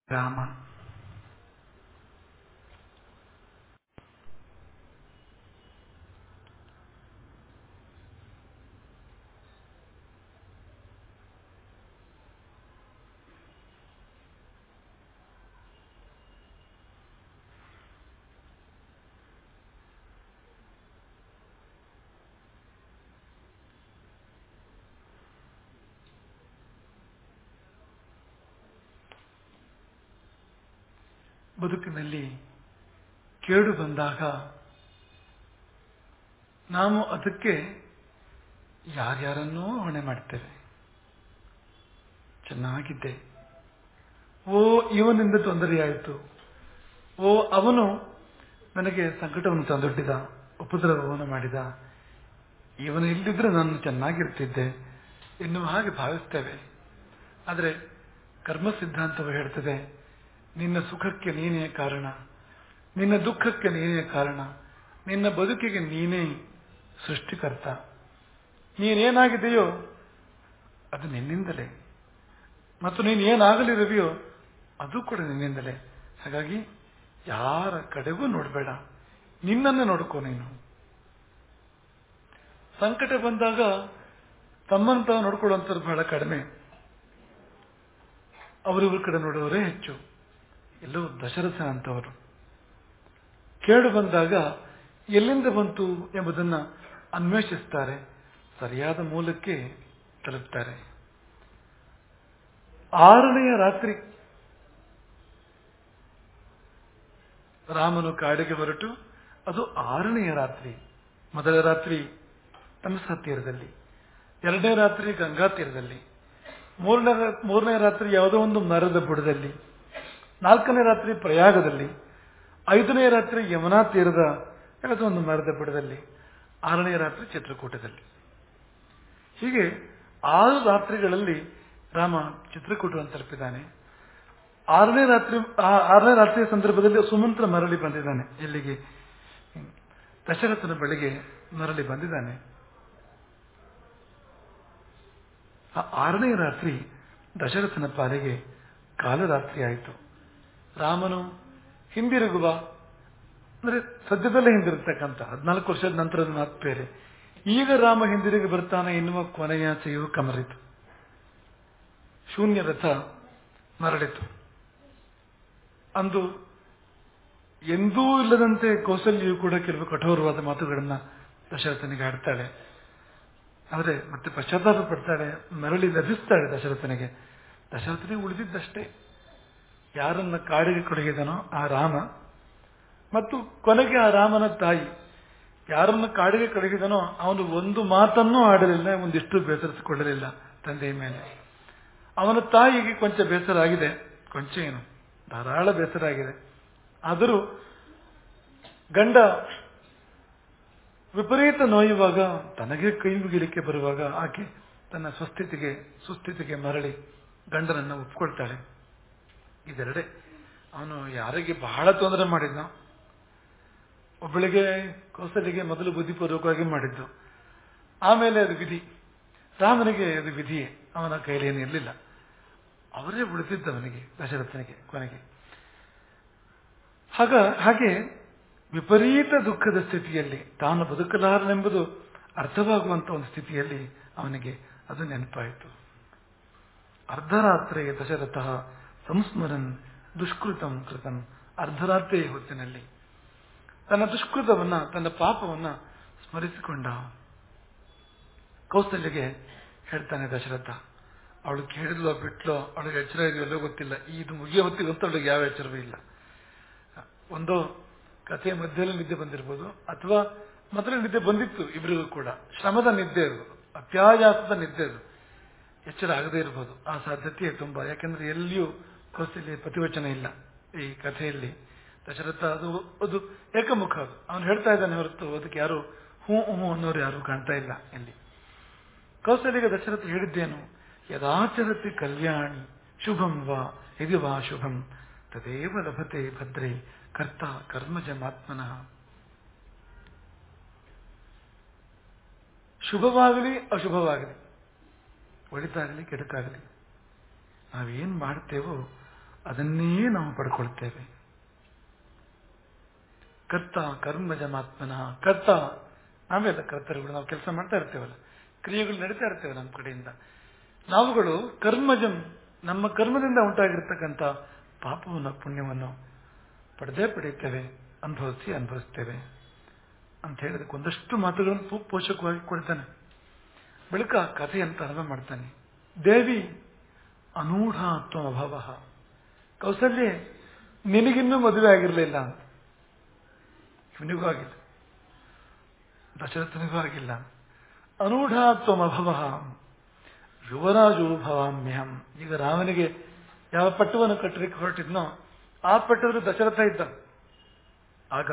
ರಾಮ ಬದುಕಿನಲ್ಲಿ ಕೇಡು ಬಂದಾಗ ನಾವು ಅದಕ್ಕೆ ಯಾರ್ಯಾರನ್ನೋ ಹೊಣೆ ಮಾಡ್ತೇವೆ ಚೆನ್ನಾಗಿದ್ದೆ ಓ ಇವನಿಂದ ತೊಂದರೆಯಾಯಿತು ಓ ಅವನು ನನಗೆ ಸಂಕಟವನ್ನು ತಂದೊಡ್ಡಿದ ಉಪದ್ರವವನ್ನು ಮಾಡಿದ ಇವನು ಇಲ್ಲಿದ್ರೆ ನಾನು ಚೆನ್ನಾಗಿರ್ತಿದ್ದೆ ಎನ್ನುವ ಹಾಗೆ ಭಾವಿಸ್ತೇವೆ ಆದರೆ ಕರ್ಮ ಸಿದ್ಧಾಂತವು ಹೇಳ್ತದೆ ನಿನ್ನ ಸುಖಕ್ಕೆ ನೀನೇ ಕಾರಣ ನಿನ್ನ ದುಃಖಕ್ಕೆ ನೀನೇ ಕಾರಣ ನಿನ್ನ ಬದುಕಿಗೆ ನೀನೇ ಸೃಷ್ಟಿಕರ್ತ ನೀನೇನಾಗಿದೆಯೋ ಅದು ನಿನ್ನಿಂದಲೇ ಮತ್ತು ನೀನು ಏನಾಗಲಿರುವೆಯೋ ಅದು ಕೂಡ ನಿನ್ನಿಂದಲೇ ಹಾಗಾಗಿ ಯಾರ ಕಡೆಗೂ ನೋಡಬೇಡ ನಿನ್ನನ್ನೇ ನೋಡ್ಕೋ ನೀನು ಸಂಕಟ ಬಂದಾಗ ತಮ್ಮನ್ನು ತಾವು ನೋಡ್ಕೊಳ್ಳುವಂಥದ್ದು ಬಹಳ ಕಡಿಮೆ ಅವರಿವ್ರ ಕಡೆ ನೋಡುವವರೇ ಹೆಚ್ಚು ಎಲ್ಲೋ ದಶರಥ ಅಂತವರು ಕೇಳು ಬಂದಾಗ ಎಲ್ಲಿಂದ ಬಂತು ಎಂಬುದನ್ನ ಅನ್ವೇಷಿಸ್ತಾರೆ ಸರಿಯಾದ ಮೂಲಕ್ಕೆ ತಲುಪ್ತಾರೆ ಆರನೆಯ ರಾತ್ರಿ ರಾಮನು ಕಾಡಿಗೆ ಹೊರಟು ಅದು ಆರನೆಯ ರಾತ್ರಿ ಮೊದಲ ರಾತ್ರಿ ತಮಸಾ ತೀರದಲ್ಲಿ ಎರಡನೇ ರಾತ್ರಿ ಗಂಗಾ ತೀರದಲ್ಲಿ ಮೂರನೇ ಮೂರನೇ ರಾತ್ರಿ ಯಾವುದೋ ಒಂದು ಮರದ ಬುಡದಲ್ಲಿ ನಾಲ್ಕನೇ ರಾತ್ರಿ ಪ್ರಯಾಗದಲ್ಲಿ ಐದನೇ ರಾತ್ರಿ ಯಮುನಾ ತೀರದ ಯಾವುದೋ ಒಂದು ಮರದ ಬುಡದಲ್ಲಿ ಆರನೇ ರಾತ್ರಿ ಚಿತ್ರಕೂಟದಲ್ಲಿ ಹೀಗೆ ಆರು ರಾತ್ರಿಗಳಲ್ಲಿ ರಾಮ ಚಿತ್ರಕೂಟವನ್ನು ತಲುಪಿದ್ದಾನೆ ಆರನೇ ರಾತ್ರಿ ಆರನೇ ರಾತ್ರಿಯ ಸಂದರ್ಭದಲ್ಲಿ ಸುಮಂತ್ರ ಮರಳಿ ಬಂದಿದ್ದಾನೆ ಎಲ್ಲಿಗೆ ದಶರಥನ ಬಳಿಗೆ ಮರಳಿ ಬಂದಿದ್ದಾನೆ ಆ ಆರನೇ ರಾತ್ರಿ ದಶರಥನ ಪಾಲಿಗೆ ಕಾಲರಾತ್ರಿ ಆಯಿತು ರಾಮನು ಹಿಂದಿರುಗುವ ಅಂದ್ರೆ ಸದ್ಯದಲ್ಲೇ ಹಿಂದಿರುತ್ತಕ್ಕಂಥ ಹದಿನಾಲ್ಕು ವರ್ಷದ ನಂತರದ ಮಾತು ಬೇರೆ ಈಗ ರಾಮ ಹಿಂದಿರುಗಿ ಬರ್ತಾನೆ ಎನ್ನುವ ಕೊನೆಯಾಚೆಯು ಕಮರಿತು ಶೂನ್ಯ ರಥ ಮರಳಿತು ಅಂದು ಎಂದೂ ಇಲ್ಲದಂತೆ ಕೌಸಲ್ಯು ಕೂಡ ಕೆಲವು ಕಠೋರವಾದ ಮಾತುಗಳನ್ನ ದಶರಥನಿಗೆ ಆಡ್ತಾಳೆ ಆದರೆ ಮತ್ತೆ ಪಶ್ಚಾತ್ತಾಪ ಪಡ್ತಾಳೆ ಮರಳಿ ಲಭಿಸ್ತಾಳೆ ದಶರಥನಿಗೆ ದಶರಥನಿಗೆ ಉಳಿದಿದ್ದಷ್ಟೇ ಯಾರನ್ನ ಕಾಡಿಗೆ ಕೊಡಗಿದನೋ ಆ ರಾಮ ಮತ್ತು ಕೊನೆಗೆ ಆ ರಾಮನ ತಾಯಿ ಯಾರನ್ನ ಕಾಡಿಗೆ ಕಡಗಿದನೋ ಅವನು ಒಂದು ಮಾತನ್ನೂ ಆಡಲಿಲ್ಲ ಒಂದಿಷ್ಟು ಬೇಸರಿಸಿಕೊಳ್ಳಲಿಲ್ಲ ತಂದೆಯ ಮೇಲೆ ಅವನ ತಾಯಿಗೆ ಕೊಂಚ ಬೇಸರ ಆಗಿದೆ ಕೊಂಚ ಏನು ಧಾರಾಳ ಬೇಸರ ಆಗಿದೆ ಆದರೂ ಗಂಡ ವಿಪರೀತ ನೋಯುವಾಗ ತನಗೆ ಕೈ ಮುಗಿಲಿಕ್ಕೆ ಬರುವಾಗ ಆಕೆ ತನ್ನ ಸ್ವಸ್ಥಿತಿಗೆ ಸುಸ್ಥಿತಿಗೆ ಮರಳಿ ಗಂಡನನ್ನ ಒಪ್ಕೊಳ್ತಾಳೆ ಇದೆರಡೆ ಅವನು ಯಾರಿಗೆ ಬಹಳ ತೊಂದರೆ ಮಾಡಿದ್ದ ಒಬ್ಬಳಿಗೆ ಕೌಸಲಿಗೆ ಮೊದಲು ಬುದ್ಧಿಪೂರ್ವಕವಾಗಿ ಮಾಡಿದ್ದು ಆಮೇಲೆ ಅದು ವಿಧಿ ರಾಮನಿಗೆ ಅದು ವಿಧಿಯೇ ಅವನ ಕೈಲಿ ಏನು ಇರಲಿಲ್ಲ ಅವರೇ ಉಳಿದಿದ್ದವನಿಗೆ ದಶರಥನಿಗೆ ಕೊನೆಗೆ ಹಾಗ ಹಾಗೆ ವಿಪರೀತ ದುಃಖದ ಸ್ಥಿತಿಯಲ್ಲಿ ತಾನು ಬದುಕಲಾರನೆಂಬುದು ಅರ್ಥವಾಗುವಂತ ಒಂದು ಸ್ಥಿತಿಯಲ್ಲಿ ಅವನಿಗೆ ಅದು ನೆನಪಾಯಿತು ಅರ್ಧರಾತ್ರಿ ದಶರಥ ಸಂಸ್ಮರನ್ ದುಷ್ಕೃತಂ ಕೃತಂ ಅರ್ಧರಾತ್ರಿ ಹೊತ್ತಿನಲ್ಲಿ ತನ್ನ ದುಷ್ಕೃತವನ್ನ ತನ್ನ ಪಾಪವನ್ನ ಸ್ಮರಿಸಿಕೊಂಡ ಕೌಸಲ್ಯಗೆ ಹೇಳ್ತಾನೆ ದಶರಥ ಅವಳು ಕೇಳಿದ್ಲೋ ಬಿಟ್ಲೋ ಅವಳಿಗೆ ಎಚ್ಚರ ಇದೆಯಲ್ಲೋ ಗೊತ್ತಿಲ್ಲ ಇದು ಮುಗಿಯೋ ಹೊತ್ತಿಗಂತೂ ಅವಳಿಗೆ ಯಾವ ಎಚ್ಚರವೂ ಇಲ್ಲ ಒಂದು ಕಥೆಯ ಮಧ್ಯದಲ್ಲಿ ನಿದ್ದೆ ಬಂದಿರ್ಬೋದು ಅಥವಾ ಮೊದಲ ನಿದ್ದೆ ಬಂದಿತ್ತು ಇಬ್ಬರಿಗೂ ಕೂಡ ಶ್ರಮದ ನಿದ್ದೆ ಅದು ಅತ್ಯಾಯಾಸದ ನಿದ್ದೆ ಅದು ಎಚ್ಚರ ಆಗದೇ ಇರಬಹುದು ಆ ಸಾಧ್ಯತೆ ತುಂಬಾ ಯಾಕೆಂದ್ರೆ ಎಲ್ಲಿಯೂ ಕೌಸಲ್ಯ ಪ್ರತಿವಚನ ಇಲ್ಲ ಈ ಕಥೆಯಲ್ಲಿ ದಶರಥ ಅದು ಅದು ಏಕಮುಖ ಅದು ಅವನು ಹೇಳ್ತಾ ಇದ್ದಾನೆ ಹೊರತು ಅದಕ್ಕೆ ಯಾರು ಹೂ ಹೂ ಅನ್ನೋರು ಯಾರು ಕಾಣ್ತಾ ಇಲ್ಲ ಇಲ್ಲಿ ಕೌಸಲ್ಯಗೆ ದಶರಥ ಹೇಳಿದ್ದೇನು ಯದಾಚರತಿ ಕಲ್ಯಾಣಿ ಶುಭಂ ವಾ ಇದು ವಾ ಶುಭಂ ತದೇವ ಲಭತೆ ಭದ್ರೇ ಕರ್ತ ಕರ್ಮಜಮಾತ್ಮನಃ ಶುಭವಾಗಲಿ ಅಶುಭವಾಗಲಿ ಒಳಿತಾಗಲಿ ಕೆಡುಕಾಗಲಿ ನಾವೇನ್ ಮಾಡ್ತೇವೋ ಅದನ್ನೇ ನಾವು ಪಡ್ಕೊಳ್ತೇವೆ ಕರ್ತ ಕರ್ಮಜಮಾತ್ಮನ ಕರ್ತ ನಾವೆಲ್ಲ ಕರ್ತರುಗಳು ನಾವು ಕೆಲಸ ಮಾಡ್ತಾ ಇರ್ತೇವಲ್ಲ ಕ್ರಿಯೆಗಳು ನಡೀತಾ ಇರ್ತೇವೆ ನಮ್ಮ ಕಡೆಯಿಂದ ನಾವುಗಳು ಕರ್ಮಜಂ ನಮ್ಮ ಕರ್ಮದಿಂದ ಉಂಟಾಗಿರ್ತಕ್ಕಂಥ ಪಾಪವನ್ನು ಪುಣ್ಯವನ್ನು ಪಡೆದೇ ಪಡೆಯುತ್ತೇವೆ ಅನುಭವಿಸಿ ಅನುಭವಿಸ್ತೇವೆ ಅಂತ ಹೇಳಿದಕ್ಕೆ ಒಂದಷ್ಟು ಮಾತುಗಳನ್ನು ಪೋಷಕವಾಗಿ ಕೊಡ್ತಾನೆ ಬಳಿಕ ಕಥೆಯಂತ ಆರಂಭ ಮಾಡ್ತಾನೆ ದೇವಿ ಅನೂಢಾತ್ಮ ಅಭಾವ ಕೌಸಲ್ಯ ನಿನಗಿನ್ನೂ ಮದುವೆ ಆಗಿರಲಿಲ್ಲ ಅಂತ ಇವನಿಗೂ ಆಗಿಲ್ಲ ದಶರಥನಿಗೂ ಆಗಿಲ್ಲ ಅನೂಢಾತ್ವಮಭವ ಯುವರಾಜು ಭವಾಮ್ಯಹಂ ಈಗ ರಾಮನಿಗೆ ಯಾವ ಪಟ್ಟವನ್ನು ಕಟ್ಟಲಿಕ್ಕೆ ಹೊರಟಿದ್ನೋ ಆ ಪಟ್ಟದಲ್ಲಿ ದಶರಥ ಇದ್ದ ಆಗ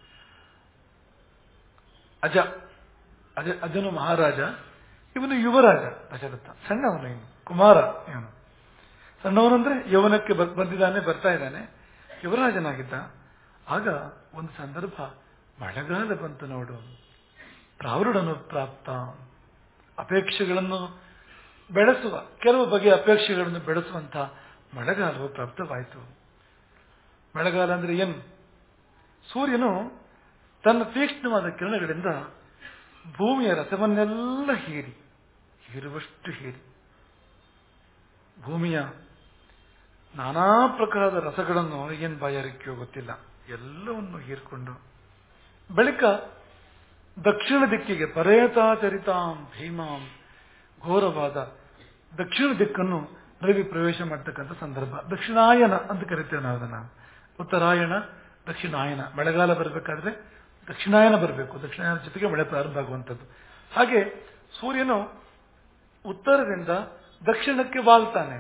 ಅಜ ಅಜ ಅಜನು ಮಹಾರಾಜ ಇವನು ಯುವರಾಜ ದಶರಥ ಸಣ್ಣವನು ಇವನು ಕುಮಾರ ಇವನು ಸಣ್ಣವನಂದ್ರೆ ಯೌವನಕ್ಕೆ ಬಂದಿದ್ದಾನೆ ಬರ್ತಾ ಇದ್ದಾನೆ ಯುವರಾಜನಾಗಿದ್ದ ಆಗ ಒಂದು ಸಂದರ್ಭ ಮಳೆಗಾಲ ಬಂತು ನೋಡು ಪ್ರಾವೃಢನು ಪ್ರಾಪ್ತ ಅಪೇಕ್ಷೆಗಳನ್ನು ಬೆಳೆಸುವ ಕೆಲವು ಬಗೆಯ ಅಪೇಕ್ಷೆಗಳನ್ನು ಬೆಳೆಸುವಂತ ಮಳೆಗಾಲವು ಪ್ರಾಪ್ತವಾಯಿತು ಮಳೆಗಾಲ ಅಂದ್ರೆ ಏನು ಸೂರ್ಯನು ತನ್ನ ತೀಕ್ಷ್ಣವಾದ ಕಿರಣಗಳಿಂದ ಭೂಮಿಯ ರಸವನ್ನೆಲ್ಲ ಹೀರಿ ಹೀರುವಷ್ಟು ಹೀರಿ ಭೂಮಿಯ ನಾನಾ ಪ್ರಕಾರದ ರಸಗಳನ್ನು ಏನ್ ಬಾಯಾರಿಕೆಯೋ ಗೊತ್ತಿಲ್ಲ ಎಲ್ಲವನ್ನು ಹೀರ್ಕೊಂಡು ಬಳಿಕ ದಕ್ಷಿಣ ದಿಕ್ಕಿಗೆ ಪರೇತಾಚರಿತಾಂ ಭೀಮಾಂ ಘೋರವಾದ ದಕ್ಷಿಣ ದಿಕ್ಕನ್ನು ರವಿ ಪ್ರವೇಶ ಮಾಡ್ತಕ್ಕಂಥ ಸಂದರ್ಭ ದಕ್ಷಿಣಾಯನ ಅಂತ ಕರಿತೇವೆ ನಾವು ಅದನ್ನ ಉತ್ತರಾಯಣ ದಕ್ಷಿಣಾಯನ ಮಳೆಗಾಲ ಬರಬೇಕಾದ್ರೆ ದಕ್ಷಿಣಾಯನ ಬರಬೇಕು ದಕ್ಷಿಣಾಯನ ಜೊತೆಗೆ ಮಳೆ ಪ್ರಾರಂಭ ಆಗುವಂಥದ್ದು ಹಾಗೆ ಸೂರ್ಯನು ಉತ್ತರದಿಂದ ದಕ್ಷಿಣಕ್ಕೆ ವಾಲ್ತಾನೆ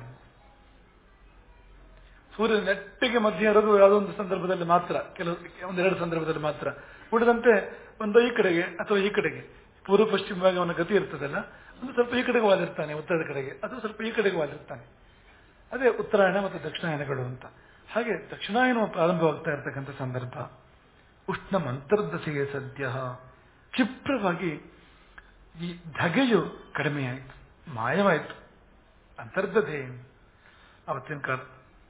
ಸೂರ್ಯ ನೆಟ್ಟಿಗೆ ಮಧ್ಯ ಇರೋದು ಯಾವುದೋ ಒಂದು ಸಂದರ್ಭದಲ್ಲಿ ಮಾತ್ರ ಕೆಲವು ಒಂದೆರಡು ಸಂದರ್ಭದಲ್ಲಿ ಮಾತ್ರ ಉಳಿದಂತೆ ಒಂದು ಈ ಕಡೆಗೆ ಅಥವಾ ಈ ಕಡೆಗೆ ಪೂರ್ವ ಪಶ್ಚಿಮವಾಗಿ ಅವನ ಗತಿ ಇರ್ತದಲ್ಲ ಒಂದು ಸ್ವಲ್ಪ ಈ ಕಡೆಗೆ ವಾಲಿರ್ತಾನೆ ಉತ್ತರದ ಕಡೆಗೆ ಅಥವಾ ಸ್ವಲ್ಪ ಈ ಕಡೆಗೆ ವಾಲಿರ್ತಾನೆ ಅದೇ ಉತ್ತರಾಯಣ ಮತ್ತು ದಕ್ಷಿಣಾಯನಗಳು ಅಂತ ಹಾಗೆ ದಕ್ಷಿಣಾಯನ ಪ್ರಾರಂಭವಾಗ್ತಾ ಇರತಕ್ಕಂಥ ಸಂದರ್ಭ ಉಷ್ಣ ಮಂತ್ರದಸೆಗೆ ಸದ್ಯ ಕ್ಷಿಪ್ರವಾಗಿ ಈ ಧಗೆಯು ಕಡಿಮೆಯಾಯಿತು ಮಾಯವಾಯಿತು ಅಂತರ್ಧತೆ ಅವತ್ತಿನ ಕಾಲ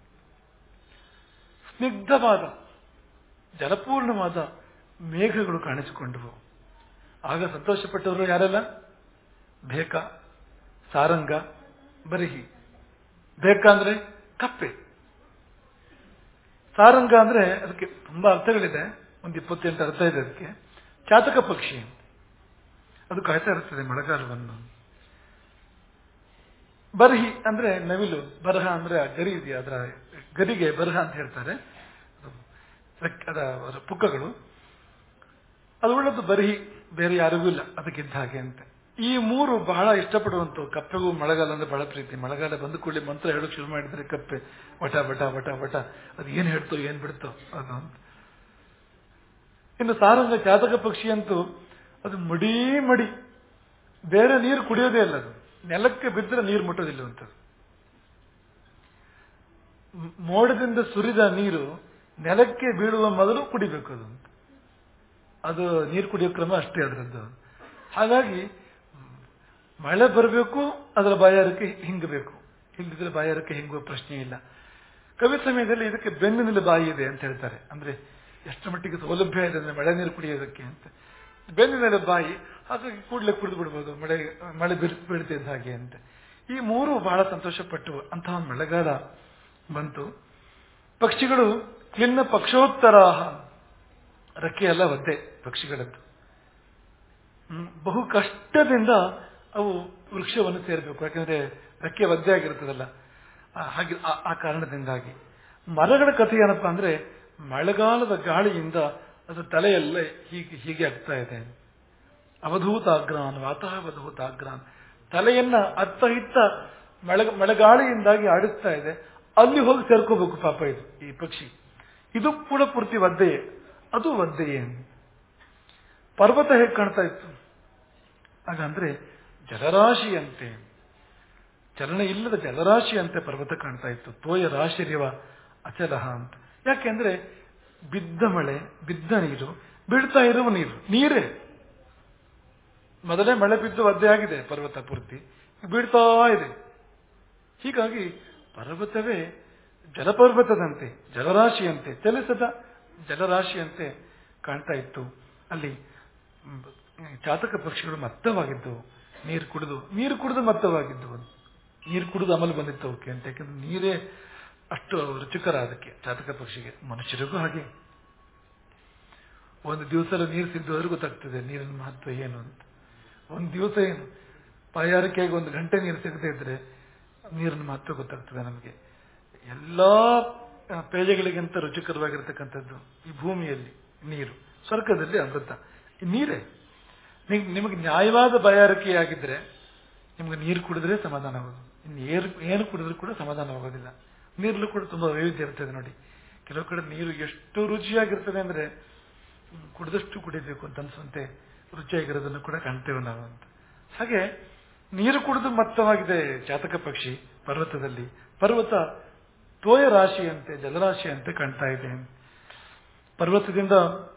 ಸ್ನಿಗ್ಧವಾದ ಜಲಪೂರ್ಣವಾದ ಮೇಘಗಳು ಕಾಣಿಸಿಕೊಂಡವು ಆಗ ಸಂತೋಷಪಟ್ಟವರು ಯಾರೆಲ್ಲ ಬೇಕ ಸಾರಂಗ ಬರಿಹಿ ಬೇಕ ಅಂದ್ರೆ ಕಪ್ಪೆ ಸಾರಂಗ ಅಂದ್ರೆ ಅದಕ್ಕೆ ತುಂಬಾ ಅರ್ಥಗಳಿದೆ ಒಂದು ಇಪ್ಪತ್ತೆಂಟು ಅರ್ಥ ಇದೆ ಅದಕ್ಕೆ ಚಾತಕ ಪಕ್ಷಿ ಅದು ಕಾಯ್ತಾ ಇರ್ತದೆ ಮಳೆಗಾಲವನ್ನು ಬರ್ಹಿ ಅಂದ್ರೆ ನವಿಲು ಬರಹ ಅಂದ್ರೆ ಆ ಗರಿ ಇದೆಯಾ ಅದರ ಗರಿಗೆ ಬರಹ ಅಂತ ಹೇಳ್ತಾರೆ ಅದರ ಪುಕ್ಕಗಳು ಅದು ಒಳ್ಳದ್ದು ಬರಿಹಿ ಬೇರೆ ಯಾರಿಗೂ ಇಲ್ಲ ಅದಕ್ಕಿದ್ದ ಹಾಗೆ ಅಂತ ಈ ಮೂರು ಬಹಳ ಇಷ್ಟಪಡುವಂತ ಕಪ್ಪೆಗೂ ಮಳೆಗಾಲ ಅಂದ್ರೆ ಬಹಳ ಪ್ರೀತಿ ಮಳೆಗಾಲ ಬಂದ ಕೂಡಲೇ ಮಂತ್ರ ಹೇಳೋಕೆ ಶುರು ಮಾಡಿದ್ರೆ ಕಪ್ಪೆ ವಟ ವಟ ವಟ ವಟ ಅದು ಏನ್ ಹೇಳ್ತೋ ಏನ್ ಬಿಡ್ತೋ ಅದು ಅಂತ ಇನ್ನು ಸಾರಂಗ ಚಾತಕ ಪಕ್ಷಿ ಅಂತೂ ಅದು ಮಡಿ ಮಡಿ ಬೇರೆ ನೀರು ಕುಡಿಯೋದೇ ಇಲ್ಲ ಅದು ನೆಲಕ್ಕೆ ಬಿದ್ದರೆ ನೀರು ಮುಟ್ಟೋದಿಲ್ಲ ಅಂತದ್ದು ಮೋಡದಿಂದ ಸುರಿದ ನೀರು ನೆಲಕ್ಕೆ ಬೀಳುವ ಮೊದಲು ಕುಡಿಬೇಕು ಅದು ಅದು ನೀರು ಕುಡಿಯೋ ಕ್ರಮ ಅಷ್ಟೇ ಅದರದ್ದು ಹಾಗಾಗಿ ಮಳೆ ಬರಬೇಕು ಅದರ ಬಾಯಾರಕ್ಕೆ ಹಿಂಗಬೇಕು ಇಲ್ಲದಿದ್ರೆ ಬಾಯಾರಕ್ಕೆ ಹಿಂಗುವ ಪ್ರಶ್ನೆ ಇಲ್ಲ ಕವಿ ಸಮಯದಲ್ಲಿ ಇದಕ್ಕೆ ಬೆನ್ನಿನಲ್ಲಿ ಬಾಯಿ ಇದೆ ಅಂತ ಹೇಳ್ತಾರೆ ಅಂದ್ರೆ ಎಷ್ಟು ಮಟ್ಟಿಗೆ ಸೌಲಭ್ಯ ಇದೆ ಅಂದ್ರೆ ಮಳೆ ನೀರು ಕುಡಿಯೋದಕ್ಕೆ ಅಂತ ಬೆನ್ನಿನಲ್ಲಿ ಬಾಯಿ ಹಾಗಾಗಿ ಕೂಡಲೇ ಕುಡಿದು ಬಿಡ್ಬೋದು ಮಳೆ ಮಳೆ ಬೀಳ್ತಿದ್ದ ಹಾಗೆ ಅಂತ ಈ ಮೂರು ಬಹಳ ಸಂತೋಷಪಟ್ಟು ಅಂತಹ ಮಳೆಗಾಲ ಬಂತು ಪಕ್ಷಿಗಳು ಕ್ಲಿನ್ನ ಪಕ್ಷೋತ್ತರ ರೆಕ್ಕೆ ಎಲ್ಲ ಒದ್ದೆ ಪಕ್ಷಿಗಳದ್ದು ಬಹು ಕಷ್ಟದಿಂದ ಅವು ವೃಕ್ಷವನ್ನು ಸೇರಬೇಕು ಯಾಕಂದ್ರೆ ರೆಕ್ಕೆ ಒದ್ದೆ ಆಗಿರ್ತದಲ್ಲ ಹಾಗೆ ಆ ಕಾರಣದಿಂದಾಗಿ ಮರಗಳ ಕಥೆ ಏನಪ್ಪಾ ಅಂದ್ರೆ ಮಳೆಗಾಲದ ಗಾಳಿಯಿಂದ ಅದು ತಲೆಯೆಲ್ಲ ಹೀಗೆ ಹೀಗೆ ಆಗ್ತಾ ಇದೆ ಅವಧೂತಾಗ್ರಾನ್ ವಾತಾವಧೂತಾಗ್ರಾನ್ ತಲೆಯನ್ನ ಅತ್ತ ಇತ್ತ ಮಳೆ ಮಳೆಗಾಳಿಯಿಂದಾಗಿ ಆಡಿಸ್ತಾ ಇದೆ ಅಲ್ಲಿ ಹೋಗಿ ಸೇರ್ಕೋಬೇಕು ಪಾಪ ಇದು ಈ ಪಕ್ಷಿ ಇದು ಕೂಡ ಪೂರ್ತಿ ಒದ್ದೆಯೇ ಅದು ಒದ್ದೆಯೇ ಪರ್ವತ ಹೇಗೆ ಕಾಣ್ತಾ ಇತ್ತು ಹಾಗಂದ್ರೆ ಜಲರಾಶಿಯಂತೆ ಚಲನ ಇಲ್ಲದ ಜಲರಾಶಿಯಂತೆ ಪರ್ವತ ಕಾಣ್ತಾ ಇತ್ತು ತೋಯ ರಾಶಿರ್ಯವ ಅಚಲಹ ಅಂತ ಯಾಕೆಂದ್ರೆ ಬಿದ್ದ ಮಳೆ ಬಿದ್ದ ನೀರು ಬೀಳ್ತಾ ಇರುವ ನೀರು ನೀರೇ ಮೊದಲೇ ಮಳೆ ಬಿದ್ದು ಒದ್ದೆ ಆಗಿದೆ ಪರ್ವತ ಪೂರ್ತಿ ಬೀಳ್ತಾ ಇದೆ ಹೀಗಾಗಿ ಪರ್ವತವೇ ಜಲಪರ್ವತದಂತೆ ಜಲರಾಶಿಯಂತೆ ಚಲಿಸದ ಜಲರಾಶಿಯಂತೆ ಕಾಣ್ತಾ ಇತ್ತು ಅಲ್ಲಿ ಮ್, ಚಾತಕ ಪಕ್ಷಿಗಳು ಮತ್ತವಾಗಿದ್ದವು ನೀರು ಕುಡಿದು ನೀರು ಕುಡಿದು ಮತ್ತವಾಗಿದ್ದವು ನೀರು ಕುಡಿದು ಅಮಲು ಬಂದಿತ್ತು ಅವಕ್ಕೆ ಅಂತ ಯಾಕಂದ್ರೆ ನೀರೇ ಅಷ್ಟು ರುಚಿಕರ ಅದಕ್ಕೆ ಚಾತಕ ಪಕ್ಷಿಗೆ ಮನುಷ್ಯರಿಗೂ ಹಾಗೆ ಒಂದು ದಿವಸ ನೀರು ಸಿದ್ಧವರೆಗೂ ಗೊತ್ತಾಗ್ತದೆ ನೀರಿನ ಮಹತ್ವ ಏನು ಅಂತ ಒಂದು ದಿವಸ ಏನು ಬಾಯಾರಿಕೆಯಾಗಿ ಒಂದು ಗಂಟೆ ನೀರು ಸಿಗದೇ ಇದ್ರೆ ನೀರಿನ ಮಹತ್ವ ಗೊತ್ತಾಗ್ತದೆ ನಮಗೆ ಎಲ್ಲಾ ಆ, ಪೇಯಗಳಿಗಿಂತ ರುಚಿಕರವಾಗಿರ್ತಕ್ಕಂಥದ್ದು ಈ ಭೂಮಿಯಲ್ಲಿ ನೀರು ಸ್ವರ್ಗದಲ್ಲಿ ಅಮೃತ ಈ ನೀರೇ ನಿಮ್- ನಿಮಗೆ ನ್ಯಾಯವಾದ ಬಾಯಾರಿಕೆಯಾಗಿದ್ರೆ ನಿಮ್ಗೆ ನೀರು ಕುಡಿದ್ರೆ ಸಮಾಧಾನ ಆಗೋದು ಇನ್ನು ಏರು ಏನು ಕುಡಿದ್ರೂ ಕೂಡ ಸಮಾಧಾನವಾಗೋದಿಲ್ಲ ನೀರಲ್ಲೂ ಕೂಡ ತುಂಬಾ ವೈವಿಧ್ಯ ಇರ್ತದೆ ನೋಡಿ ಕೆಲವು ಕಡೆ ನೀರು ಎಷ್ಟು ರುಚಿಯಾಗಿರ್ತದೆ ಅಂದ್ರೆ ಹ್ಮ್, ಕುಡಿದಷ್ಟು ಕುಡಿಬೇಕು ಅಂತ ಅನ್ಸುವಂತೆ ರುಚಿಯಾಗಿರೋದನ್ನು ಕೂಡ ಕಾಣ್ತೇವೆ ನಾವು ಅಂತ ಹಾಗೆ ನೀರು ಕುಡಿದು ಮತ್ತವಾಗಿದೆ ಜಾತಕ ಪಕ್ಷಿ ಪರ್ವತದಲ್ಲಿ ಪರ್ವತ ತೋಯ ರಾಶಿಯಂತೆ ಜಲರಾಶಿಯಂತೆ ಕಾಣ್ತಾ ಇದೆ ಪರ್ವತದಿಂದ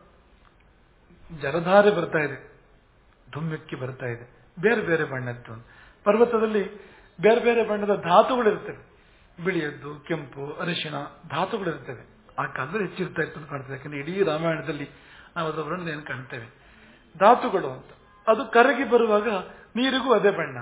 ಜಲಧಾರೆ ಬರ್ತಾ ಇದೆ ಧುಮ್ಮಿಕ್ಕಿ ಬರ್ತಾ ಇದೆ ಬೇರೆ ಬೇರೆ ಬಣ್ಣದ್ದು ಪರ್ವತದಲ್ಲಿ ಬೇರೆ ಬೇರೆ ಬಣ್ಣದ ಧಾತುಗಳಿರ್ತವೆ ಬಿಳಿಯದ್ದು ಕೆಂಪು ಅರಿಶಿಣ ಧಾತುಗಳಿರ್ತವೆ ಆ ಕಾಲದಲ್ಲಿ ಹೆಚ್ಚಿರ್ತಾ ಇತ್ತು ಅಂತ ಕಾಣ್ತದೆ ಯಾಕಂದ್ರೆ ಇಡೀ ರಾಮಾಯಣದಲ್ಲಿ ನಾವು ಅದರ ವರ್ಣನೆಯನ್ನು ಕಾಣ್ತೇವೆ ಧಾತುಗಳು ಅಂತ ಅದು ಕರಗಿ ಬರುವಾಗ ನೀರಿಗೂ ಅದೇ ಬಣ್ಣ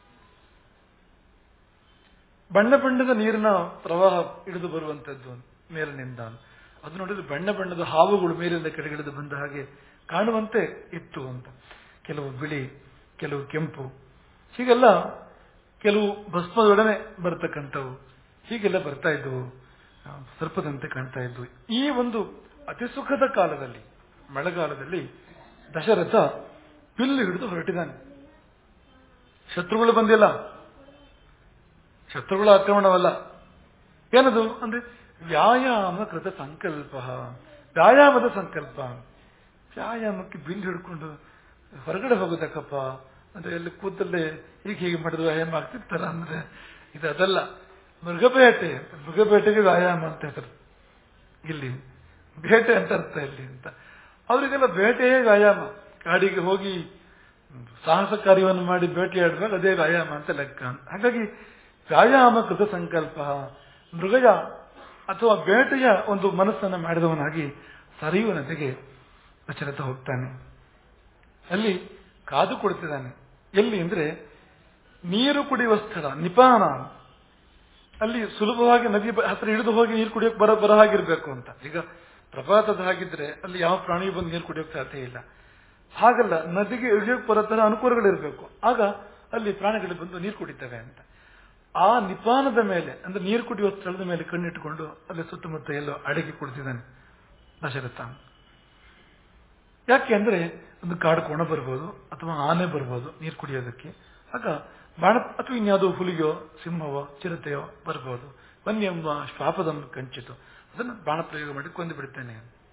ಬಣ್ಣ ಬಣ್ಣದ ನೀರಿನ ಪ್ರವಾಹ ಇಳಿದು ಬರುವಂತದ್ದು ಮೇಲಿನಿಂದ ಅದು ನೋಡಿದ್ರೆ ಬಣ್ಣ ಬಣ್ಣದ ಹಾವುಗಳು ಮೇಲಿಂದ ಕೆಳಗಿಳಿದು ಬಂದ ಹಾಗೆ ಕಾಣುವಂತೆ ಇತ್ತು ಅಂತ ಕೆಲವು ಬಿಳಿ ಕೆಲವು ಕೆಂಪು ಹೀಗೆಲ್ಲ ಕೆಲವು ಭಸ್ಮದೊಡನೆ ಬರ್ತಕ್ಕಂಥವು ಹೀಗೆಲ್ಲ ಬರ್ತಾ ಇದ್ದವು ಆ, ಸರ್ಪದಂತೆ ಕಾಣ್ತಾ ಇದ್ವು ಈ ಒಂದು ಅತಿ ಸುಖದ ಕಾಲದಲ್ಲಿ ಮಳೆಗಾಲದಲ್ಲಿ ದಶರಥ ಬಿಲ್ಲು ಹಿಡಿದು ಹೊರಟಿದ್ದಾನೆ ಶತ್ರುಗಳು ಬಂದಿಲ್ಲ ಶತ್ರುಗಳ ಆಕ್ರಮಣವಲ್ಲ ಏನದು ಅಂದ್ರೆ ವ್ಯಾಯಾಮ ಕೃತ ಸಂಕಲ್ಪ ವ್ಯಾಯಾಮದ ಸಂಕಲ್ಪ ವ್ಯಾಯಾಮಕ್ಕೆ ಬಿಲ್ ಹಿಡ್ಕೊಂಡು ಹೊರಗಡೆ ಹೋಗೋದಕ್ಕಪ್ಪ ಅಂದ್ರೆ ಎಲ್ಲಿ ಕೂತಲ್ಲೇ ಹೀಗೆ ಹೀಗೆ ಮಾಡಿದ್ರು ವ್ಯಾಯಾಮ ಆಗ್ತಿರ್ತಾರ ಅಂದ್ರೆ ಇದು ಅದಲ್ಲ ಮೃಗಬೇಟೆ ಮೃಗಬೇಟೆಗೆ ವ್ಯಾಯಾಮ ಅಂತ ಹೆಸರು ಇಲ್ಲಿ ಬೇಟೆ ಅಂತ ಅರ್ಥ ಇಲ್ಲಿ ಅಂತ ಅವರಿಗೆಲ್ಲ ಬೇಟೆಯೇ ವ್ಯಾಯಾಮ ಕಾಡಿಗೆ ಹೋಗಿ ಸಾಹಸ ಕಾರ್ಯವನ್ನು ಮಾಡಿ ಬೇಟೆಯಾಡುವಾಗ ಅದೇ ವ್ಯಾಯಾಮ ಅಂತ ಲೆಕ್ಕ ಹಾಗಾಗಿ ವ್ಯಾಯಾಮ ಕೃತ ಸಂಕಲ್ಪ ಮೃಗಯ ಅಥವಾ ಬೇಟೆಯ ಒಂದು ಮನಸ್ಸನ್ನು ಮಾಡಿದವನಾಗಿ ಸರಿಯು ನದಿಗೆ ದಶರಥ ಹೋಗ್ತಾನೆ ಅಲ್ಲಿ ಕಾದು ಕೊಡ್ತಿದ್ದಾನೆ ಎಲ್ಲಿ ಅಂದ್ರೆ ನೀರು ಕುಡಿಯುವ ಸ್ಥಳ ನಿಪಾನ ಅಲ್ಲಿ ಸುಲಭವಾಗಿ ನದಿ ಬ- ಹತ್ರ ಇಳಿದು ಹೋಗಿ ನೀರು ಕುಡಿಯೋಕೆ ಬರ ಬರ ಹಾಗಿರ್ಬೇಕು ಅಂತ ಈಗ ಪ್ರಪಾತದ ಹಾಗಿದ್ರೆ ಅಲ್ಲಿ ಯಾವ ಪ್ರಾಣಿಯು ಬಂದು ನೀರು ಕುಡಿಯೋಕೆ ಸಾಧ್ಯ ಇಲ್ಲ ಹಾಗಲ್ಲ ನದಿಗೆ ಇಳಿಯೋಕೆ ಬರೋ ತರ ಅನುಕೂಲಗಳಿರ್ಬೇಕು ಆಗ ಅಲ್ಲಿ ಪ್ರಾಣಿಗಳು ಬಂದು ನೀರು ಕುಡಿತವೆ ಅಂತ ಆ ನಿಪಾನದ ಮೇಲೆ ಅಂದ್ರೆ ನೀರು ಕುಡಿಯುವ ಸ್ಥಳದ ಮೇಲೆ ಕಣ್ಣಿಟ್ಟುಕೊಂಡು ಅಲ್ಲಿ ಸುತ್ತಮುತ್ತ ಎಲ್ಲೋ ಅಡಗಿ ಕುಳಿತಿದ್ದಾನೆ ದಶರಥ ಯಾಕೆ ಅಂದ್ರೆ ಒಂದು ಕಾಡು ಕೋಣ ಬರ್ಬೋದು ಅಥವಾ ಆನೆ ಬರ್ಬೋದು ನೀರು ಕುಡಿಯೋದಕ್ಕೆ ಆಗ ಬಾಣ ಅಥವಾ ಇನ್ಯಾವುದೋ ಹುಲಿಯೋ ಸಿಂಹವೋ ಚಿರತೆಯೋ ಬರ್ಬೋದು ವನ್ಯಂಬ ಶ್ವಾಪದಂ ಕಂಚಿತು ಅದನ್ನು ಬಾಣ ಪ್ರಯೋಗ ಮಾಡಿ ಕೊಂದು ಬಿಡುತ್ತೇನೆ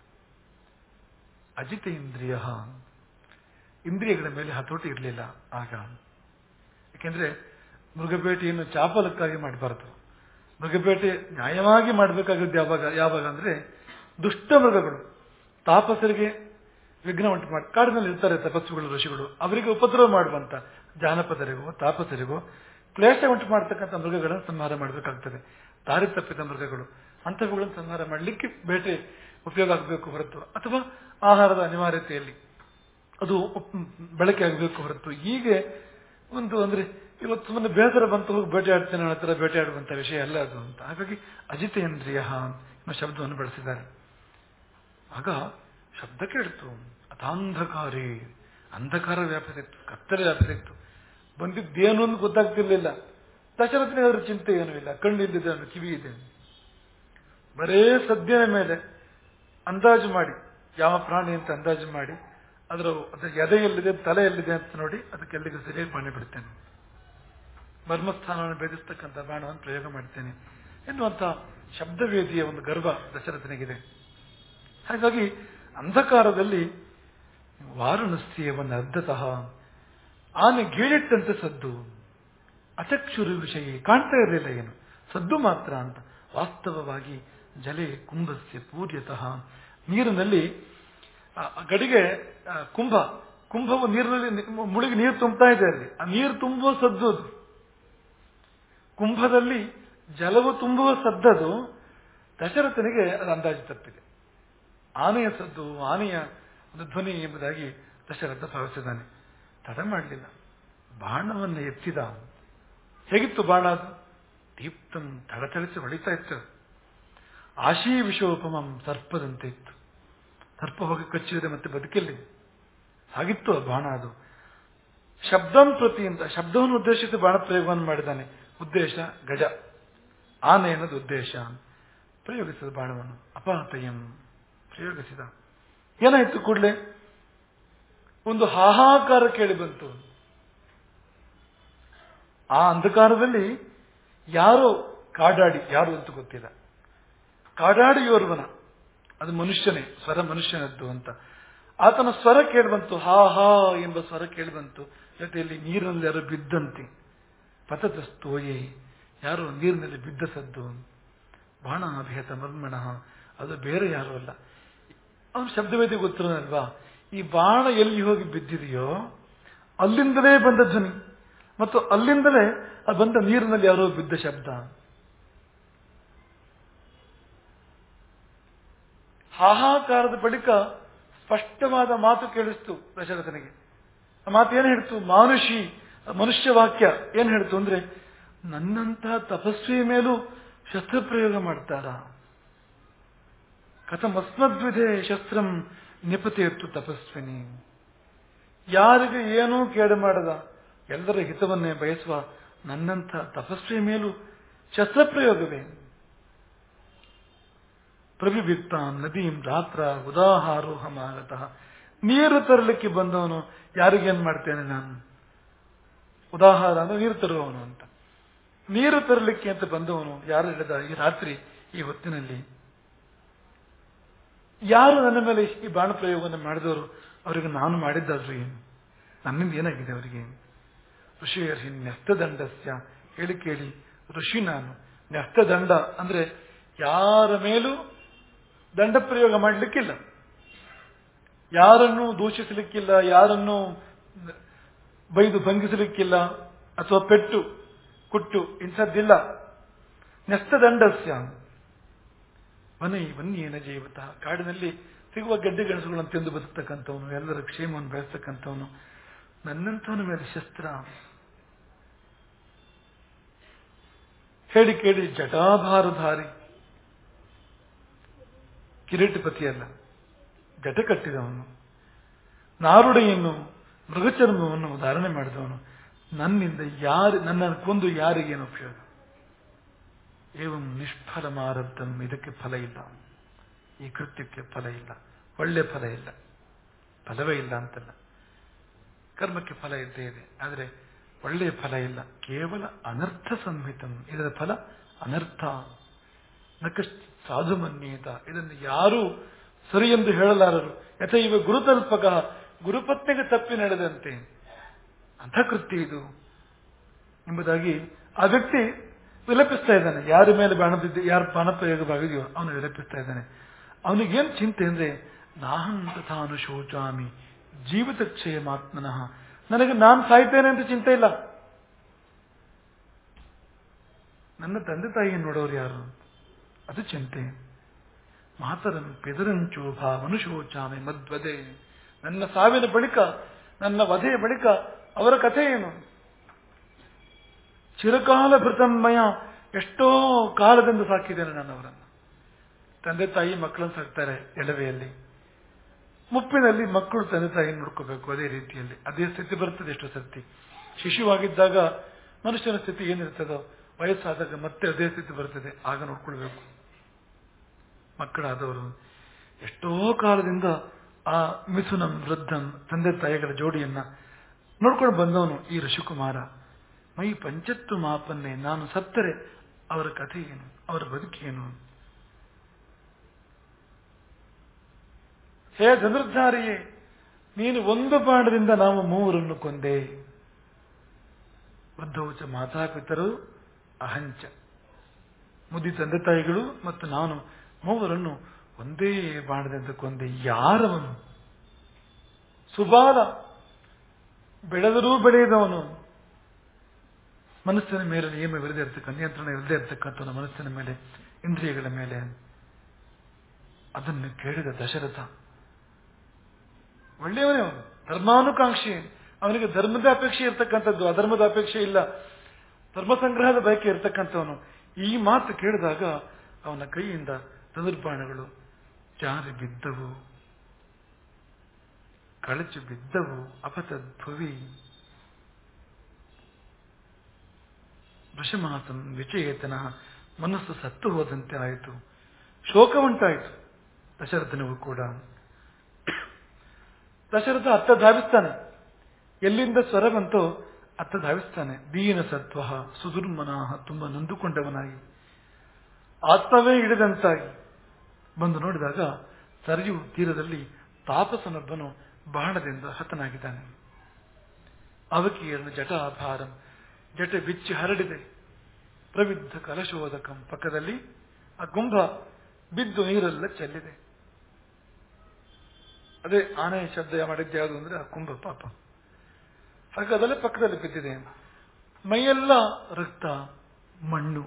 ಅಜಿತ ಇಂದ್ರಿಯ ಇಂದ್ರಿಯಗಳ ಮೇಲೆ ಹತೋಟಿ ಇರಲಿಲ್ಲ ಆಗ ಯಾಕೆಂದ್ರೆ ಮೃಗಬೇಟೆಯನ್ನು ಚಾಪಲಕ್ಕಾಗಿ ಮಾಡಬಾರದು ಮೃಗಬೇಟೆ ನ್ಯಾಯವಾಗಿ ಮಾಡಬೇಕಾಗಿದ್ದು ಯಾವಾಗ ಯಾವಾಗ ಅಂದ್ರೆ ದುಷ್ಟ ಮೃಗಗಳು ತಾಪಸರಿಗೆ ವಿಘ್ನ ಉಂಟು ಮಾಡಿ ಕಾಡಿನಲ್ಲಿ ಇರ್ತಾರೆ ತಪಸ್ಸುಗಳು ಋಷಿಗಳು ಅವರಿಗೆ ಉಪದ್ರವ ಮಾಡುವಂತ ಜಾನಪದರಿಗೋ ತಾಪಸರಿಗೋ ಕ್ಲೇಶ ಉಂಟು ಮಾಡತಕ್ಕಂಥ ಮೃಗಗಳನ್ನು ಸಂಹಾರ ಮಾಡಬೇಕಾಗ್ತದೆ ದಾರಿ ತಪ್ಪಿದ ಮೃಗಗಳು ಅಂಥವುಗಳನ್ನು ಸಂಹಾರ ಮಾಡಲಿಕ್ಕೆ ಬೇಟೆ ಉಪಯೋಗ ಆಗಬೇಕು ಹೊರತು ಅಥವಾ ಆಹಾರದ ಅನಿವಾರ್ಯತೆಯಲ್ಲಿ ಅದು ಉಪ್- ಬಳಕೆ ಆಗಬೇಕು ಹೊರತು ಹೀಗೆ ಒಂದು ಅಂದ್ರೆ ಇವತ್ತು ಸುಮ್ಮನೆ ಬೇಸರ ಬಂತು ಹೋಗಿ ಬೇಟೆ ಆಡ್ತೇನೆ ಅನ್ನೋ ಥರ ಬೇಟೆ ಆಡುವಂತ ವಿಷಯ ಅಲ್ಲ ಅದು ಅಂತ ಹಾಗಾಗಿ ಅಜಿತೇಂದ್ರಿಯ ಅನ್ನೋ ಶಬ್ದವನ್ನು ಬಳಸಿದ್ದಾರೆ ಆಗ ಶಬ್ದ ಕೇಳಿತು ಅತಾಂಧಕಾರಿ ಅಂಧಕಾರ ವ್ಯಾಪಿಸಿತ್ತು ಕತ್ತಲೆ ವ್ಯಾಪಿಸಿತ್ತು ಬಂದಿದ್ದೇನು ಅಂತ ಗೊತ್ತಾಗ್ತಿರ್ಲಿಲ್ಲ ದಶರಥನಿಗೆ ಅದರ ಚಿಂತೆ ಏನೂ ಇಲ್ಲ ಕಣ್ಣಿಲ್ಲಿದೆ ಅನ್ನೋ ಕಿವಿ ಇದೆ ಬರೇ ಸದ್ಯನ ಮೇಲೆ ಅಂದಾಜು ಮಾಡಿ ಯಾವ ಪ್ರಾಣಿ ಅಂತ ಅಂದಾಜು ಮಾಡಿ ಅದರ ಅದರ ಎದೆ ಎಲ್ಲಿದೆ ತಲೆ ಎಲ್ಲಿದೆ ಅಂತ ನೋಡಿ ಅದಕ್ಕೆ ಎಲ್ಲಿಗೆ ಸರಿಯಾಗಿ ಬಾಣ ಬಿಡ್ತೇನೆ ಮರ್ಮಸ್ಥಾನವನ್ನು ಭೇದಿಸ್ತಕ್ಕಂಥ ಬಾಣವನ್ನು ಪ್ರಯೋಗ ಮಾಡ್ತೇನೆ ಎನ್ನುವಂತ ಶಬ್ದವೇದಿಯ ಒಂದು ಗರ್ವ ದಶರಥನಿಗಿದೆ ಹಾಗಾಗಿ ಅಂಧಕಾರದಲ್ಲಿ ವಾರಣಸ್ಯವನ್ನು ಅರ್ಧತಃ ಆನೆ ಗೀಳಿಟ್ಟಂತೆ ಸದ್ದು ಅಚಕ್ಷುರು ವಿಷಯ ಕಾಣ್ತಾ ಇರಲಿಲ್ಲ ಏನು ಸದ್ದು ಮಾತ್ರ ಅಂತ ವಾಸ್ತವವಾಗಿ ಜಲೆ ಕುಂಭಸ್ಯ ಪೂರ್ಯತಃ ನೀರಿನಲ್ಲಿ ಆ, ಆ ಗಡಿಗೆ ಆ, ಕುಂಭ ಕುಂಭವು ನೀರಿನಲ್ಲಿ ನಿ- ಮುಳುಗಿ ನೀರು ತುಂಬ್ತಾ ಇದೆ ಅಲ್ಲಿ ಆ ನೀರು ತುಂಬುವ ಸದ್ದು ಅದು ಕುಂಭದಲ್ಲಿ ಜಲವು ತುಂಬುವ ಸದ್ದದು ದಶರಥನಿಗೆ ಅದು ಅಂದಾಜು ತಪ್ಪಿದೆ ಆನೆಯ ಸದ್ದು ಆನೆಯ ಒಂದು ಧ್ವನಿ ಎಂಬುದಾಗಿ ದಶರಥ ಭಾವಿಸಿದ್ದಾನೆ ತಡ ಮಾಡಲಿಲ್ಲ ಬಾಣವನ್ನು ಎತ್ತಿದ ಹೇಗಿತ್ತು ಬಾಣ ಅದು ದೀಪ್ತಂ ಥಳಥಳಿಸಿ ಹೊಳಿತಾ ಇತ್ತು ಆಶೀ ವಿಷೋಪಮಂ ಸರ್ಪದಂತೆ ಇತ್ತು ಸರ್ಪ ಹೋಗಿ ಕಚ್ಚಿದೆ ಮತ್ತೆ ಬದುಕಿಲ್ಲಿ ಹಾಗಿತ್ತು ಆ ಬಾಣ ಅದು ಶಬ್ದಂ ಪ್ರತಿ ಅಂತ ಶಬ್ದವನ್ನು ಉದ್ದೇಶಿಸಿ ಬಾಣ ಪ್ರಯೋಗವನ್ನು ಮಾಡಿದ್ದಾನೆ ಉದ್ದೇಶ ಗಜ ಆನೆ ಅನ್ನೋದು ಉದ್ದೇಶ ಪ್ರಯೋಗಿಸಿದ ಬಾಣವನ್ನು ಅಪಾತಯಂ ಪ್ರಯೋಗಿಸಿದ ಏನಾಯ್ತು ಕೂಡಲೇ ಒಂದು ಹಾಹಾಕಾರ ಕೇಳಿ ಬಂತು ಆ ಅಂಧಕಾರದಲ್ಲಿ ಯಾರೋ ಕಾಡಾಡಿ ಯಾರು ಅಂತ ಗೊತ್ತಿಲ್ಲ ಕಾಡಾಡಿಯೋರ್ವನ ಅದು ಮನುಷ್ಯನೇ ಸ್ವರ ಮನುಷ್ಯನದ್ದು ಅಂತ ಆತನ ಸ್ವರ ಕೇಳಿಬಂತು ಹಾ ಹಾ ಎಂಬ ಸ್ವರ ಕೇಳಿಬಂತು ಜೊತೆಯಲ್ಲಿ ನೀರಿನಲ್ಲಿ ಯಾರು ಬಿದ್ದಂತೆ ಪತತಸ್ತೋಯೇ ಯಾರು ನೀರಿನಲ್ಲಿ ಬಿದ್ದ ಸದ್ದು ಬಾಣ ಅಭೇತ ಮರ್ಮಣ ಅದು ಬೇರೆ ಯಾರು ಅಲ್ಲ ಅವನು ಶಬ್ದವೇದಿ ಗೊತ್ತಿರೋನಲ್ವಾ ಈ ಬಾಣ ಎಲ್ಲಿ ಹೋಗಿ ಬಿದ್ದಿದೆಯೋ ಅಲ್ಲಿಂದಲೇ ಬಂದ ಧ್ವನಿ ಮತ್ತು ಅಲ್ಲಿಂದಲೇ ಅದು ಬಂದ ನೀರಿನಲ್ಲಿ ಯಾರೋ ಬಿದ್ದ ಶಬ್ದ ಹಾಹಾಕಾರದ ಬಳಿಕ ಸ್ಪಷ್ಟವಾದ ಮಾತು ಕೇಳಿಸ್ತು ದಶರಥನಿಗೆ ಆ ಮಾತು ಏನು ಹೇಳ್ತು ಮಾನುಷಿ ಮನುಷ್ಯ ವಾಕ್ಯ ಏನ್ ಹೇಳ್ತು ಅಂದ್ರೆ ನನ್ನಂತಹ ತಪಸ್ವಿ ಮೇಲೂ ಶಸ್ತ್ರಪ್ರಯೋಗ ಮಾಡ್ತಾರ ಕಥಮಸ್ಮದ್ವಿಧೆ ಶಸ್ತ್ರಂ ನಿಪತಿಯತ್ತು ತಪಸ್ವಿನಿ ಯಾರಿಗೆ ಏನೂ ಕೇಡು ಮಾಡದ ಎಲ್ಲರ ಹಿತವನ್ನೇ ಬಯಸುವ ನನ್ನಂಥ ತಪಸ್ವಿ ಮೇಲೂ ಶಸ್ತ್ರಪ್ರಯೋಗವೇ ಪ್ರವಿವಿಕ್ತಾಂ ನದೀಂ ರಾತ್ರ ಉದಾಹಾರೋಹ ಮಾಗತಃ ನೀರು ತರಲಿಕ್ಕೆ ಬಂದವನು ಯಾರಿಗೇನ್ ಮಾಡ್ತೇನೆ ನಾನು ಉದಾಹಾರ ಅಂದ್ರೆ ನೀರು ತರುವವನು ಅಂತ ನೀರು ತರಲಿಕ್ಕೆ ಅಂತ ಬಂದವನು ಯಾರು ಹೇಳಿದ ಈ ರಾತ್ರಿ ಈ ಹೊತ್ತಿನಲ್ಲಿ ಯಾರು ನನ್ನ ಮೇಲೆ ಈ ಬಾಣ ಪ್ರಯೋಗವನ್ನು ಮಾಡಿದವರು ಅವರಿಗೆ ನಾನು ಮಾಡಿದ್ದಾದ್ರು ಏನು ನನ್ನಿಂದ ಏನಾಗಿದೆ ಅವರಿಗೆ ಋಷಿಯರ್ಹಿ ನ್ಯಸ್ತದಂಡಸ್ಯ ಹೇಳಿ ಕೇಳಿ ಋಷಿ ನಾನು ನ್ಯಸ್ತದಂಡ ಅಂದ್ರೆ ಯಾರ ಮೇಲೂ ದಂಡ ಪ್ರಯೋಗ ಮಾಡಲಿಕ್ಕಿಲ್ಲ ಯಾರನ್ನು ದೂಷಿಸಲಿಕ್ಕಿಲ್ಲ ಯಾರನ್ನು ಬೈದು ಭಂಗಿಸಲಿಕ್ಕಿಲ್ಲ ಅಥವಾ ಪೆಟ್ಟು ಕುಟ್ಟು ಇಂಥದ್ದಿಲ್ಲ ನ್ಯಸ್ತದಂಡಸ್ಯ ವನೈ ವನ್ಯೇನ ಜೀವತ ಕಾಡಿನಲ್ಲಿ ಸಿಗುವ ಗಡ್ಡೆ ಗೆಣಸುಗಳನ್ನು ತಿಂದು ಬದುಕ್ತಕ್ಕಂಥವನು ಎಲ್ಲರ ಕ್ಷೇಮವನ್ನು ಬೆಳೆಸ್ತಕ್ಕಂಥವನು ನನ್ನಂಥವನ ಮೇಲೆ ಶಸ್ತ್ರ ಹೇಳಿ ಕೇಳಿ ಜಟಾಭಾರಧಾರಿ ಕಿರೀಟಪತಿ ಅಲ್ಲ ಜಟ ಕಟ್ಟಿದವನು ನಾರುಡೆಯನ್ನು ಮೃಗಚರ್ಮವನ್ನು ಧಾರಣೆ ಮಾಡಿದವನು ನನ್ನಿಂದ ಯಾರು ನನ್ನನ್ನು ಕೊಂದು ಯಾರಿಗೇನು ಉಪಯೋಗ ಏವಂ ನಿಷ್ಫಲ ಮಾರಬ್ಧಂ ಇದಕ್ಕೆ ಫಲ ಇಲ್ಲ ಈ ಕೃತ್ಯಕ್ಕೆ ಫಲ ಇಲ್ಲ ಒಳ್ಳೆ ಫಲ ಇಲ್ಲ ಫಲವೇ ಇಲ್ಲ ಅಂತಲ್ಲ ಕರ್ಮಕ್ಕೆ ಫಲ ಇದ್ದೇ ಇದೆ ಆದರೆ ಒಳ್ಳೆಯ ಫಲ ಇಲ್ಲ ಕೇವಲ ಅನರ್ಥ ಸಂಹಿತಂ ಇದರ ಫಲ ಅನರ್ಥ ನಕಷ್ಟ ಸಾಧು ಮನ್ಯೇತ ಇದನ್ನು ಯಾರೂ ಸರಿ ಎಂದು ಹೇಳಲಾರರು ಯಥ ಇವ ಗುರುತಲ್ಪಕ ಗುರುಪತ್ನಿಗೆ ತಪ್ಪಿ ನಡೆದಂತೆ ಅಂಥ ಕೃತ್ಯ ಇದು ಎಂಬುದಾಗಿ ಆ ವ್ಯಕ್ತಿ ವಿಲಪಿಸ್ತಾ ಇದ್ದಾನೆ ಯಾರ ಮೇಲೆ ಬಾಣ ಬಿದ್ದು ಯಾರ ಬಾಣ ಪ್ರಯೋಗವಾಗಿದೆಯೋ ಅವನು ವಿಲಪಿಸ್ತಾ ಇದ್ದಾನೆ ಅವನಿಗೇನು ಚಿಂತೆ ಅಂದ್ರೆ ನಾಹಂ ತಥಾ ಅನುಶೋಚಾಮಿ ಜೀವಿತ ಕ್ಷಯಮಾತ್ಮನಃ ನನಗೆ ನಾನು ಸಾಯ್ತೇನೆ ಅಂತ ಚಿಂತೆ ಇಲ್ಲ ನನ್ನ ತಂದೆ ತಾಯಿ ನೋಡೋರು ಯಾರು ಅದು ಚಿಂತೆ ಮಾತರಂ ಪೆದರಂಚೋಭ ಮನುಶೋಚಾಮಿ ಮದ್ವದೆ ನನ್ನ ಸಾವಿನ ಬಳಿಕ ನನ್ನ ವಧೆಯ ಬಳಿಕ ಅವರ ಕಥೆ ಏನು ಚಿರಕಾಲ ಭೃತನ್ಮಯ ಎಷ್ಟೋ ಕಾಲದಿಂದ ಸಾಕಿದ್ದೇನೆ ನಾನು ಅವರನ್ನು ತಂದೆ ತಾಯಿ ಮಕ್ಕಳನ್ನು ಸಾಕ್ತಾರೆ ಎಳವೆಯಲ್ಲಿ ಮುಪ್ಪಿನಲ್ಲಿ ಮಕ್ಕಳು ತಂದೆ ತಾಯಿ ನೋಡ್ಕೋಬೇಕು ಅದೇ ರೀತಿಯಲ್ಲಿ ಅದೇ ಸ್ಥಿತಿ ಬರ್ತದೆ ಎಷ್ಟು ಸರ್ತಿ ಶಿಶುವಾಗಿದ್ದಾಗ ಮನುಷ್ಯನ ಸ್ಥಿತಿ ಏನಿರ್ತದೋ ವಯಸ್ಸಾದಾಗ ಮತ್ತೆ ಅದೇ ಸ್ಥಿತಿ ಬರ್ತದೆ ಆಗ ನೋಡ್ಕೊಳ್ಬೇಕು ಮಕ್ಕಳಾದವರು ಎಷ್ಟೋ ಕಾಲದಿಂದ ಆ ಮಿಥುನಂ ವೃದ್ಧಂ ತಂದೆ ತಾಯಿಗಳ ಜೋಡಿಯನ್ನ ನೋಡ್ಕೊಂಡು ಬಂದವನು ಈ ಋಷಿಕುಮಾರ ಮೈ ಪಂಚತ್ತು ಮಾಪನ್ನೆ ನಾನು ಸತ್ತರೆ ಅವರ ಕಥೆ ಏನು ಅವರ ಬದುಕೇನು ಹೇ ಧನುರ್ಧಾರಿಯೇ ನೀನು ಒಂದು ಬಾಣದಿಂದ ನಾವು ಮೂವರನ್ನು ಕೊಂದೆ ವೃದ್ಧೌಚ ಮಾತಾಪಿತರು ಅಹಂಚ ಮುದಿ ತಂದೆ ತಾಯಿಗಳು ಮತ್ತು ನಾನು ಮೂವರನ್ನು ಒಂದೇ ಬಾಣದಿಂದ ಕೊಂದೆ ಯಾರವನು ಸುಬಾಲ ಬೆಳೆದರೂ ಬೆಳೆಯದವನು ಮನಸ್ಸಿನ ಮೇಲೆ ನಿಯಮವಿಲ್ಲದೆ ಇರ್ತಕ್ಕ ನಿಯಂತ್ರಣ ಇಲ್ಲದೆ ಇರ್ತಕ್ಕಂಥವನು ಮನಸ್ಸಿನ ಮೇಲೆ ಇಂದ್ರಿಯಗಳ ಮೇಲೆ ಅದನ್ನು ಕೇಳಿದ ದಶರಥ ಒಳ್ಳೆಯವನೇ ಅವನು ಧರ್ಮಾನುಕಾಂಕ್ಷಿ ಅವನಿಗೆ ಧರ್ಮದ ಅಪೇಕ್ಷೆ ಇರ್ತಕ್ಕಂಥದ್ದು ಅಧರ್ಮದ ಅಪೇಕ್ಷೆ ಇಲ್ಲ ಧರ್ಮ ಸಂಗ್ರಹದ ಬಯಕೆ ಇರ್ತಕ್ಕಂಥವನು ಈ ಮಾತು ಕೇಳಿದಾಗ ಅವನ ಕೈಯಿಂದ ಧನುರ್ಬಾಣಗಳು ಜಾರಿ ಬಿದ್ದವು ಕಳಚು ಬಿದ್ದವು ಅಪತದ್ಭುವಿ ವೃಷಮಾಸಂ ವಿಚೇತನ ಮನಸ್ಸು ಸತ್ತು ಹೋದಂತೆ ಆಯಿತು ಶೋಕ ಉಂಟಾಯಿತು ದಶರಥನಿಗೂ ಕೂಡ ದಶರಥ ಅತ್ತ ಧಾವಿಸ್ತಾನೆ ಎಲ್ಲಿಂದ ಸ್ವರ ಬಂತೋ ಅತ್ತ ಧಾವಿಸ್ತಾನೆ ದೀನ ಸತ್ವ ಸುದುರ್ಮನಾಹ ತುಂಬಾ ನೊಂದುಕೊಂಡವನಾಗಿ ಆತ್ಮವೇ ಹಿಡಿದಂತಾಗಿ ಬಂದು ನೋಡಿದಾಗ ಸರಿಯು ತೀರದಲ್ಲಿ ತಾಪಸನೊಬ್ಬನು ಬಾಣದಿಂದ ಹತನಾಗಿದ್ದಾನೆ ಅವಕಿಯನ್ನು ಜಟಾಭಾರಂ ಜಟೆ ಬಿಚ್ಚಿ ಹರಡಿದೆ ಪ್ರವಿದ್ಧ ಕಲಶೋದಕಂ ಪಕ್ಕದಲ್ಲಿ ಆ ಕುಂಭ ಬಿದ್ದು ನೀರೆಲ್ಲ ಚೆಲ್ಲಿದೆ ಅದೇ ಆನೆ ಶಬ್ದ ಮಾಡಿದ್ದು ಯಾವುದು ಅಂದ್ರೆ ಆ ಕುಂಭ ಪಾಪ ಹಾಗೆ ಅದಲ್ಲೇ ಪಕ್ಕದಲ್ಲಿ ಬಿದ್ದಿದೆ ಮೈಯೆಲ್ಲ ರಕ್ತ ಮಣ್ಣು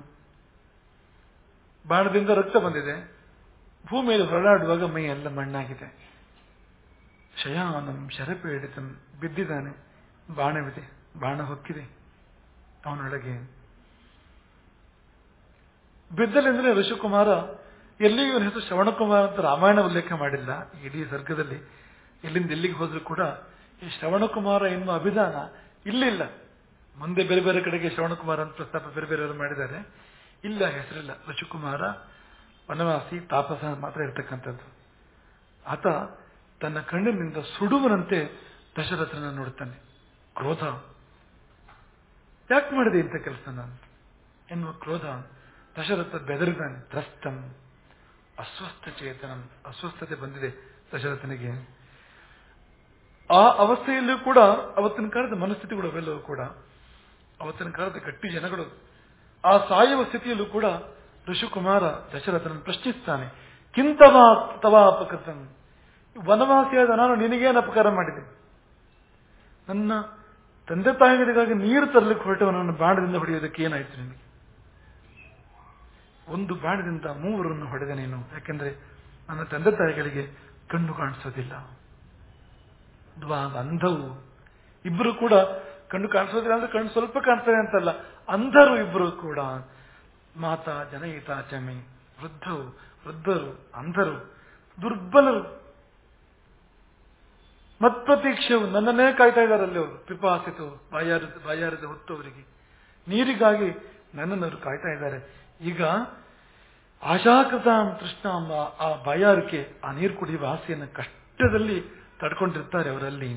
ಬಾಣದಿಂದ ರಕ್ತ ಬಂದಿದೆ ಭೂಮಿಯಲ್ಲಿ ಹೊರಳಾಡುವಾಗ ಮೈಯೆಲ್ಲ ಮಣ್ಣಾಗಿದೆ ಶಯಾನಂ ಶರಪೇಡಿತಂ ಬಿದ್ದಿದ್ದಾನೆ ಬಾಣವಿದೆ ಬಾಣ ಹೊಕ್ಕಿದೆ ಅವನೊಳಗೆ ಬಿದ್ದಲೆಂದ್ರೆ ಋಷಿಕುಮಾರ ಎಲ್ಲಿಯೂ ಇವನ ಹೆಸರು ಶ್ರವಣಕುಮಾರ ಅಂತ ರಾಮಾಯಣ ಉಲ್ಲೇಖ ಮಾಡಿಲ್ಲ ಇಡೀ ಸರ್ಗದಲ್ಲಿ ಎಲ್ಲಿಂದ ಎಲ್ಲಿಗೆ ಹೋದ್ರೂ ಕೂಡ ಈ ಶ್ರವಣಕುಮಾರ ಎನ್ನುವ ಅಭಿಧಾನ ಇಲ್ಲಿಲ್ಲ ಮುಂದೆ ಬೇರೆ ಬೇರೆ ಕಡೆಗೆ ಶ್ರವಣಕುಮಾರ ಅಂತ ಪ್ರಸ್ತಾಪ ಬೇರೆ ಬೇರೆಯವರು ಮಾಡಿದ್ದಾರೆ ಇಲ್ಲ ಹೆಸರಿಲ್ಲ ಋಷಿಕುಮಾರ ವನವಾಸಿ ತಾಪಸ ಮಾತ್ರ ಇರ್ತಕ್ಕಂಥದ್ದು ಆತ ತನ್ನ ಕಣ್ಣಿನಿಂದ ಸುಡುವನಂತೆ ದಶರಥನ ನೋಡ್ತಾನೆ ಕ್ರೋಧ ಯಾಕೆ ಮಾಡಿದೆ ಇಂಥ ಕೆಲಸ ನಾನು ಎನ್ನುವ ಕ್ರೋಧ ದಶರಥ ಬೆದರಿದಾನೆ ತ್ರಸ್ತಂ ಅಸ್ವಸ್ಥ ಚೇತನಂ ಅಸ್ವಸ್ಥತೆ ಬಂದಿದೆ ದಶರಥನಿಗೆ ಆ ಅವಸ್ಥೆಯಲ್ಲೂ ಕೂಡ ಅವತ್ತಿನ ಕಾಲದ ಮನಸ್ಥಿತಿಗಳು ಅವೆಲ್ಲವೂ ಕೂಡ ಅವತ್ತಿನ ಕಾಲದ ಗಟ್ಟಿ ಜನಗಳು ಆ ಸಾಯುವ ಸ್ಥಿತಿಯಲ್ಲೂ ಕೂಡ ಋಷಿಕುಮಾರ ದಶರಥನನ್ನು ಪ್ರಶ್ನಿಸ್ತಾನೆ ಕಿಂತವಾ ತವಾಪಕೃತಂ ವನವಾಸಿಯಾದ ನಾನು ನಿನಗೇನು ಅಪಕಾರ ಮಾಡಿದೆ ನನ್ನ ತಂದೆ ತಾಯಿಗಳಿಗಾಗಿ ನೀರು ತರಲಿಕ್ಕೆ ಹೊರಟವನನ್ನು ಬಾಣದಿಂದ ಹೊಡೆಯೋದಕ್ಕೆ ಏನಾಯ್ತು ನಿನಗೆ ಒಂದು ಬಾಣದಿಂದ ಮೂವರನ್ನು ಹೊಡೆದ ನೀನು ಯಾಕೆಂದ್ರೆ ನನ್ನ ತಂದೆ ತಾಯಿಗಳಿಗೆ ಕಣ್ಣು ಕಾಣಿಸೋದಿಲ್ಲ ದ್ವಾ ಅಂಧವು ಇಬ್ಬರು ಕೂಡ ಕಣ್ಣು ಕಾಣಿಸೋದಿಲ್ಲ ಅಂದ್ರೆ ಕಣ್ಣು ಸ್ವಲ್ಪ ಕಾಣಿಸ್ತದೆ ಅಂತಲ್ಲ ಅಂಧರು ಇಬ್ಬರು ಕೂಡ ಮಾತಾ ಜನಯಿತ ಚಮಿ ವೃದ್ಧವು ವೃದ್ಧರು ಅಂಧರು ದುರ್ಬಲರು ಮತ್ಪ್ರತೀಕ್ಷೆವು ನನ್ನನ್ನೇ ಕಾಯ್ತಾ ಇದ್ದಾರಲ್ಲಿ ಅವರು ಪಿಪಾಸಿತು ಬಾಯಾರದ ಬಾಯಾರದ ಹೊತ್ತವರಿಗೆ ನೀರಿಗಾಗಿ ನನ್ನನ್ನು ಅವರು ಕಾಯ್ತಾ ಇದ್ದಾರೆ ಈಗ ಆಶಾಕೃತಾಂ ತೃಷ್ಣಾಂ ಆ ಬಾಯಾರಿಕೆ ಆ ನೀರು ಕುಡಿಯುವ ಆಸೆಯನ್ನು ಕಷ್ಟದಲ್ಲಿ ತಡ್ಕೊಂಡಿರ್ತಾರೆ ಅವರಲ್ಲಿ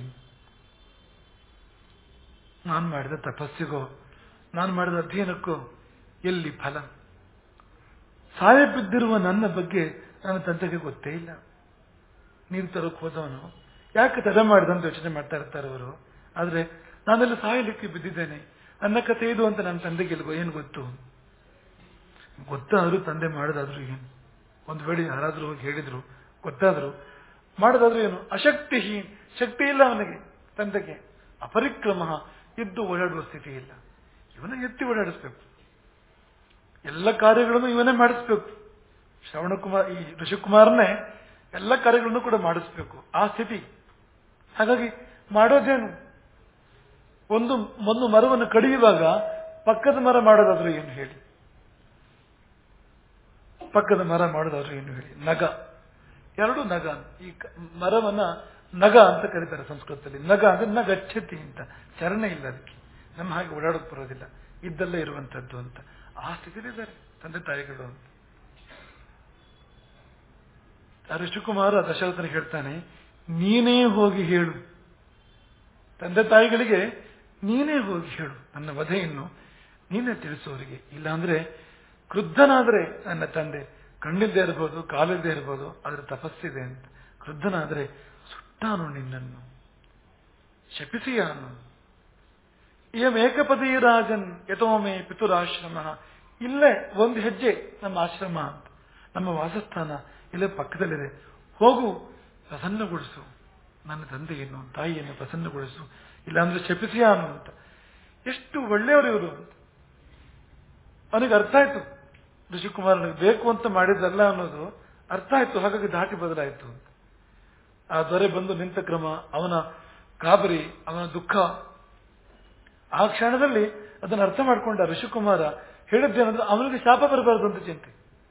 ನಾನು ಮಾಡಿದ ತಪಸ್ಸಿಗೋ ನಾನು ಮಾಡಿದ ಅಧ್ಯಯನಕ್ಕೋ ಎಲ್ಲಿ ಫಲ ಸಾಯ ಬಿದ್ದಿರುವ ನನ್ನ ಬಗ್ಗೆ ನನ್ನ ತಂದೆಗೆ ಗೊತ್ತೇ ಇಲ್ಲ ನೀರು ತರಕ್ಕೆ ಹೋದವನು ಯಾಕೆ ತಡ ಮಾಡಿದಂತ ಯೋಚನೆ ಮಾಡ್ತಾ ಇರ್ತಾರೆ ಅವರು ಆದ್ರೆ ನಾನೆಲ್ಲ ಸಾಯಲಿಕ್ಕೆ ಬಿದ್ದಿದ್ದೇನೆ ನನ್ನ ಕಥೆ ಇದು ಅಂತ ನನ್ನ ತಂದೆಗೆ ಎಲ್ಗೋ ಏನು ಗೊತ್ತು ಗೊತ್ತಾದ್ರೂ ತಂದೆ ಮಾಡೋದಾದ್ರೂ ಏನು ಒಂದು ವೇಳೆ ಯಾರಾದ್ರೂ ಹೋಗಿ ಹೇಳಿದ್ರು ಗೊತ್ತಾದ್ರು ಮಾಡೋದಾದ್ರೂ ಏನು ಅಶಕ್ತಿಹೀನ್ ಶಕ್ತಿ ಇಲ್ಲ ಅವನಿಗೆ ತಂದೆಗೆ ಅಪರಿಕ್ರಮ ಎದ್ದು ಓಡಾಡುವ ಸ್ಥಿತಿ ಇಲ್ಲ ಇವನ ಎತ್ತಿ ಓಡಾಡಿಸ್ಬೇಕು ಎಲ್ಲ ಕಾರ್ಯಗಳನ್ನು ಇವನೇ ಮಾಡಿಸ್ಬೇಕು ಶ್ರವಣಕುಮಾರ್ ಈ ಋಷಿಕುಮಾರನೇ ಎಲ್ಲ ಕಾರ್ಯಗಳನ್ನು ಕೂಡ ಮಾಡಿಸ್ಬೇಕು ಆ ಸ್ಥಿತಿ ಹಾಗಾಗಿ ಮಾಡೋದೇನು ಒಂದು ಒಂದು ಮರವನ್ನು ಕಡಿಯುವಾಗ ಪಕ್ಕದ ಮರ ಮಾಡೋದಾದ್ರೂ ಏನು ಹೇಳಿ ಪಕ್ಕದ ಮರ ಮಾಡೋದಾದ್ರೂ ಏನು ಹೇಳಿ ನಗ ಎರಡು ನಗ ಈ ಕ- ಮರವನ್ನ ನಗ ಅಂತ ಕರೀತಾರೆ ಸಂಸ್ಕೃತದಲ್ಲಿ ನಗ ಅಂದ್ರೆ ನಗಚ್ಚತಿ ಅಂತ ಚರಣ ಇಲ್ಲ ಅದಕ್ಕೆ ನಮ್ಮ ಹಾಗೆ ಓಡಾಡೋಕ್ ಬರೋದಿಲ್ಲ ಇದ್ದಲ್ಲೇ ಇರುವಂತದ್ದು ಅಂತ ಆ ಸ್ಥಿತಿಲಿದ್ದಾರೆ ತಂದೆ ತಾಯಿಗಳು ಅಂತ ಆ ಋಷಿಕುಮಾರ ದಶರಥನಿಗೆ ಹೇಳ್ತಾನೆ ನೀನೇ ಹೋಗಿ ಹೇಳು ತಂದೆ ತಾಯಿಗಳಿಗೆ ನೀನೇ ಹೋಗಿ ಹೇಳು ನನ್ನ ವಧೆಯನ್ನು ನೀನೇ ತಿಳಿಸೋರಿಗೆ ಇಲ್ಲಾಂದ್ರೆ ಕ್ರುದ್ಧನಾದ್ರೆ ನನ್ನ ತಂದೆ ಕಣ್ಣಿಲ್ಲದೆ ಇರಬಹುದು ಕಾಲಿಲ್ಲದೆ ಇರಬಹುದು ಆದ್ರೆ ತಪಸ್ಸಿದೆ ಅಂತ ಕ್ರುದ್ಧನಾದ್ರೆ ಸುಟ್ಟಾನು ನಿನ್ನನ್ನು ಶಪಿಸಿಯಾನು ಇಯಂ ಏಕಪದಿ ರಾಜನ್ ಯಥೋಮೆ ಪಿತುರಾಶ್ರಮ ಇಲ್ಲೇ ಒಂದು ಹೆಜ್ಜೆ ನಮ್ಮ ಆಶ್ರಮ ಅಂತ ನಮ್ಮ ವಾಸಸ್ಥಾನ ಇಲ್ಲೇ ಪಕ್ಕದಲ್ಲಿದೆ ಹೋಗು ಪ್ರಸನ್ನಗೊಳಿಸು ನನ್ನ ತಂದೆಯನ್ನು ತಾಯಿಯನ್ನು ಪ್ರಸನ್ನಗೊಳಿಸು ಇಲ್ಲಾಂದ್ರೆ ಶಪಿಸಿಯಾನು ಅಂತ ಎಷ್ಟು ಒಳ್ಳೆಯವರು ಇವರು ಅಂತ ಅವನಿಗೆ ಅರ್ಥ ಆಯ್ತು ಋಷಿಕುಮಾರನಿಗೆ ಬೇಕು ಅಂತ ಮಾಡಿದ್ದಲ್ಲ ಅನ್ನೋದು ಅರ್ಥ ಆಯ್ತು ಹಾಗಾಗಿ ದಾಟಿ ಬದಲಾಯಿತು ಆ ದೊರೆ ಬಂದು ನಿಂತ ಕ್ರಮ ಅವನ ಗಾಬರಿ ಅವನ ದುಃಖ ಆ ಕ್ಷಣದಲ್ಲಿ ಅದನ್ನು ಅರ್ಥ ಮಾಡಿಕೊಂಡ ಋಷಿಕುಮಾರ ಹೇಳಿದ್ದೇನಂದ್ರೆ ಅವನಿಗೆ ಶಾಪ ಬರಬಾರದು ಅಂತ ಚಿಂತೆ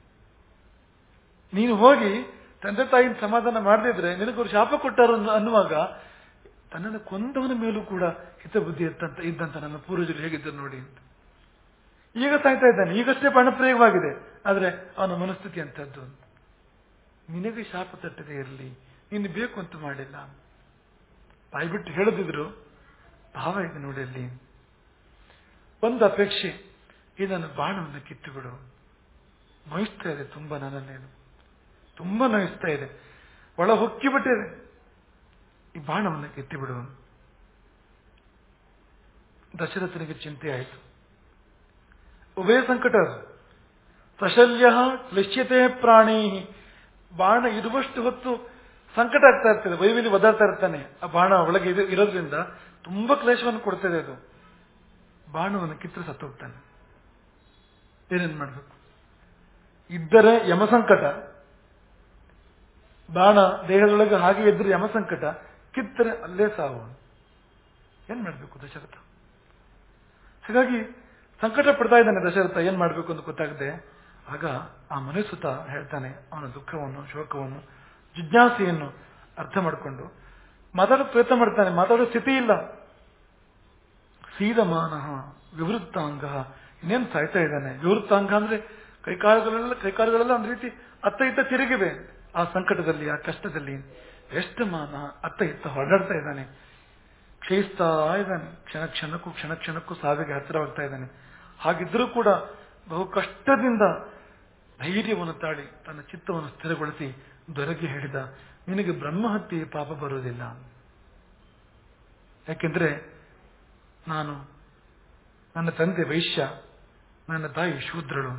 ನೀನು ಹೋಗಿ ತಂದೆ ತಾಯಿನ ಸಮಾಧಾನ ಮಾಡದಿದ್ರೆ ನಿನಗವ್ರು ಶಾಪ ಕೊಟ್ಟಾರು ಅನ್ನೋ- ಅನ್ನುವಾಗ ತನ್ನನ್ನು ಕೊಂದವನ ಮೇಲೂ ಕೂಡ ಹಿತಬುದ್ಧಿ ಇತ್ತಂತ ಇದ್ದಂತ ನನ್ನ ಪೂರ್ವಜರು ಹೇಗಿದ್ದರು ನೋಡಿ ಅಂತ ಈಗ ಸಾಯ್ತಾ ಇದ್ದಾನೆ ಈಗಷ್ಟೇ ಪ್ರಾಣಪ್ರಯೋಗವಾಗಿದೆ ಆದ್ರೆ ಅವನ ಮನಸ್ಥಿತಿ ಅಂತದ್ದು ಅಂತ ನಿನಗೆ ಶಾಪ ತಟ್ಟದೆ ಇರಲಿ ನೀನು ಬೇಕು ಅಂತ ಮಾಡಿಲ್ಲ ಬಾಯಿ ಬಿಟ್ಟು ಹೇಳದಿದ್ರು ಭಾವ ಇದೆ ನೋಡಿ ಅಲ್ಲಿ ಒಂದು ಅಪೇಕ್ಷೆ ಈ ನನ್ನ ಬಾಣವನ್ನು ಕಿತ್ತು ಬಿಡು ನೋಯಿಸ್ತಾ ಇದೆ ತುಂಬಾ ನನ್ನನ್ನೇನು ತುಂಬಾ ನೋಯಿಸ್ತಾ ಇದೆ ಒಳ ಹೊಕ್ಕಿ ಬಿಟ್ಟಿದೆ ಈ ಬಾಣವನ್ನು ಕಿತ್ತಿ ಬಿಡು ದಶರಥನಿಗೆ ಚಿಂತೆ ಆಯಿತು ಉಭಯ ಸಂಕಟ ಅದು. ಸಶಲ್ಯ ಕ್ಲಿಶ್ಯತೆ ಪ್ರಾಣಿ ಬಾಣ ಇರುವಷ್ಟು ಹೊತ್ತು ಸಂಕಟ ಆಗ್ತಾ ಇರ್ತದೆ ವೈವಿಲಿ ಒದಾಡ್ತಾ ಇರ್ತಾನೆ ಆ ಬಾಣ ಒಳಗೆ ಇದು ಇರೋದ್ರಿಂದ ತುಂಬಾ ಕ್ಲೇಶವನ್ನು ಕೊಡ್ತದೆ ಅದು ಬಾಣವನ್ನು ಕಿತ್ತು ಸತ್ತೋಗ್ತಾನೆ ಏನೇನ್ ಮಾಡ್ಬೇಕು ಇದ್ದರೆ ಯಮ ಸಂಕಟ ಬಾಣ ದೇಹದೊಳಗೆ ಹಾಗೆ ಇದ್ರೆ ಯಮ ಸಂಕಟ ಕಿತ್ತರೆ ಅಲ್ಲೇ ಸಾವು ಏನ್ ಮಾಡ್ಬೇಕು ದಶರಥ ಹಾಗಾಗಿ ಸಂಕಟ ಪಡ್ತಾ ಇದ್ದಾನೆ ದಶರಥ ಏನ್ ಮಾಡ್ಬೇಕು ಅಂತ ಗೊತ್ತಾಗದೆ ಆಗ ಆ ಮನುಸುತ ಹೇಳ್ತಾನೆ ಅವನ ದುಃಖವನ್ನು ಶೋಕವನ್ನು ಜಿಜ್ಞಾಸೆಯನ್ನು ಅರ್ಥ ಮಾಡಿಕೊಂಡು ಮಾತಾಡೋ ಪ್ರಯತ್ನ ಮಾಡ್ತಾನೆ ಮಾತಾಡೋ ಸ್ಥಿತಿ ಇಲ್ಲ ಸೀದಮಾನ ವಿವೃತ್ತಾಂಗ ಇನ್ನೇನು ಸಾಯ್ತಾ ಇದ್ದಾನೆ ವಿವೃತ್ತಾಂಗ ಅಂದ್ರೆ ಕೈಕಾಲುಗಳೆಲ್ಲ ಕೈಕಾಲುಗಳೆಲ್ಲ ಒಂದು ರೀತಿ ಅತ್ತ ಇತ್ತ ತಿರುಗಿವೆ ಆ ಸಂಕಟದಲ್ಲಿ ಆ ಕಷ್ಟದಲ್ಲಿ ಎಷ್ಟು ಮಾನ ಅತ್ತ ಇತ್ತ ಹೊರಡಾಡ್ತಾ ಇದ್ದಾನೆ ಕ್ಷಯಿಸ್ತಾ ಇದ್ದಾನೆ ಕ್ಷಣ ಕ್ಷಣಕ್ಕೂ ಕ್ಷಣ ಕ್ಷಣಕ್ಕೂ ಸಾವಿಗೆ ಹತ್ತಿರವಾಗ್ತಾ ಇದ್ದಾನೆ ಹಾಗಿದ್ರೂ ಕೂಡ ಬಹು ಕಷ್ಟದಿಂದ ಧೈರ್ಯವನ್ನು ತಾಳಿ ತನ್ನ ಚಿತ್ತವನ್ನು ಸ್ಥಿರಗೊಳಿಸಿ ದೊರೆಗೆ ಹೇಳಿದ ನಿನಗೆ ಬ್ರಹ್ಮಹತ್ಯೆ ಪಾಪ ಬರುವುದಿಲ್ಲ ಯಾಕೆಂದ್ರೆ ನಾನು ನನ್ನ ತಂದೆ ವೈಶ್ಯ ನನ್ನ ತಾಯಿ ಶೂದ್ರಳು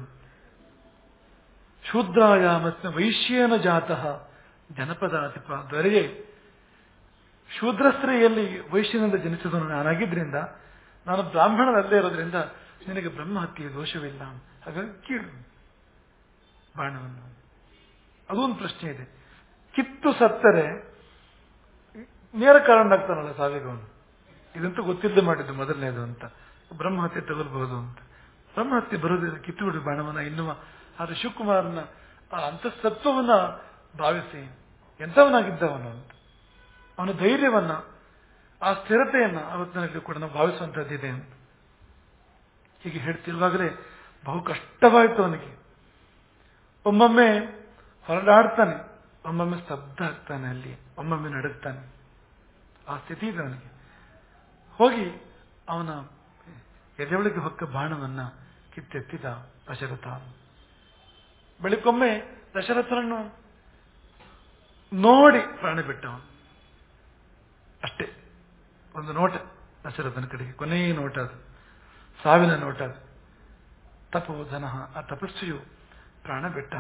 ಶೂದ್ರಾಯಾಮಸ್ನ ವೈಶ್ಯೇನ ಜಾತಃ ಜನಪದಾಧಿಪ ದೊರೆಯೇ ಶೂದ್ರ ಸ್ತ್ರೀಯಲ್ಲಿ ವೈಶ್ಯನಿಂದ ಜನಿಸಿದನು ನಾನಾಗಿದ್ರಿಂದ ನಾನು ಬ್ರಾಹ್ಮಣನಲ್ಲೇ ಇರೋದ್ರಿಂದ ನಿನಗೆ ಬ್ರಹ್ಮಹತ್ಯೆ ದೋಷವಿಲ್ಲ ಹಾಗಾಗಿ ಕೀಳು ಬಾಣವನ್ನು ಅದೊಂದು ಪ್ರಶ್ನೆ ಇದೆ ಕಿತ್ತು ಸತ್ತರೆ ನೇರ ಕಾರಣನಾಗ್ತಾನಲ್ಲ ಸಾವಿಗವನು ಇದಂತೂ ಗೊತ್ತಿಲ್ಲದೆ ಮಾಡಿದ್ದು ಮೊದಲನೇದು ಅಂತ ಬ್ರಹ್ಮಹತ್ಯೆ ತಗೊಳ್ಬಹುದು ಅಂತ ಬ್ರಹ್ಮಹತ್ಯೆ ಬರೋದಿಲ್ಲ ಕಿತ್ತು ಬಿಡು ಬಾಣವನ್ನ ಇನ್ನುವ ಆ ಶಿವಕುಮಾರನ ಆ ಅಂತಸ್ತತ್ವವನ್ನ ಭಾವಿಸಿ ಎಂಥವನಾಗಿದ್ದವನು ಅಂತ ಅವನ ಧೈರ್ಯವನ್ನ ಆ ಸ್ಥಿರತೆಯನ್ನ ಅವತ್ತಿನಲ್ಲಿ ಕೂಡ ನಾವು ಭಾವಿಸುವಂತದ್ದಿದೆ ಅಂತ ಹೀಗೆ ಹೇಳ್ತಿರುವಾಗಲೇ ಬಹು ಕಷ್ಟವಾಯಿತು ಅವನಿಗೆ ಒಮ್ಮೊಮ್ಮೆ ಹೊರಡಾಡ್ತಾನೆ ಒಮ್ಮೊಮ್ಮೆ ಸ್ತಬ್ಧ ಆಗ್ತಾನೆ ಅಲ್ಲಿ ಒಮ್ಮೊಮ್ಮೆ ನಡುಗ್ತಾನೆ ಆ ಸ್ಥಿತಿ ಇದೆ ಅವನಿಗೆ ಹೋಗಿ ಅವನ ಎದೆಯೊಳಗೆ ಹೊಕ್ಕ ಬಾಣವನ್ನ ಕಿತ್ತೆತ್ತಿದ ದಶರಥ ಬಳಿಕೊಮ್ಮೆ ದಶರಥನನ್ನು ನೋಡಿ ಪ್ರಾಣ ಬಿಟ್ಟವನು ಅಷ್ಟೇ ಒಂದು ನೋಟ ದಶರಥನ ಕಡೆಗೆ ಕೊನೆಯ ನೋಟ ಅದು ಸಾವಿನ ನೋಟ ಅದು ತಪೋಧನ ಆ ತಪಸ್ವಿಯು ಪ್ರಾಣ ಬಿಟ್ಟ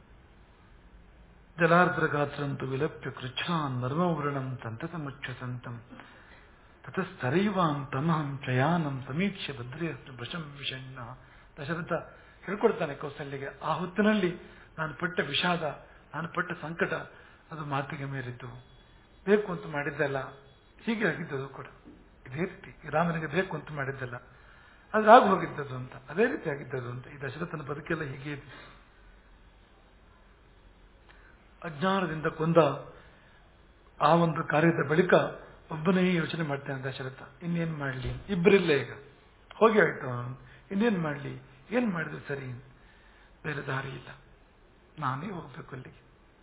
ಜಲಾರ್ದ್ರ ಗಾತ್ರಂತು ವಿಲಪ್ಯ ಕೃಚ್ಛಾನ್ ನರ್ಮವೃಣಂ ತಂತತಮುಚ್ಛಸಂತಂ ತತಸ್ತರೈವಾಂ ತಮಹಂ ಚಯಾನಂ ಸಮೀಕ್ಷೆ ಭದ್ರೇ ವೃಷಂ ವಿಷಣ್ಣ ದಶರಥ ಹೇಳ್ಕೊಡ್ತಾನೆ ಕೌಸಲ್ಯಗೆ ಆ ಹೊತ್ತಿನಲ್ಲಿ ನಾನು ಪಟ್ಟ ವಿಷಾದ ನಾನು ಪಟ್ಟ ಸಂಕಟ ಅದು ಮಾತಿಗೆ ಮೀರಿದ್ದು ಬೇಕು ಅಂತ ಮಾಡಿದ್ದಲ್ಲ ಹೀಗೆ ಆಗಿದ್ದದು ಕೂಡ ಇದೇ ರೀತಿ ಈ ರಾಮನಿಗೆ ಬೇಕು ಅಂತ ಮಾಡಿದ್ದಲ್ಲ ಅದು ಆಗಿ ಹೋಗಿದ್ದದು ಅಂತ ಅದೇ ರೀತಿ ಆಗಿದ್ದದು ಅಂತ ಈ ದಶರಥನ ಬದುಕೆಲ್ಲ ಹೀಗೆ ಇದೆ ಅಜ್ಞಾನದಿಂದ ಕೊಂದ ಆ ಒಂದು ಕಾರ್ಯದ ಬಳಿಕ ಒಬ್ಬನೇ ಯೋಚನೆ ಮಾಡ್ತಾನೆ ದಶರಥ ಇನ್ನೇನ್ ಮಾಡಲಿ ಇಬ್ಬರಿಲ್ಲ ಈಗ ಹೋಗಿ ಆಯ್ತು ಅವನು ಇನ್ನೇನ್ ಮಾಡಲಿ ಏನ್ ಮಾಡಿದ್ರು ಸರಿ ಬೇರೆ ದಾರಿ ಇಲ್ಲ ನಾನೇ ಹೋಗ್ಬೇಕು ಅಲ್ಲಿಗೆ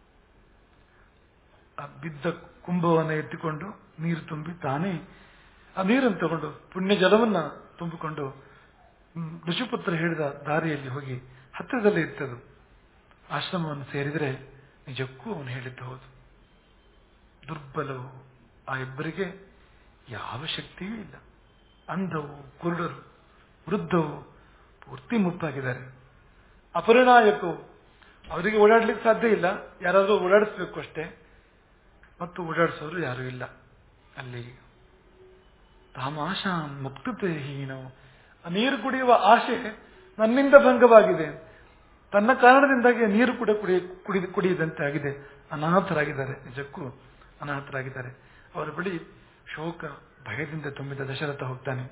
ಆ ಬಿದ್ದ ಕುಂಭವನ್ನು ಎತ್ತಿಕೊಂಡು ನೀರು ತುಂಬಿ ತಾನೇ ಆ ನೀರನ್ನು ತಗೊಂಡು ಪುಣ್ಯ ಜಲವನ್ನ ತುಂಬಿಕೊಂಡು ಹ್ಮ್, ಋಷಿಪುತ್ರ ಹೇಳಿದ ದಾರಿಯಲ್ಲಿ ಹೋಗಿ ಹತ್ತಿರದಲ್ಲೇ ಇರ್ತದು ಆಶ್ರಮವನ್ನು ಸೇರಿದರೆ ನಿಜಕ್ಕೂ ಅವನು ಹೇಳಿದ್ದು ಹೌದು ದುರ್ಬಲವು ಆ ಇಬ್ಬರಿಗೆ ಯಾವ ಶಕ್ತಿಯೂ ಇಲ್ಲ ಅಂಧವು ಕುರುಡರು ವೃದ್ಧವು ಪೂರ್ತಿ ಮುಪ್ಪಾಗಿದ್ದಾರೆ ಅಪರಿಣಾಯಕವು ಅವರಿಗೆ ಓಡಾಡ್ಲಿಕ್ಕೆ ಸಾಧ್ಯ ಇಲ್ಲ ಯಾರಾದರೂ ಓಡಾಡಿಸ್ಬೇಕು ಅಷ್ಟೇ ಮತ್ತು ಓಡಾಡಿಸೋರು ಯಾರೂ ಇಲ್ಲ ಅಲ್ಲಿ ತಾಮಾಶ ಮುಕ್ತತೆ ಹೀನವು ಆ ನೀರು ಕುಡಿಯುವ ಆಶೆ ನನ್ನಿಂದ ಭಂಗವಾಗಿದೆ ತನ್ನ ಕಾರಣದಿಂದಾಗಿ ನೀರು ಕೂಡ ಕುಡಿ ಕುಡಿದ ಕುಡಿಯದಂತೆ ಆಗಿದೆ ಅನಾಥರಾಗಿದ್ದಾರೆ ನಿಜಕ್ಕೂ ಅನಾಥರಾಗಿದ್ದಾರೆ ಅವರ ಬಳಿ ಶೋಕ ಭಯದಿಂದ ತುಂಬಿದ ದಶರಥ ಹೋಗ್ತಾನೆ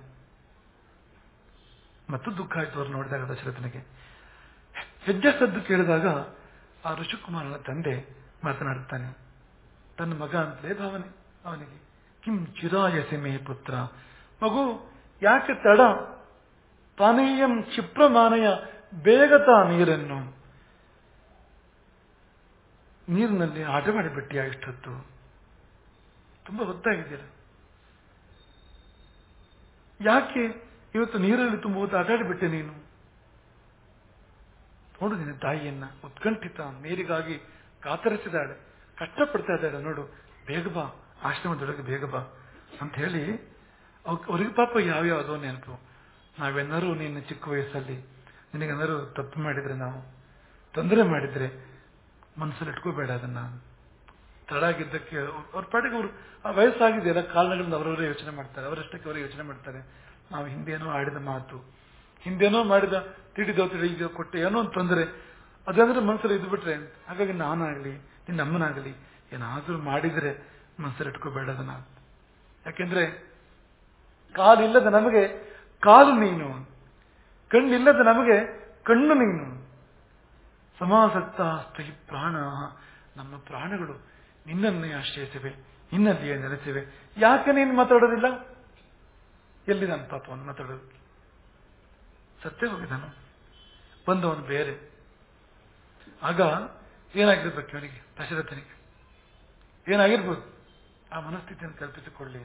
ಮತ್ತು ದುಃಖ ಆಯ್ತು ಅವರು ನೋಡಿದಾಗ ದಶರಥನಿಗೆ ಹೆಜ್ಜೆ ಸದ್ದು ಕೇಳಿದಾಗ ಆ ಋಷಿಕುಮಾರನ ತಂದೆ ಮಾತನಾಡುತ್ತಾನೆ ತನ್ನ ಮಗ ಅಂತಲೇ ಭಾವನೆ ಅವನಿಗೆ ಕಿಂ ಚಿರಾಯಸಿ ಮೇ ಪುತ್ರ ಮಗು ಯಾಕೆ ತಡ ಪಾನೀಯಂ ಕ್ಷಿಪ್ರಮಾನಯ ಬೇಗತ ನೀರನ್ನು ನೀರಿನಲ್ಲಿ ಆಟ ಮಾಡಿಬಿಟ್ಟಿಯಾ ಇಷ್ಟೊತ್ತು ತುಂಬಾ ಹೊತ್ತಾಗಿದ್ದೀರ ಯಾಕೆ ಇವತ್ತು ನೀರಲ್ಲಿ ತುಂಬ ಹೊತ್ತು ಆಟಾಡಿಬಿಟ್ಟೆ ನೀನು ನೋಡು ನಿನ್ನ ತಾಯಿಯನ್ನ ಉತ್ಕಂಠಿತ ನೀರಿಗಾಗಿ ಕಾತರಿಸಿದಾಳೆ ಕಷ್ಟಪಡ್ತಾ ಇದ್ದಾಳೆ ನೋಡು ಬೇಗ ಬಾ ಆಶ್ರಮದೊಳಗೆ ಬೇಗ ಬಾ ಅಂತ ಹೇಳಿ ಅವ್- ಅವ್ರಿಗೆ ಪಾಪ ಯಾವ್ಯಾವುದೋ ನೆನಪು ನಾವೆಲ್ಲರೂ ನಿನ್ನ ಚಿಕ್ಕ ವಯಸ್ಸಲ್ಲಿ ನಿನಗೇನಾದ್ರು ತಪ್ಪು ಮಾಡಿದ್ರೆ ನಾವು ತೊಂದರೆ ಮಾಡಿದ್ರೆ ಮನಸ್ಸಲ್ಲಿ ಇಟ್ಕೋಬೇಡ ಅದನ್ನ ತಡಾಗಿದ್ದಕ್ಕೆ ಅವ್ರ ಪಾಟಿಗೆ ಅವರು ಆ ವಯಸ್ಸಾಗಿದೆಯಲ್ಲ ಕಾರಣಗಳಿಂದ ಅವರವರೇ ಯೋಚನೆ ಮಾಡ್ತಾರೆ ಅವರಷ್ಟಕ್ಕೆ ಅವರೇ ಯೋಚನೆ ಮಾಡ್ತಾರೆ ನಾವು ಹಿಂದೇನೋ ಆಡಿದ ಮಾತು ಹಿಂದೇನೋ ಮಾಡಿದ ತಿಳಿದೋ ತಿಳಿದೋ ಕೊಟ್ಟೆ ಏನೋ ಒಂದು ತೊಂದರೆ ಅದಂದ್ರೆ ಮನಸ್ಸಲ್ಲಿ ಇದ್ದು ಬಿಟ್ರೆ ಹಾಗಾಗಿ ನಾನಾಗ್ಲಿ ನಿನ್ನ ಅಮ್ಮನಾಗಲಿ ಏನಾದ್ರೂ ಮಾಡಿದ್ರೆ ಮನಸ್ಸಲ್ಲಿ ಇಟ್ಕೋಬೇಡ ಅದನ್ನ ಯಾಕೆಂದ್ರೆ ಕಾಲಿಲ್ಲದ ನಮಗೆ ಕಾಲು ನೀನು ಕಣ್ಣಿಲ್ಲದ ನಮಗೆ ಕಣ್ಣು ನೀನು ಸಮಾಸಕ್ತ ಸ್ಥಿ ಪ್ರಾಣ ನಮ್ಮ ಪ್ರಾಣಗಳು ನಿನ್ನನ್ನೇ ಆಶ್ರಯಿಸಿವೆ ನಿನ್ನಲ್ಲಿಯೇ ನೆಲೆಸಿವೆ ಯಾಕೆ ನೀನು ಮಾತಾಡೋದಿಲ್ಲ ಎಲ್ಲಿ ನನ್ನ ಪಾಪವನ್ನು ಮಾತಾಡೋದು ಸತ್ಯ ಹೋಗಿದ್ದಾನು ಬಂದವನು ಬೇರೆ ಆಗ ಏನಾಗಿರ್ಬೇಕು ಇವನಿಗೆ ದಶರಥನಿಗೆ ಏನಾಗಿರ್ಬೋದು ಆ ಮನಸ್ಥಿತಿಯನ್ನು ಕಲ್ಪಿಸಿಕೊಳ್ಳಿ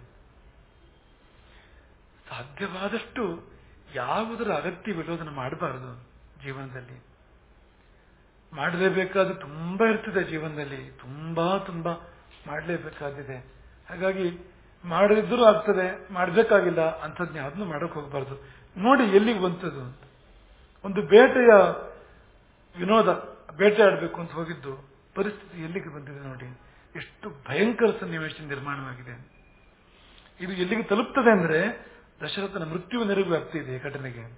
ಸಾಧ್ಯವಾದಷ್ಟು ಯಾವುದರ ಅಗತ್ಯವಿಲ್ಲೋದನ್ನು ಮಾಡಬಾರದು ಜೀವನದಲ್ಲಿ ಮಾಡಲೇಬೇಕಾದ ತುಂಬಾ ಇರ್ತದೆ ಜೀವನದಲ್ಲಿ ತುಂಬಾ ತುಂಬಾ ಮಾಡಲೇಬೇಕಾದಿದೆ ಹಾಗಾಗಿ ಮಾಡದಿದ್ರೂ ಆಗ್ತದೆ ಮಾಡಬೇಕಾಗಿಲ್ಲ ಅಂಥದ್ನ ಯಾವ್ದನ್ನು ಮಾಡಕ್ ಹೋಗ್ಬಾರ್ದು ನೋಡಿ ಎಲ್ಲಿಗೆ ಬಂತದು ಅಂತ ಒಂದು ಬೇಟೆಯ ವಿನೋದ ಬೇಟೆ ಆಡಬೇಕು ಅಂತ ಹೋಗಿದ್ದು ಪರಿಸ್ಥಿತಿ ಎಲ್ಲಿಗೆ ಬಂದಿದೆ ನೋಡಿ ಎಷ್ಟು ಭಯಂಕರ ಸನ್ನಿವೇಶ ನಿರ್ಮಾಣವಾಗಿದೆ ಇದು ಎಲ್ಲಿಗೆ ತಲುಪ್ತದೆ ಅಂದ್ರೆ ದಶರಥನ ಮೃತ್ಯುವಿನವರೆಗೂ ಆಗ್ತಿದೆ ಈ ಘಟನೆಗೆ ಅಂತ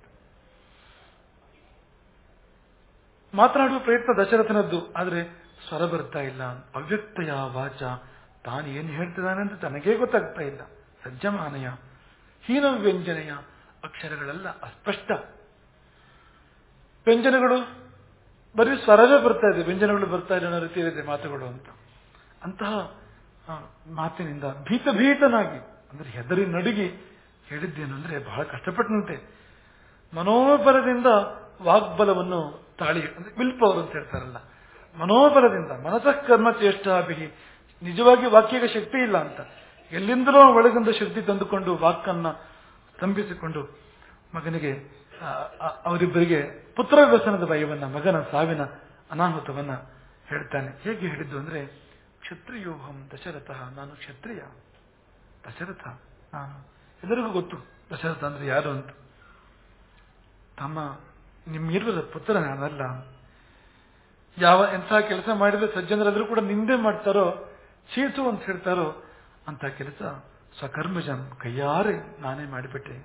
ಮಾತನಾಡುವ ಪ್ರಯತ್ನ ದಶರಥನದ್ದು ಆದ್ರೆ ಸ್ವರ ಬರ್ತಾ ಇಲ್ಲ ಅವ್ಯಕ್ತಯ ವಾಚ ತಾನು ಏನು ಹೇಳ್ತಿದ್ದಾನೆ ಅಂತ ತನಗೇ ಗೊತ್ತಾಗ್ತಾ ಇಲ್ಲ ಸಜ್ಜಮಾನಯ ಹೀನ ವ್ಯಂಜನೆಯ ಅಕ್ಷರಗಳೆಲ್ಲ ಅಸ್ಪಷ್ಟ ವ್ಯಂಜನಗಳು ಬರೀ ಸ್ವರವೇ ಬರ್ತಾ ಇದೆ ವ್ಯಂಜನಗಳು ಬರ್ತಾ ಇಲ್ಲ ಅನ್ನೋ ರೀತಿಯಲ್ಲಿದೆ ಮಾತುಗಳು ಅಂತ ಅಂತಹ ಆ, ಮಾತಿನಿಂದ ಭೀತ ಭೀತನಾಗಿ ಅಂದ್ರೆ ಹೆದರಿ ನಡುಗಿ ಹೇಳಿದ್ದೇನು ಅಂದ್ರೆ ಬಹಳ ಕಷ್ಟಪಟ್ಟಂತೆ ಮನೋಬಲದಿಂದ ವಾಗ್ಬಲವನ್ನು ತಾಳಿ ಅಂದ್ರೆ ವಿಲ್ ಪವರ್ ಅಂತ ಹೇಳ್ತಾರಲ್ಲ ಮನೋಬಲದಿಂದ ಮನಸಃ ಕರ್ಮ ಚೇಷ್ಟಾಭಿ ನಿಜವಾಗಿ ವಾಕ್ಯಕ್ಕೆ ಶಕ್ತಿ ಇಲ್ಲ ಅಂತ ಎಲ್ಲಿಂದಲೋ ಒಳಗಿಂದ ಶಕ್ತಿ ತಂದುಕೊಂಡು ವಾಕನ್ನ ಸ್ತಂಭಿಸಿಕೊಂಡು ಮಗನಿಗೆ ಆ, ಆ, ಅವರಿಬ್ಬರಿಗೆ ಪುತ್ರ ವ್ಯಸನದ ಭಯವನ್ನ ಮಗನ ಸಾವಿನ ಅನಾಹುತವನ್ನ ಹೇಳ್ತಾನೆ ಹೇಗೆ ಹೇಳಿದ್ದು ಅಂದ್ರೆ ಕ್ಷತ್ರಿಯೋಹಂ ದಶರಥ ನಾನು ಕ್ಷತ್ರಿಯ ದಶರಥ ನಾನು ಎಲ್ಲರಿಗೂ ಗೊತ್ತು ದಶರಥ ಅಂದ್ರೆ ಯಾರು ಅಂತ ತಮ್ಮ ನಿಮ್ಮಿರುವರ ಪುತ್ರ ನಾನಲ್ಲ ಯಾವ ಎಂಥ ಕೆಲಸ ಮಾಡಿದ್ರೆ ಸಜ್ಜನರೆಲ್ಲರೂ ಕೂಡ ನಿಂದೆ ಮಾಡ್ತಾರೋ ಚೀತು ಅಂತ ಹೇಳ್ತಾರೋ ಅಂತ ಕೆಲಸ ಸ್ವಕರ್ಮಜಂ ಕೈಯಾರೆ ನಾನೇ ಮಾಡಿಬಿಟ್ಟೆ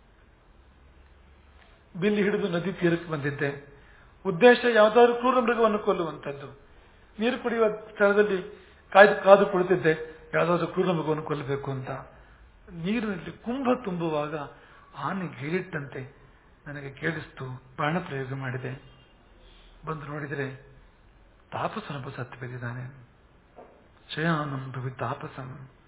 ಬಿಲ್ಲಿ ಹಿಡಿದು ನದಿ ತೀರಕ್ಕೆ ಬಂದಿದ್ದೆ ಉದ್ದೇಶ ಯಾವ್ದಾದ್ರು ಕ್ರೂರ ಮೃಗವನ್ನು ಕೊಲ್ಲುವಂಥದ್ದು ನೀರು ಕುಡಿಯುವ ಸ್ಥಳದಲ್ಲಿ ಕಾಯ್ದು ಕಾದು ಕುಳಿತಿದ್ದೆ ಯಾವ್ದಾದ್ರು ಕ್ರೂರ ಮೃಗವನ್ನು ಕೊಲ್ಲಬೇಕು ಅಂತ ನೀರಿನಲ್ಲಿ ಕುಂಭ ತುಂಬುವಾಗ ಆನೆ ಗೀಳಿಟ್ಟಂತೆ ನನಗೆ ಕೇಳಿಸ್ತು ಬಾಣ ಪ್ರಯೋಗ ಮಾಡಿದೆ ಬಂದು ನೋಡಿದರೆ ತಾಪಸನೊಬ್ಬ ಸತ್ತು ಬಿದ್ದಿದ್ದಾನೆ ಶಯಾನಂ ಭವಿ ತಾಪಸಂ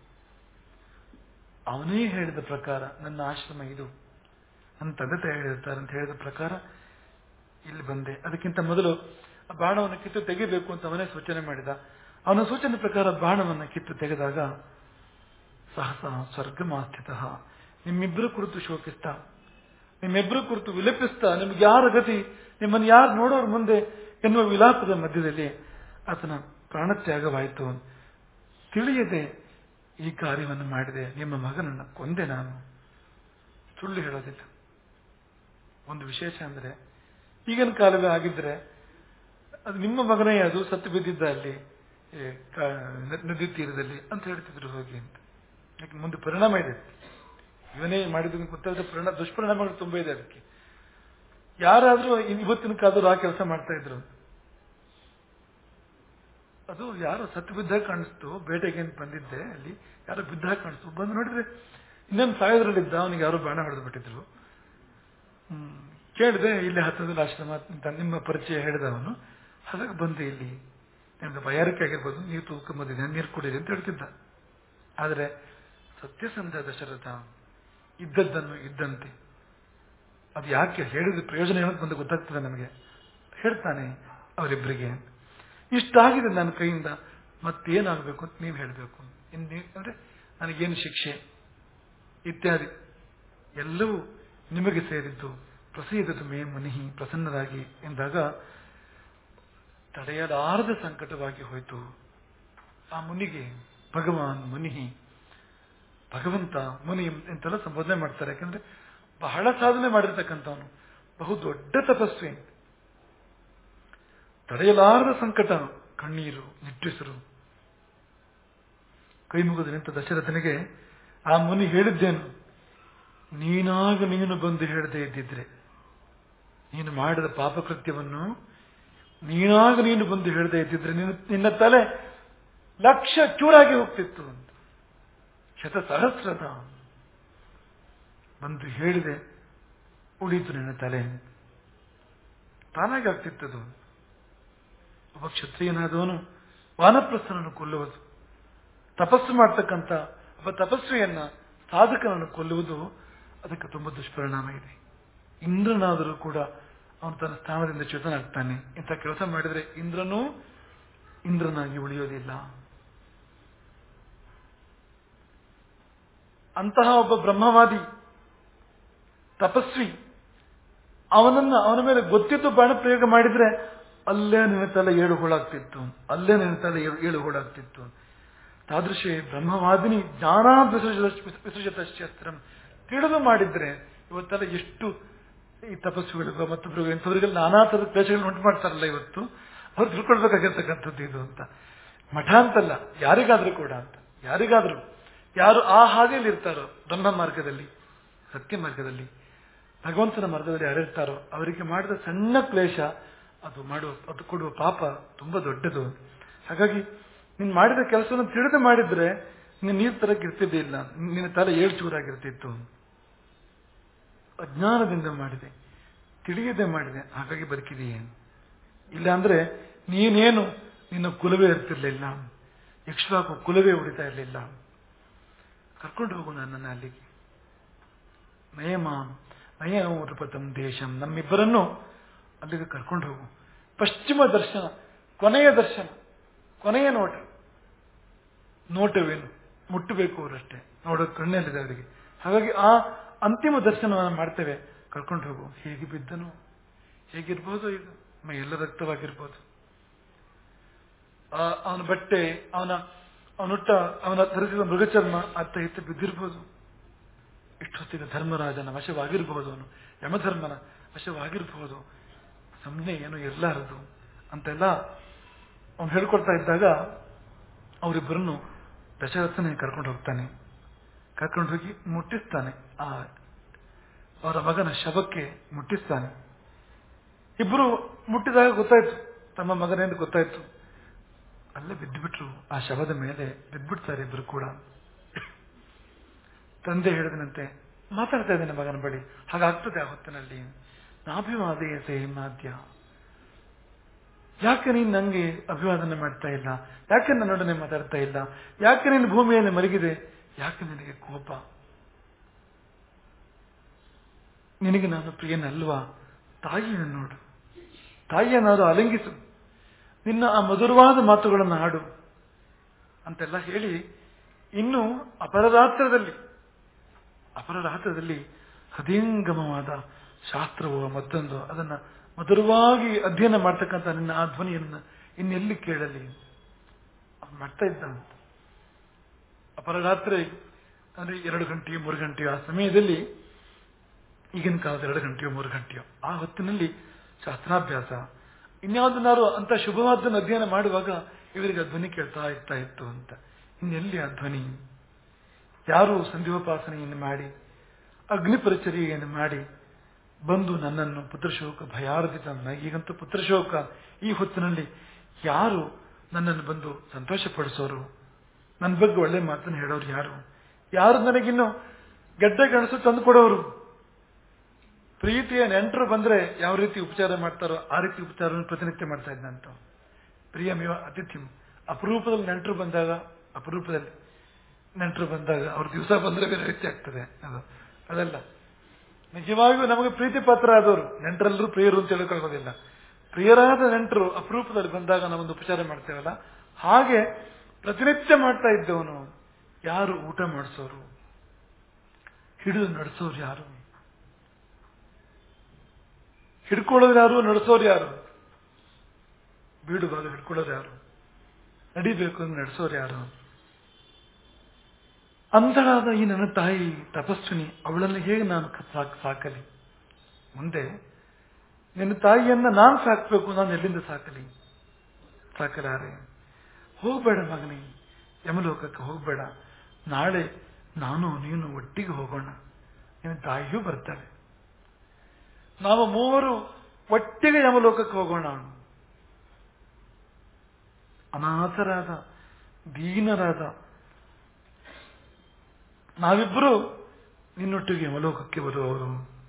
ಅವನೇ ಹೇಳಿದ ಪ್ರಕಾರ ನನ್ನ ಆಶ್ರಮ ಇದು ನನ್ನ ತಂದೆ ತಾಯಿ ಹೇಳಿರ್ತಾರೆ ಅಂತ ಹೇಳಿದ ಪ್ರಕಾರ ಇಲ್ಲಿ ಬಂದೆ ಅದಕ್ಕಿಂತ ಮೊದಲು ಆ ಬಾಣವನ್ನು ಕಿತ್ತು ತೆಗಿಬೇಕು ಅಂತ ಅವನೇ ಸೂಚನೆ ಮಾಡಿದ ಅವನ ಸೂಚನೆ ಪ್ರಕಾರ ಬಾಣವನ್ನು ಕಿತ್ತು ತೆಗೆದಾಗ ಸಹಸ ಸ್ವರ್ಗಮಾಸ್ಥಿತ ನಿಮ್ಮಿಬ್ಬರು ಕುರಿತು ಶೋಕಿಸ್ತಾ ನಿಮ್ಮಿಬ್ಬರು ಕುರಿತು ವಿಲಪಿಸ್ತಾ ನಿಮ್ಗೆ ಯಾರ ಗತಿ ನಿಮ್ಮನ್ನು ಯಾರು ನೋಡೋರು ಮುಂದೆ ಎನ್ನುವ ವಿಲಾಪದ ಮಧ್ಯದಲ್ಲಿ ಆತನ ಪ್ರಾಣತ್ಯಾಗವಾಯಿತು ತಿಳಿಯದೆ ಈ ಕಾರ್ಯವನ್ನು ಮಾಡಿದೆ ನಿಮ್ಮ ಮಗನನ್ನು ಕೊಂದೆ ನಾನು ಸುಳ್ಳು ಹೇಳೋದಿಲ್ಲ ಒಂದು ವಿಶೇಷ ಅಂದ್ರೆ ಈಗಿನ ಕಾಲವೇ ಆಗಿದ್ರೆ ಅದು ನಿಮ್ಮ ಮಗನೇ ಅದು ಸತ್ತು ಬಿದ್ದಿದ್ದ ಅಲ್ಲಿ ಏ, ಕ- ನದಿ ತೀರದಲ್ಲಿ ಅಂತ ಹೇಳ್ತಿದ್ರು ಹೋಗಿ ಅಂತ ಯಾಕೆ ಮುಂದೆ ಪರಿಣಾಮ ಇದೆ ಇವನೇ ಮಾಡಿದ ಗೊತ್ತಾದ ಪರಿಣಾಮ ದುಷ್ಪರಿಣಾಮಗಳು ತುಂಬಾ ಇದೆ ಅದಕ್ಕೆ ಯಾರಾದ್ರೂ ಇವತ್ತಿನ ಕಾಲದವ್ರು ಆ ಕೆಲಸ ಮಾಡ್ತಾ ಇದ್ರು ಅದು ಯಾರೋ ಸತ್ತು ಬಿದ್ದಾಗ ಕಾಣಿಸ್ತು ಬೇಟೆಗೆ ಅಂತ ಬಂದಿದ್ದೆ ಅಲ್ಲಿ ಯಾರೋ ಬಿದ್ದಾಗ ಕಾಣಿಸ್ತು ಬಂದು ನೋಡಿದ್ರೆ ಇನ್ನೊಂದು ಸಾಯೋದ್ರಲ್ಲಿದ್ದ ಅವನಿಗೆ ಯಾರೋ ಬಾಣ ಹೊಡೆದು ಬಿಟ್ಟಿದ್ರು ಹ್ಮ್ ಕೇಳಿದೆ ಇಲ್ಲಿ ಹತ್ತದಲ್ಲಿ ಆಶ್ರಮ ಅಂತ ನಿಮ್ಮ ಪರಿಚಯ ಹೇಳಿದ ಅವನು ಹಾಗಾಗಿ ಬಂದೆ ಇಲ್ಲಿ ನಿಮ್ಗೆ ಬಯಾರಿಕೆ ಆಗಿರ್ಬೋದು ನೀರು ತೂಕೊಂಬಂದಿದೆ ನೀರು ಕುಡಿದೆ ಅಂತ ಹೇಳ್ತಿದ್ದ ಆದರೆ ಸತ್ಯಸಂಧ ದಶರಥ ಇದ್ದದ್ದನ್ನು ಇದ್ದಂತೆ ಅದು ಯಾಕೆ ಹೇಳಿದ ಪ್ರಯೋಜನ ಏನಂತ ಬಂದು ಗೊತ್ತಾಗ್ತದೆ ನಮಗೆ ಹೇಳ್ತಾನೆ ಅವರಿಬ್ಬರಿಗೆ ಇಷ್ಟಾಗಿದೆ ನನ್ನ ಕೈಯಿಂದ ಮತ್ತೇನಾಗಬೇಕು ಅಂತ ನೀವು ಹೇಳಬೇಕು ಅಂದ್ರೆ ನನಗೇನು ಶಿಕ್ಷೆ ಇತ್ಯಾದಿ ಎಲ್ಲವೂ ನಿಮಗೆ ಸೇರಿದ್ದು ಪ್ರಸೀದದು ಮೇ ಮುನಿಹಿ ಪ್ರಸನ್ನರಾಗಿ ಎಂದಾಗ ತಡೆಯಲಾರದ ಸಂಕಟವಾಗಿ ಹೋಯಿತು ಆ ಮುನಿಗೆ ಭಗವಾನ್ ಮುನಿಹಿ ಭಗವಂತ ಮುನಿ ಎಂತೆಲ್ಲ ಸಂಬೋಧನೆ ಮಾಡ್ತಾರೆ ಯಾಕಂದ್ರೆ ಬಹಳ ಸಾಧನೆ ಮಾಡಿರ್ತಕ್ಕಂಥವನು ಬಹು ದೊಡ್ಡ ತಪಸ್ವಿ ತಡೆಯಲಾರದ ಸಂಕಟ ಕಣ್ಣೀರು ನಿಟ್ಟುಸಿರು ಕೈ ಮುಗಿದು ನಿಂತ ದಶರಥನಿಗೆ ಆ ಮುನಿ ಹೇಳಿದ್ದೇನು ನೀನಾಗ ನೀನು ಬಂದು ಹೇಳದೆ ಇದ್ದಿದ್ರೆ ನೀನು ಮಾಡಿದ ಪಾಪಕೃತ್ಯವನ್ನು ನೀನಾಗ ನೀನು ಬಂದು ಹೇಳದೆ ಇದ್ದಿದ್ರೆ ನಿನ್ನ ತಲೆ ಲಕ್ಷ ಚೂರಾಗಿ ಹೋಗ್ತಿತ್ತು ಅಂತ ಶತ ಸಹಸ್ರದ ಬಂದು ಹೇಳಿದೆ ಉಳಿತು ನಿನ್ನ ತಲೆ ತಾನಾಗಿ ಆಗ್ತಿತ್ತದು ಒಬ್ಬ ಕ್ಷತ್ರಿಯನಾದವನು ವಾನಪ್ರಸ್ಥನನ್ನು ಕೊಲ್ಲುವುದು ತಪಸ್ಸು ಮಾಡ್ತಕ್ಕಂಥ ಒಬ್ಬ ತಪಸ್ವಿಯನ್ನ ಸಾಧಕನನ್ನು ಕೊಲ್ಲುವುದು ಅದಕ್ಕೆ ತುಂಬ ದುಷ್ಪರಿಣಾಮ ಇದೆ ಇಂದ್ರನಾದರೂ ಕೂಡ ಅವನು ತನ್ನ ಸ್ಥಾನದಿಂದ ಚ್ಯುತನಾಗ್ತಾನೆ ಇಂಥ ಕೆಲಸ ಮಾಡಿದರೆ ಇಂದ್ರನೂ ಇಂದ್ರನಾಗಿ ಉಳಿಯೋದಿಲ್ಲ ಅಂತಹ ಒಬ್ಬ ಬ್ರಹ್ಮವಾದಿ ತಪಸ್ವಿ ಅವನನ್ನ ಅವನ ಮೇಲೆ ಗೊತ್ತಿದ್ದು ಬಾಣ ಪ್ರಯೋಗ ಮಾಡಿದ್ರೆ ಅಲ್ಲೇ ನಿನ್ನ ತಲೆ ಏಳು ಹೋಳಾಗ್ತಿತ್ತು ಅಲ್ಲೇ ನಿನ್ನ ತಲೆ ಏಳು ಹೋಳಾಗ್ತಿತ್ತು ತಾದೃಶಿ ಬ್ರಹ್ಮವಾದಿನಿ ಜ್ಞಾನಾದ್ ವಿಸೃಜತ ಶಸ್ತ್ರಂ ತಿಳಿದು ಮಾಡಿದ್ರೆ ಇವತ್ತೆಲ್ಲ ಎಷ್ಟು ಈ ತಪಸ್ಸುಗಳಿಗೂ ಮತ್ತೊಬ್ಬರಿಗೂ ಇಂಥವ್ರಿಗೆಲ್ಲ ನಾನಾ ಥರದ ಕ್ಲೇಶಗಳನ್ನ ಉಂಟು ಮಾಡ್ತಾರಲ್ಲ ಇವತ್ತು ಅವ್ರು ತಿಳ್ಕೊಳ್ಬೇಕಾಗಿರ್ತಕ್ಕಂಥದ್ದು ಇದು ಅಂತ ಮಠ ಅಂತಲ್ಲ ಯಾರಿಗಾದ್ರೂ ಕೂಡ ಅಂತ ಯಾರಿಗಾದ್ರೂ ಯಾರು ಆ ಹಾದಿಯಲ್ಲಿ ಇರ್ತಾರೋ ಬ್ರಹ್ಮ ಮಾರ್ಗದಲ್ಲಿ ಸತ್ಯ ಮಾರ್ಗದಲ್ಲಿ ಭಗವಂತನ ಮಾರ್ಗದಲ್ಲಿ ಯಾರಿರ್ತಾರೋ ಅವರಿಗೆ ಮಾಡಿದ ಸಣ್ಣ ಕ್ಲೇಶ ಅದು ಮಾಡುವ ಅದು ಕೊಡುವ ಪಾಪ ತುಂಬಾ ದೊಡ್ಡದು ಹಾಗಾಗಿ ನೀನು ಮಾಡಿದ ಕೆಲಸವನ್ನು ತಿಳಿದು ಮಾಡಿದ್ರೆ ನೀನು ನೀರು ತರಕ್ಕೆ ಇರ್ತಿದ್ದೇ ಇಲ್ಲ ನಿನ್ನ ತಲೆ ಏಳು ಚೂರಾಗಿರ್ತಿತ್ತು ಅಜ್ಞಾನದಿಂದ ಮಾಡಿದೆ ತಿಳಿಯದೆ ಮಾಡಿದೆ ಹಾಗಾಗಿ ಬದುಕಿದೆಯೇ ಇಲ್ಲ ಅಂದ್ರೆ ನೀನೇನು ನಿನ್ನ ಕುಲವೇ ಇರ್ತಿರ್ಲಿಲ್ಲ ಇಕ್ಷ್ವಾಕು ಕುಲವೇ ಉಳಿತಾ ಇರಲಿಲ್ಲ ಕರ್ಕೊಂಡು ಹೋಗು ನನ್ನನ್ನು ಅಲ್ಲಿಗೆ ನಯಮಾಂ ನಯಮೃಪತಂ ದೇಶಂ ನಮ್ಮಿಬ್ಬರನ್ನು ಅಲ್ಲಿಗೆ ಕರ್ಕೊಂಡು ಹೋಗು ಪಶ್ಚಿಮ ದರ್ಶನ ಕೊನೆಯ ದರ್ಶನ ಕೊನೆಯ ನೋಟ ನೋಟವೇನು ಮುಟ್ಟಬೇಕು ಅವರಷ್ಟೇ ನೋಡೋ ಕಣ್ಣಲ್ಲಿದೆ ಅವರಿಗೆ ಹಾಗಾಗಿ ಆ ಅಂತಿಮ ದರ್ಶನವನ್ನು ಮಾಡ್ತೇವೆ ಕರ್ಕೊಂಡು ಹೋಗು ಹೇಗೆ ಬಿದ್ದನು ಹೇಗಿರ್ಬೋದು ಈಗ ಮೈ ಎಲ್ಲ ರಕ್ತವಾಗಿರ್ಬೋದು ಅವನ ಬಟ್ಟೆ ಅವನ ಅವನುಟ್ಟ ಅವನ ಧರಿಸಿದ ಮೃಗಚರ್ಮ ಅತ್ತ ಇತ್ತ ಬಿದ್ದಿರ್ಬೋದು ಇಷ್ಟೊತ್ತಿಗೆ ಧರ್ಮರಾಜನ ವಶವಾಗಿರಬಹುದು ಅವನು ಯಮಧರ್ಮನ ವಶವಾಗಿರಬಹುದು ಸುಮ್ಮನೆ ಏನು ಇರಲಾರದು ಅಂತೆಲ್ಲ ಅವನು ಹೇಳ್ಕೊಡ್ತಾ ಇದ್ದಾಗ ಅವರಿಬ್ಬರನ್ನು ದಶರಥನೇ ಕರ್ಕೊಂಡು ಹೋಗ್ತಾನೆ ಕರ್ಕೊಂಡು ಹೋಗಿ ಮುಟ್ಟಿಸ್ತಾನೆ ಆ ಅವರ ಮಗನ ಶವಕ್ಕೆ ಮುಟ್ಟಿಸ್ತಾನೆ ಇಬ್ಬರು ಮುಟ್ಟಿದಾಗ ಗೊತ್ತಾಯ್ತು ತಮ್ಮ ಮಗನೆಂದು ಗೊತ್ತಾಯ್ತು ಅಲ್ಲೇ ಬಿದ್ದುಬಿಟ್ರು ಆ ಶವದ ಮೇಲೆ ಬಿದ್ದುಬಿಡ್ತಾರೆ ಇಬ್ಬರು ಕೂಡ ತಂದೆ ಹೇಳಿದನಂತೆ ಮಾತಾಡ್ತಾ ಇದ್ದೇನೆ ಮಗನ ಬಳಿ ಹಾಗಾಗ್ತದೆ ಆ ಹೊತ್ತಿನಲ್ಲಿ ನಾಭಿವಾದೆಯ ಸೇಮಾದ್ಯ ಯಾಕೆ ನೀನು ನಂಗೆ ಅಭಿವಾದನೆ ಮಾಡ್ತಾ ಇಲ್ಲ ಯಾಕೆ ನನ್ನೊಡನೆ ಮಾತಾಡ್ತಾ ಇಲ್ಲ ಯಾಕೆ ನೀನು ಭೂಮಿಯಲ್ಲಿ ಮಲಗಿದೆ ಯಾಕೆ ನಿನಗೆ ಕೋಪ ನಿನಗೆ ನಾನು ಪ್ರಿಯನಲ್ವಾ ತಾಯಿಯನ್ನು ನೋಡು ತಾಯಿಯನ್ನಾರು ಅಲಂಗಿಸು ನಿನ್ನ ಆ ಮಧುರವಾದ ಮಾತುಗಳನ್ನು ಹಾಡು ಅಂತೆಲ್ಲ ಹೇಳಿ ಇನ್ನು ಅಪರರಾತ್ರದಲ್ಲಿ ಅಪರರಾತ್ರದಲ್ಲಿ ಹೃದಯಂಗಮವಾದ ಶಾಸ್ತ್ರವೋ ಮತ್ತೊಂದು ಅದನ್ನ ಮಧುರವಾಗಿ ಅಧ್ಯಯನ ಮಾಡ್ತಕ್ಕಂಥ ನಿನ್ನ ಆ ಧ್ವನಿಯನ್ನು ಇನ್ನೆಲ್ಲಿ ಕೇಳಲಿ ಮಾಡ್ತಾ ಇದ್ದ ಅಂತ ಅಪರರಾತ್ರಿ ಅಂದ್ರೆ ಎರಡು ಗಂಟೆಯೋ ಮೂರು ಗಂಟೆಯೋ ಆ ಸಮಯದಲ್ಲಿ ಈಗಿನ ಕಾಲದ ಎರಡು ಗಂಟೆಯೋ ಮೂರು ಗಂಟೆಯೋ ಆ ಹೊತ್ತಿನಲ್ಲಿ ಶಾಸ್ತ್ರಾಭ್ಯಾಸ ಇನ್ಯಾವುದನ್ನಾರು ಅಂತ ಶುಭವಾದನ್ನು ಅಧ್ಯಯನ ಮಾಡುವಾಗ ಇವರಿಗೆ ಆ ಧ್ವನಿ ಕೇಳ್ತಾ ಇರ್ತಾ ಇತ್ತು ಅಂತ ಇನ್ನೆಲ್ಲಿ ಆ ಧ್ವನಿ ಯಾರು ಸಂಧ್ಯೋಪಾಸನೆಯನ್ನು ಮಾಡಿ ಅಗ್ನಿ ಪರಿಚರ್ಯೆಯನ್ನು ಮಾಡಿ ಬಂದು ನನ್ನನ್ನು ಪುತ್ರಶೋಕ ಭಯಾರ್ಜಿತ ಈಗಂತೂ ಪುತ್ರಶೋಕ ಈ ಹೊತ್ತಿನಲ್ಲಿ ಯಾರು ನನ್ನನ್ನು ಬಂದು ಸಂತೋಷಪಡಿಸೋರು ನನ್ನ ಬಗ್ಗೆ ಒಳ್ಳೆ ಮಾತನ್ನು ಹೇಳೋರು ಯಾರು ಯಾರು ನನಗಿನ್ನು ಗೆಡ್ಡೆ ಗಣಸು ತಂದು ಕೊಡೋರು ಪ್ರೀತಿಯ ನೆಂಟರು ಬಂದ್ರೆ ಯಾವ ರೀತಿ ಉಪಚಾರ ಮಾಡ್ತಾರೋ ಆ ರೀತಿ ಉಪಚಾರವನ್ನು ಪ್ರತಿನಿತ್ಯ ಮಾಡ್ತಾ ಇದ್ದಂತ ಪ್ರಿಯಮೇವ ಅತಿಥಿ ಅಪರೂಪದಲ್ಲಿ ನೆಂಟರು ಬಂದಾಗ ಅಪರೂಪದಲ್ಲಿ ನೆಂಟರು ಬಂದಾಗ ಅವ್ರ ದಿವಸ ಬಂದ್ರೆ ಬೇರೆ ರೀತಿ ಆಗ್ತದೆ ಅದು ಅದಲ್ಲ ನಿಜವಾಗಿಯೂ ನಮಗೆ ಪ್ರೀತಿ ಪಾತ್ರ ಆದವರು ನೆಂಟರೆಲ್ಲರೂ ಪ್ರಿಯರು ಅಂತ ಹೇಳ್ಕೊಳ್ಳೋದಿಲ್ಲ ಪ್ರಿಯರಾದ ನೆಂಟರು ಅಪರೂಪದಲ್ಲಿ ಬಂದಾಗ ನಾವೊಂದು ಉಪಚಾರ ಮಾಡ್ತೇವಲ್ಲ ಹಾಗೆ ಪ್ರತಿನಿತ್ಯ ಮಾಡ್ತಾ ಇದ್ದವನು ಯಾರು ಊಟ ಮಾಡಿಸೋರು ಹಿಡಿದು ನಡೆಸೋರು ಯಾರು ಹಿಡ್ಕೊಳ್ಳೋರು ಯಾರು ನಡೆಸೋರು ಯಾರು ಬೀಡುವಾಗ ಹಿಡ್ಕೊಳ್ಳೋರು ಯಾರು ನಡಿಬೇಕು ಅಂತ ನಡೆಸೋರು ಯಾರು ಅಂಧಳಾದ ಈ ನನ್ನ ತಾಯಿ ತಪಸ್ವಿನಿ ಅವಳನ್ನು ಹೇಗೆ ನಾನು ಸಾಕ್ ಸಾಕಲಿ ಮುಂದೆ ನಿನ್ನ ತಾಯಿಯನ್ನ ನಾನು ಸಾಕ್ಬೇಕು ನಾನು ಎಲ್ಲಿಂದ ಸಾಕಲಿ ಸಾಕಲಾರೆ ಹೋಗ್ಬೇಡ ಮಗನಿ ಯಮಲೋಕಕ್ಕೆ ಹೋಗ್ಬೇಡ ನಾಳೆ ನಾನು ನೀನು ಒಟ್ಟಿಗೆ ಹೋಗೋಣ ನಿನ್ನ ತಾಯಿಯೂ ಬರ್ತಾಳೆ ನಾವು ಮೂವರು ಒಟ್ಟಿಗೆ ಯಮಲೋಕಕ್ಕೆ ಹೋಗೋಣ ಅನಾಥರಾದ ದೀನರಾದ ನಾವಿಬ್ಬರು ನಿನ್ನೊಟ್ಟಿಗೆ ಯಮಲೋಕಕ್ಕೆ ಬರುವವರು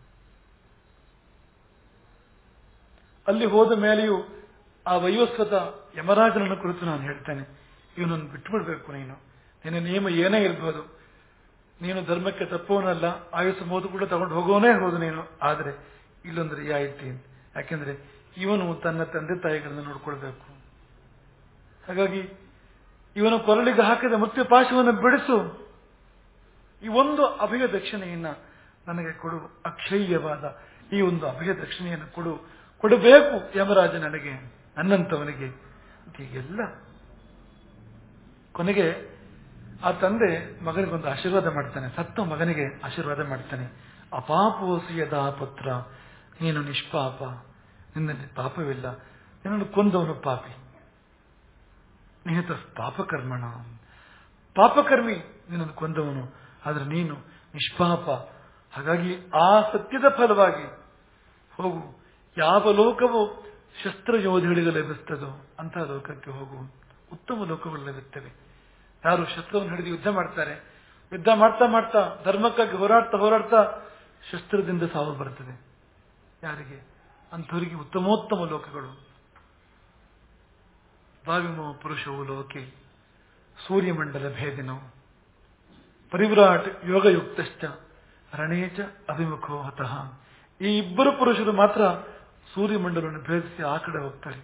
ಅಲ್ಲಿ ಹೋದ ಮೇಲೆಯೂ ಆ ವಯೋಸ್ವತ ಯಮರಾಜನನ್ನು ಕುರಿತು ನಾನು ಹೇಳ್ತೇನೆ ಇವನನ್ನು ಬಿಟ್ಟು ಬಿಡಬೇಕು ನೀನು ನಿನ್ನ ನಿಯಮ ಏನೇ ಇರ್ಬೋದು ನೀನು ಧರ್ಮಕ್ಕೆ ತಪ್ಪುವನಲ್ಲ ಆಯುಷ ಮೋದು ಕೂಡ ತಗೊಂಡು ಹೋಗೋನೇ ಹೋದು ನೀನು ಆದರೆ ಇಲ್ಲೊಂದು ರಿಯಾಯಿತಿ ಯಾಕೆಂದ್ರೆ ಇವನು ತನ್ನ ತಂದೆ ತಾಯಿಗಳನ್ನು ನೋಡ್ಕೊಳ್ಬೇಕು ಹಾಗಾಗಿ ಇವನು ಕೊರಳಿಗೆ ಹಾಕಿದ ಮೃತ್ಯು ಪಾಶವನ್ನು ಬಿಡಿಸು ಈ ಒಂದು ಅಭಯ ದಕ್ಷಿಣೆಯನ್ನ ನನಗೆ ಕೊಡು ಅಕ್ಷಯ್ಯವಾದ ಈ ಒಂದು ಅಭಯ ದಕ್ಷಿಣೆಯನ್ನು ಕೊಡು ಕೊಡಬೇಕು ಯಮರಾಜ ನನಗೆ ನನ್ನಂತವನಿಗೆ ಹೀಗೆಲ್ಲ ಕೊನೆಗೆ ಆ ತಂದೆ ಮಗನಿಗೊಂದು ಆಶೀರ್ವಾದ ಮಾಡ್ತಾನೆ ಸತ್ತ ಮಗನಿಗೆ ಆಶೀರ್ವಾದ ಮಾಡ್ತಾನೆ ಅಪಾಪೋಸಿಯದ ಪುತ್ರ ನೀನು ನಿಷ್ಪಾಪ ನಿನ್ನಲ್ಲಿ ಪಾಪವಿಲ್ಲ ನಿನ್ನನ್ನು ಕೊಂದವನು ಪಾಪಿ ನಿಹತ ಪಾಪಕರ್ಮಣ ಪಾಪಕರ್ಮಿ ನಿನ್ನನ್ನು ಕೊಂದವನು ಆದರೆ ನೀನು ನಿಷ್ಪಾಪ ಹಾಗಾಗಿ ಆ ಸತ್ಯದ ಫಲವಾಗಿ ಹೋಗು ಯಾವ ಲೋಕವು ಶಸ್ತ್ರಯೋಧಿಗಳಿಗೆ ಲಭಿಸ್ತದೋ ಅಂತಹ ಲೋಕಕ್ಕೆ ಹೋಗು ಉತ್ತಮ ಲೋಕಗಳು ಲಭಿಸ್ತವೆ ಯಾರು ಶಸ್ತ್ರವನ್ನು ಹಿಡಿದು ಯುದ್ಧ ಮಾಡ್ತಾರೆ ಯುದ್ಧ ಮಾಡ್ತಾ ಮಾಡ್ತಾ ಧರ್ಮಕ್ಕಾಗಿ ಹೋರಾಡ್ತಾ ಹೋರಾಡ್ತಾ ಶಸ್ತ್ರದಿಂದ ಸಾವು ಬರ್ತದೆ ಯಾರಿಗೆ ಅಂಥವರಿಗೆ ಉತ್ತಮೋತ್ತಮ ಲೋಕಗಳು ಭಾವಿಮೋ ಪುರುಷವು ಲೋಕೆ ಸೂರ್ಯಮಂಡಲ ಭೇದಿನೋ ಪರಿವ್ರಾಟ್ ಯೋಗಯುಕ್ತಶ್ಚ ರಣೇಚ ಅಭಿಮುಖೋ ಹತಃ ಈ ಇಬ್ಬರು ಪುರುಷರು ಮಾತ್ರ ಸೂರ್ಯಮಂಡಲವನ್ನು ಭೇದಿಸಿ ಆ ಕಡೆ ಹೋಗ್ತಾರೆ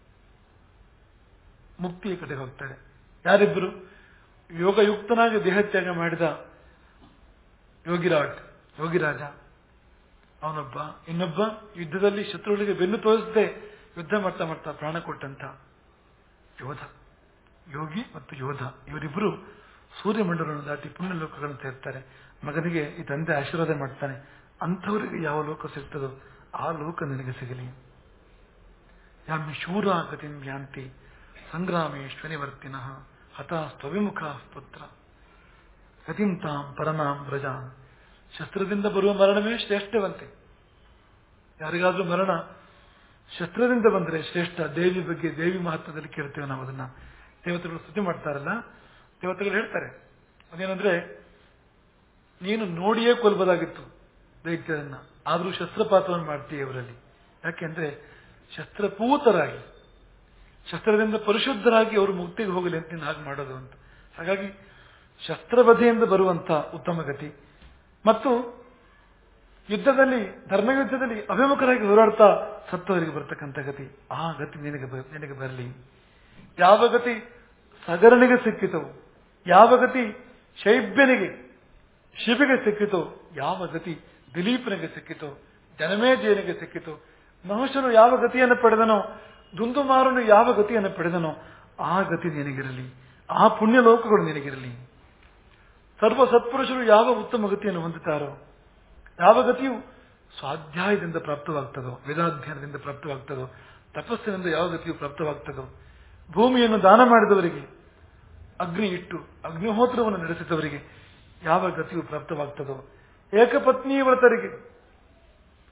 ಮುಕ್ತಿಯ ಕಡೆ ಹೋಗ್ತಾರೆ ಯಾರಿಬ್ಬರು ಯೋಗಯುಕ್ತನಾಗಿ ದೇಹತ್ಯಾಗ ಮಾಡಿದ ಯೋಗಿರಾಟ್ ಯೋಗಿರಾಜ ಅವನೊಬ್ಬ ಇನ್ನೊಬ್ಬ ಯುದ್ಧದಲ್ಲಿ ಶತ್ರುಗಳಿಗೆ ಬೆನ್ನು ತೋರಿಸದೆ ಯುದ್ಧ ಮಾಡ್ತಾ ಮಾಡ್ತಾ ಪ್ರಾಣ ಕೊಟ್ಟಂತ ಯೋಧ ಯೋಗಿ ಮತ್ತು ಯೋಧ ಇವರಿಬ್ಬರು ಸೂರ್ಯಮಂಡಲವನ್ನು ದಾಟಿ ಪುಣ್ಯ ಲೋಕಗಳನ್ನು ಸೇರ್ತಾರೆ ಮಗನಿಗೆ ಈ ತಂದೆ ಆಶೀರ್ವಾದ ಮಾಡ್ತಾನೆ ಅಂಥವರಿಗೆ ಯಾವ ಲೋಕ ಸಿಗ್ತದೋ ಆ ಲೋಕ ನಿನಗೆ ಸಿಗಲಿ ಯಾಮಿ ಶೂರ ಗತಿಂ ಯಾಂತಿ ಸಂಗ್ರಾಮೇಶ್ವನಿವರ್ತಿನ ಹತಾಸ್ತ್ವವಿಮುಖ ಪುತ್ರ ಗತಿಂ ತಾಂ ಪರನಾಂ ವ್ರಜ ಶಸ್ತ್ರದಿಂದ ಬರುವ ಮರಣವೇ ಶ್ರೇಷ್ಠವಂತೆ ಯಾರಿಗಾದ್ರೂ ಮರಣ ಶಸ್ತ್ರದಿಂದ ಬಂದರೆ ಶ್ರೇಷ್ಠ ದೇವಿ ಬಗ್ಗೆ ದೇವಿ ಮಹತ್ವದಲ್ಲಿ ಕೇಳ್ತೇವೆ ನಾವು ಅದನ್ನ ದೇವತೆಗಳು ಸ್ತುತಿ ಮಾಡ್ತಾರಲ್ಲ ದೇವತೆಗಳು ಹೇಳ್ತಾರೆ ಅದೇನಂದ್ರೆ ನೀನು ನೋಡಿಯೇ ಕೊಲ್ಬೋದಾಗಿತ್ತು ದೈತ್ಯರನ್ನ ಆದರೂ ಶಸ್ತ್ರಪಾತವನ್ನು ಮಾಡ್ತೀಯ ಅವರಲ್ಲಿ ಯಾಕೆಂದ್ರೆ ಶಸ್ತ್ರಪೂತರಾಗಿ ಶಸ್ತ್ರದಿಂದ ಪರಿಶುದ್ಧರಾಗಿ ಅವರು ಮುಕ್ತಿಗೆ ಹೋಗಲಿ ಅಂತ ನೀನು ಹಾಗೆ ಮಾಡೋದು ಅಂತ ಹಾಗಾಗಿ ಶಸ್ತ್ರಬಧೆಯಿಂದ ಬರುವಂತ ಉತ್ತಮ ಗತಿ ಮತ್ತು ಯುದ್ಧದಲ್ಲಿ ಧರ್ಮಯುದ್ಧದಲ್ಲಿ ಅಭಿಮುಖರಾಗಿ ಹೋರಾಡ್ತಾ ಸತ್ತವರಿಗೆ ಬರ್ತಕ್ಕಂಥ ಗತಿ ಆ ಗತಿ ನಿನಗೆ ಬ- ನಿನಗೆ ಬರಲಿ ಯಾವ ಗತಿ ಸಗರನಿಗೆ ಸಿಕ್ಕಿತು ಯಾವ ಗತಿ ಶೈಬ್ಯನಿಗೆ ಶಿಬಿಗೆ ಸಿಕ್ಕಿತು ಯಾವ ಗತಿ ದಿಲೀಪನಿಗೆ ಸಿಕ್ಕಿತು ಜನಮೇಜಯನಿಗೆ ಸಿಕ್ಕಿತು ಮನುಷ್ಯನು ಯಾವ ಗತಿಯನ್ನು ಪಡೆದನೋ ದುಂದುಮಾರನು ಯಾವ ಗತಿಯನ್ನು ಪಡೆದನೋ ಆ ಗತಿ ನಿನಗಿರಲಿ ಆ ಪುಣ್ಯ ಲೋಕಗಳು ನಿನಗಿರಲಿ ಸರ್ವ ಸತ್ಪುರುಷರು ಯಾವ ಉತ್ತಮ ಗತಿಯನ್ನು ಹೊಂದುತ್ತಾರೋ ಯಾವ ಗತಿಯು ಸ್ವಾಧ್ಯಾಯದಿಂದ ಪ್ರಾಪ್ತವಾಗ್ತದೋ ವೇದಾಧ್ಯಯನದಿಂದ ಪ್ರಾಪ್ತವಾಗ್ತದೋ ತಪಸ್ಸಿನಿಂದ ಯಾವ ಗತಿಯು ಪ್ರಾಪ್ತವಾಗ್ತದೋ ಭೂಮಿಯನ್ನು ದಾನ ಮಾಡಿದವರಿಗೆ ಅಗ್ನಿ ಇಟ್ಟು ಅಗ್ನಿಹೋತ್ರವನ್ನು ನಡೆಸಿದವರಿಗೆ ಯಾವ ಗತಿಯು ಪ್ರಾಪ್ತವಾಗ್ತದೋ ಏಕಪತ್ನಿ ವ್ರತರಿಗೆ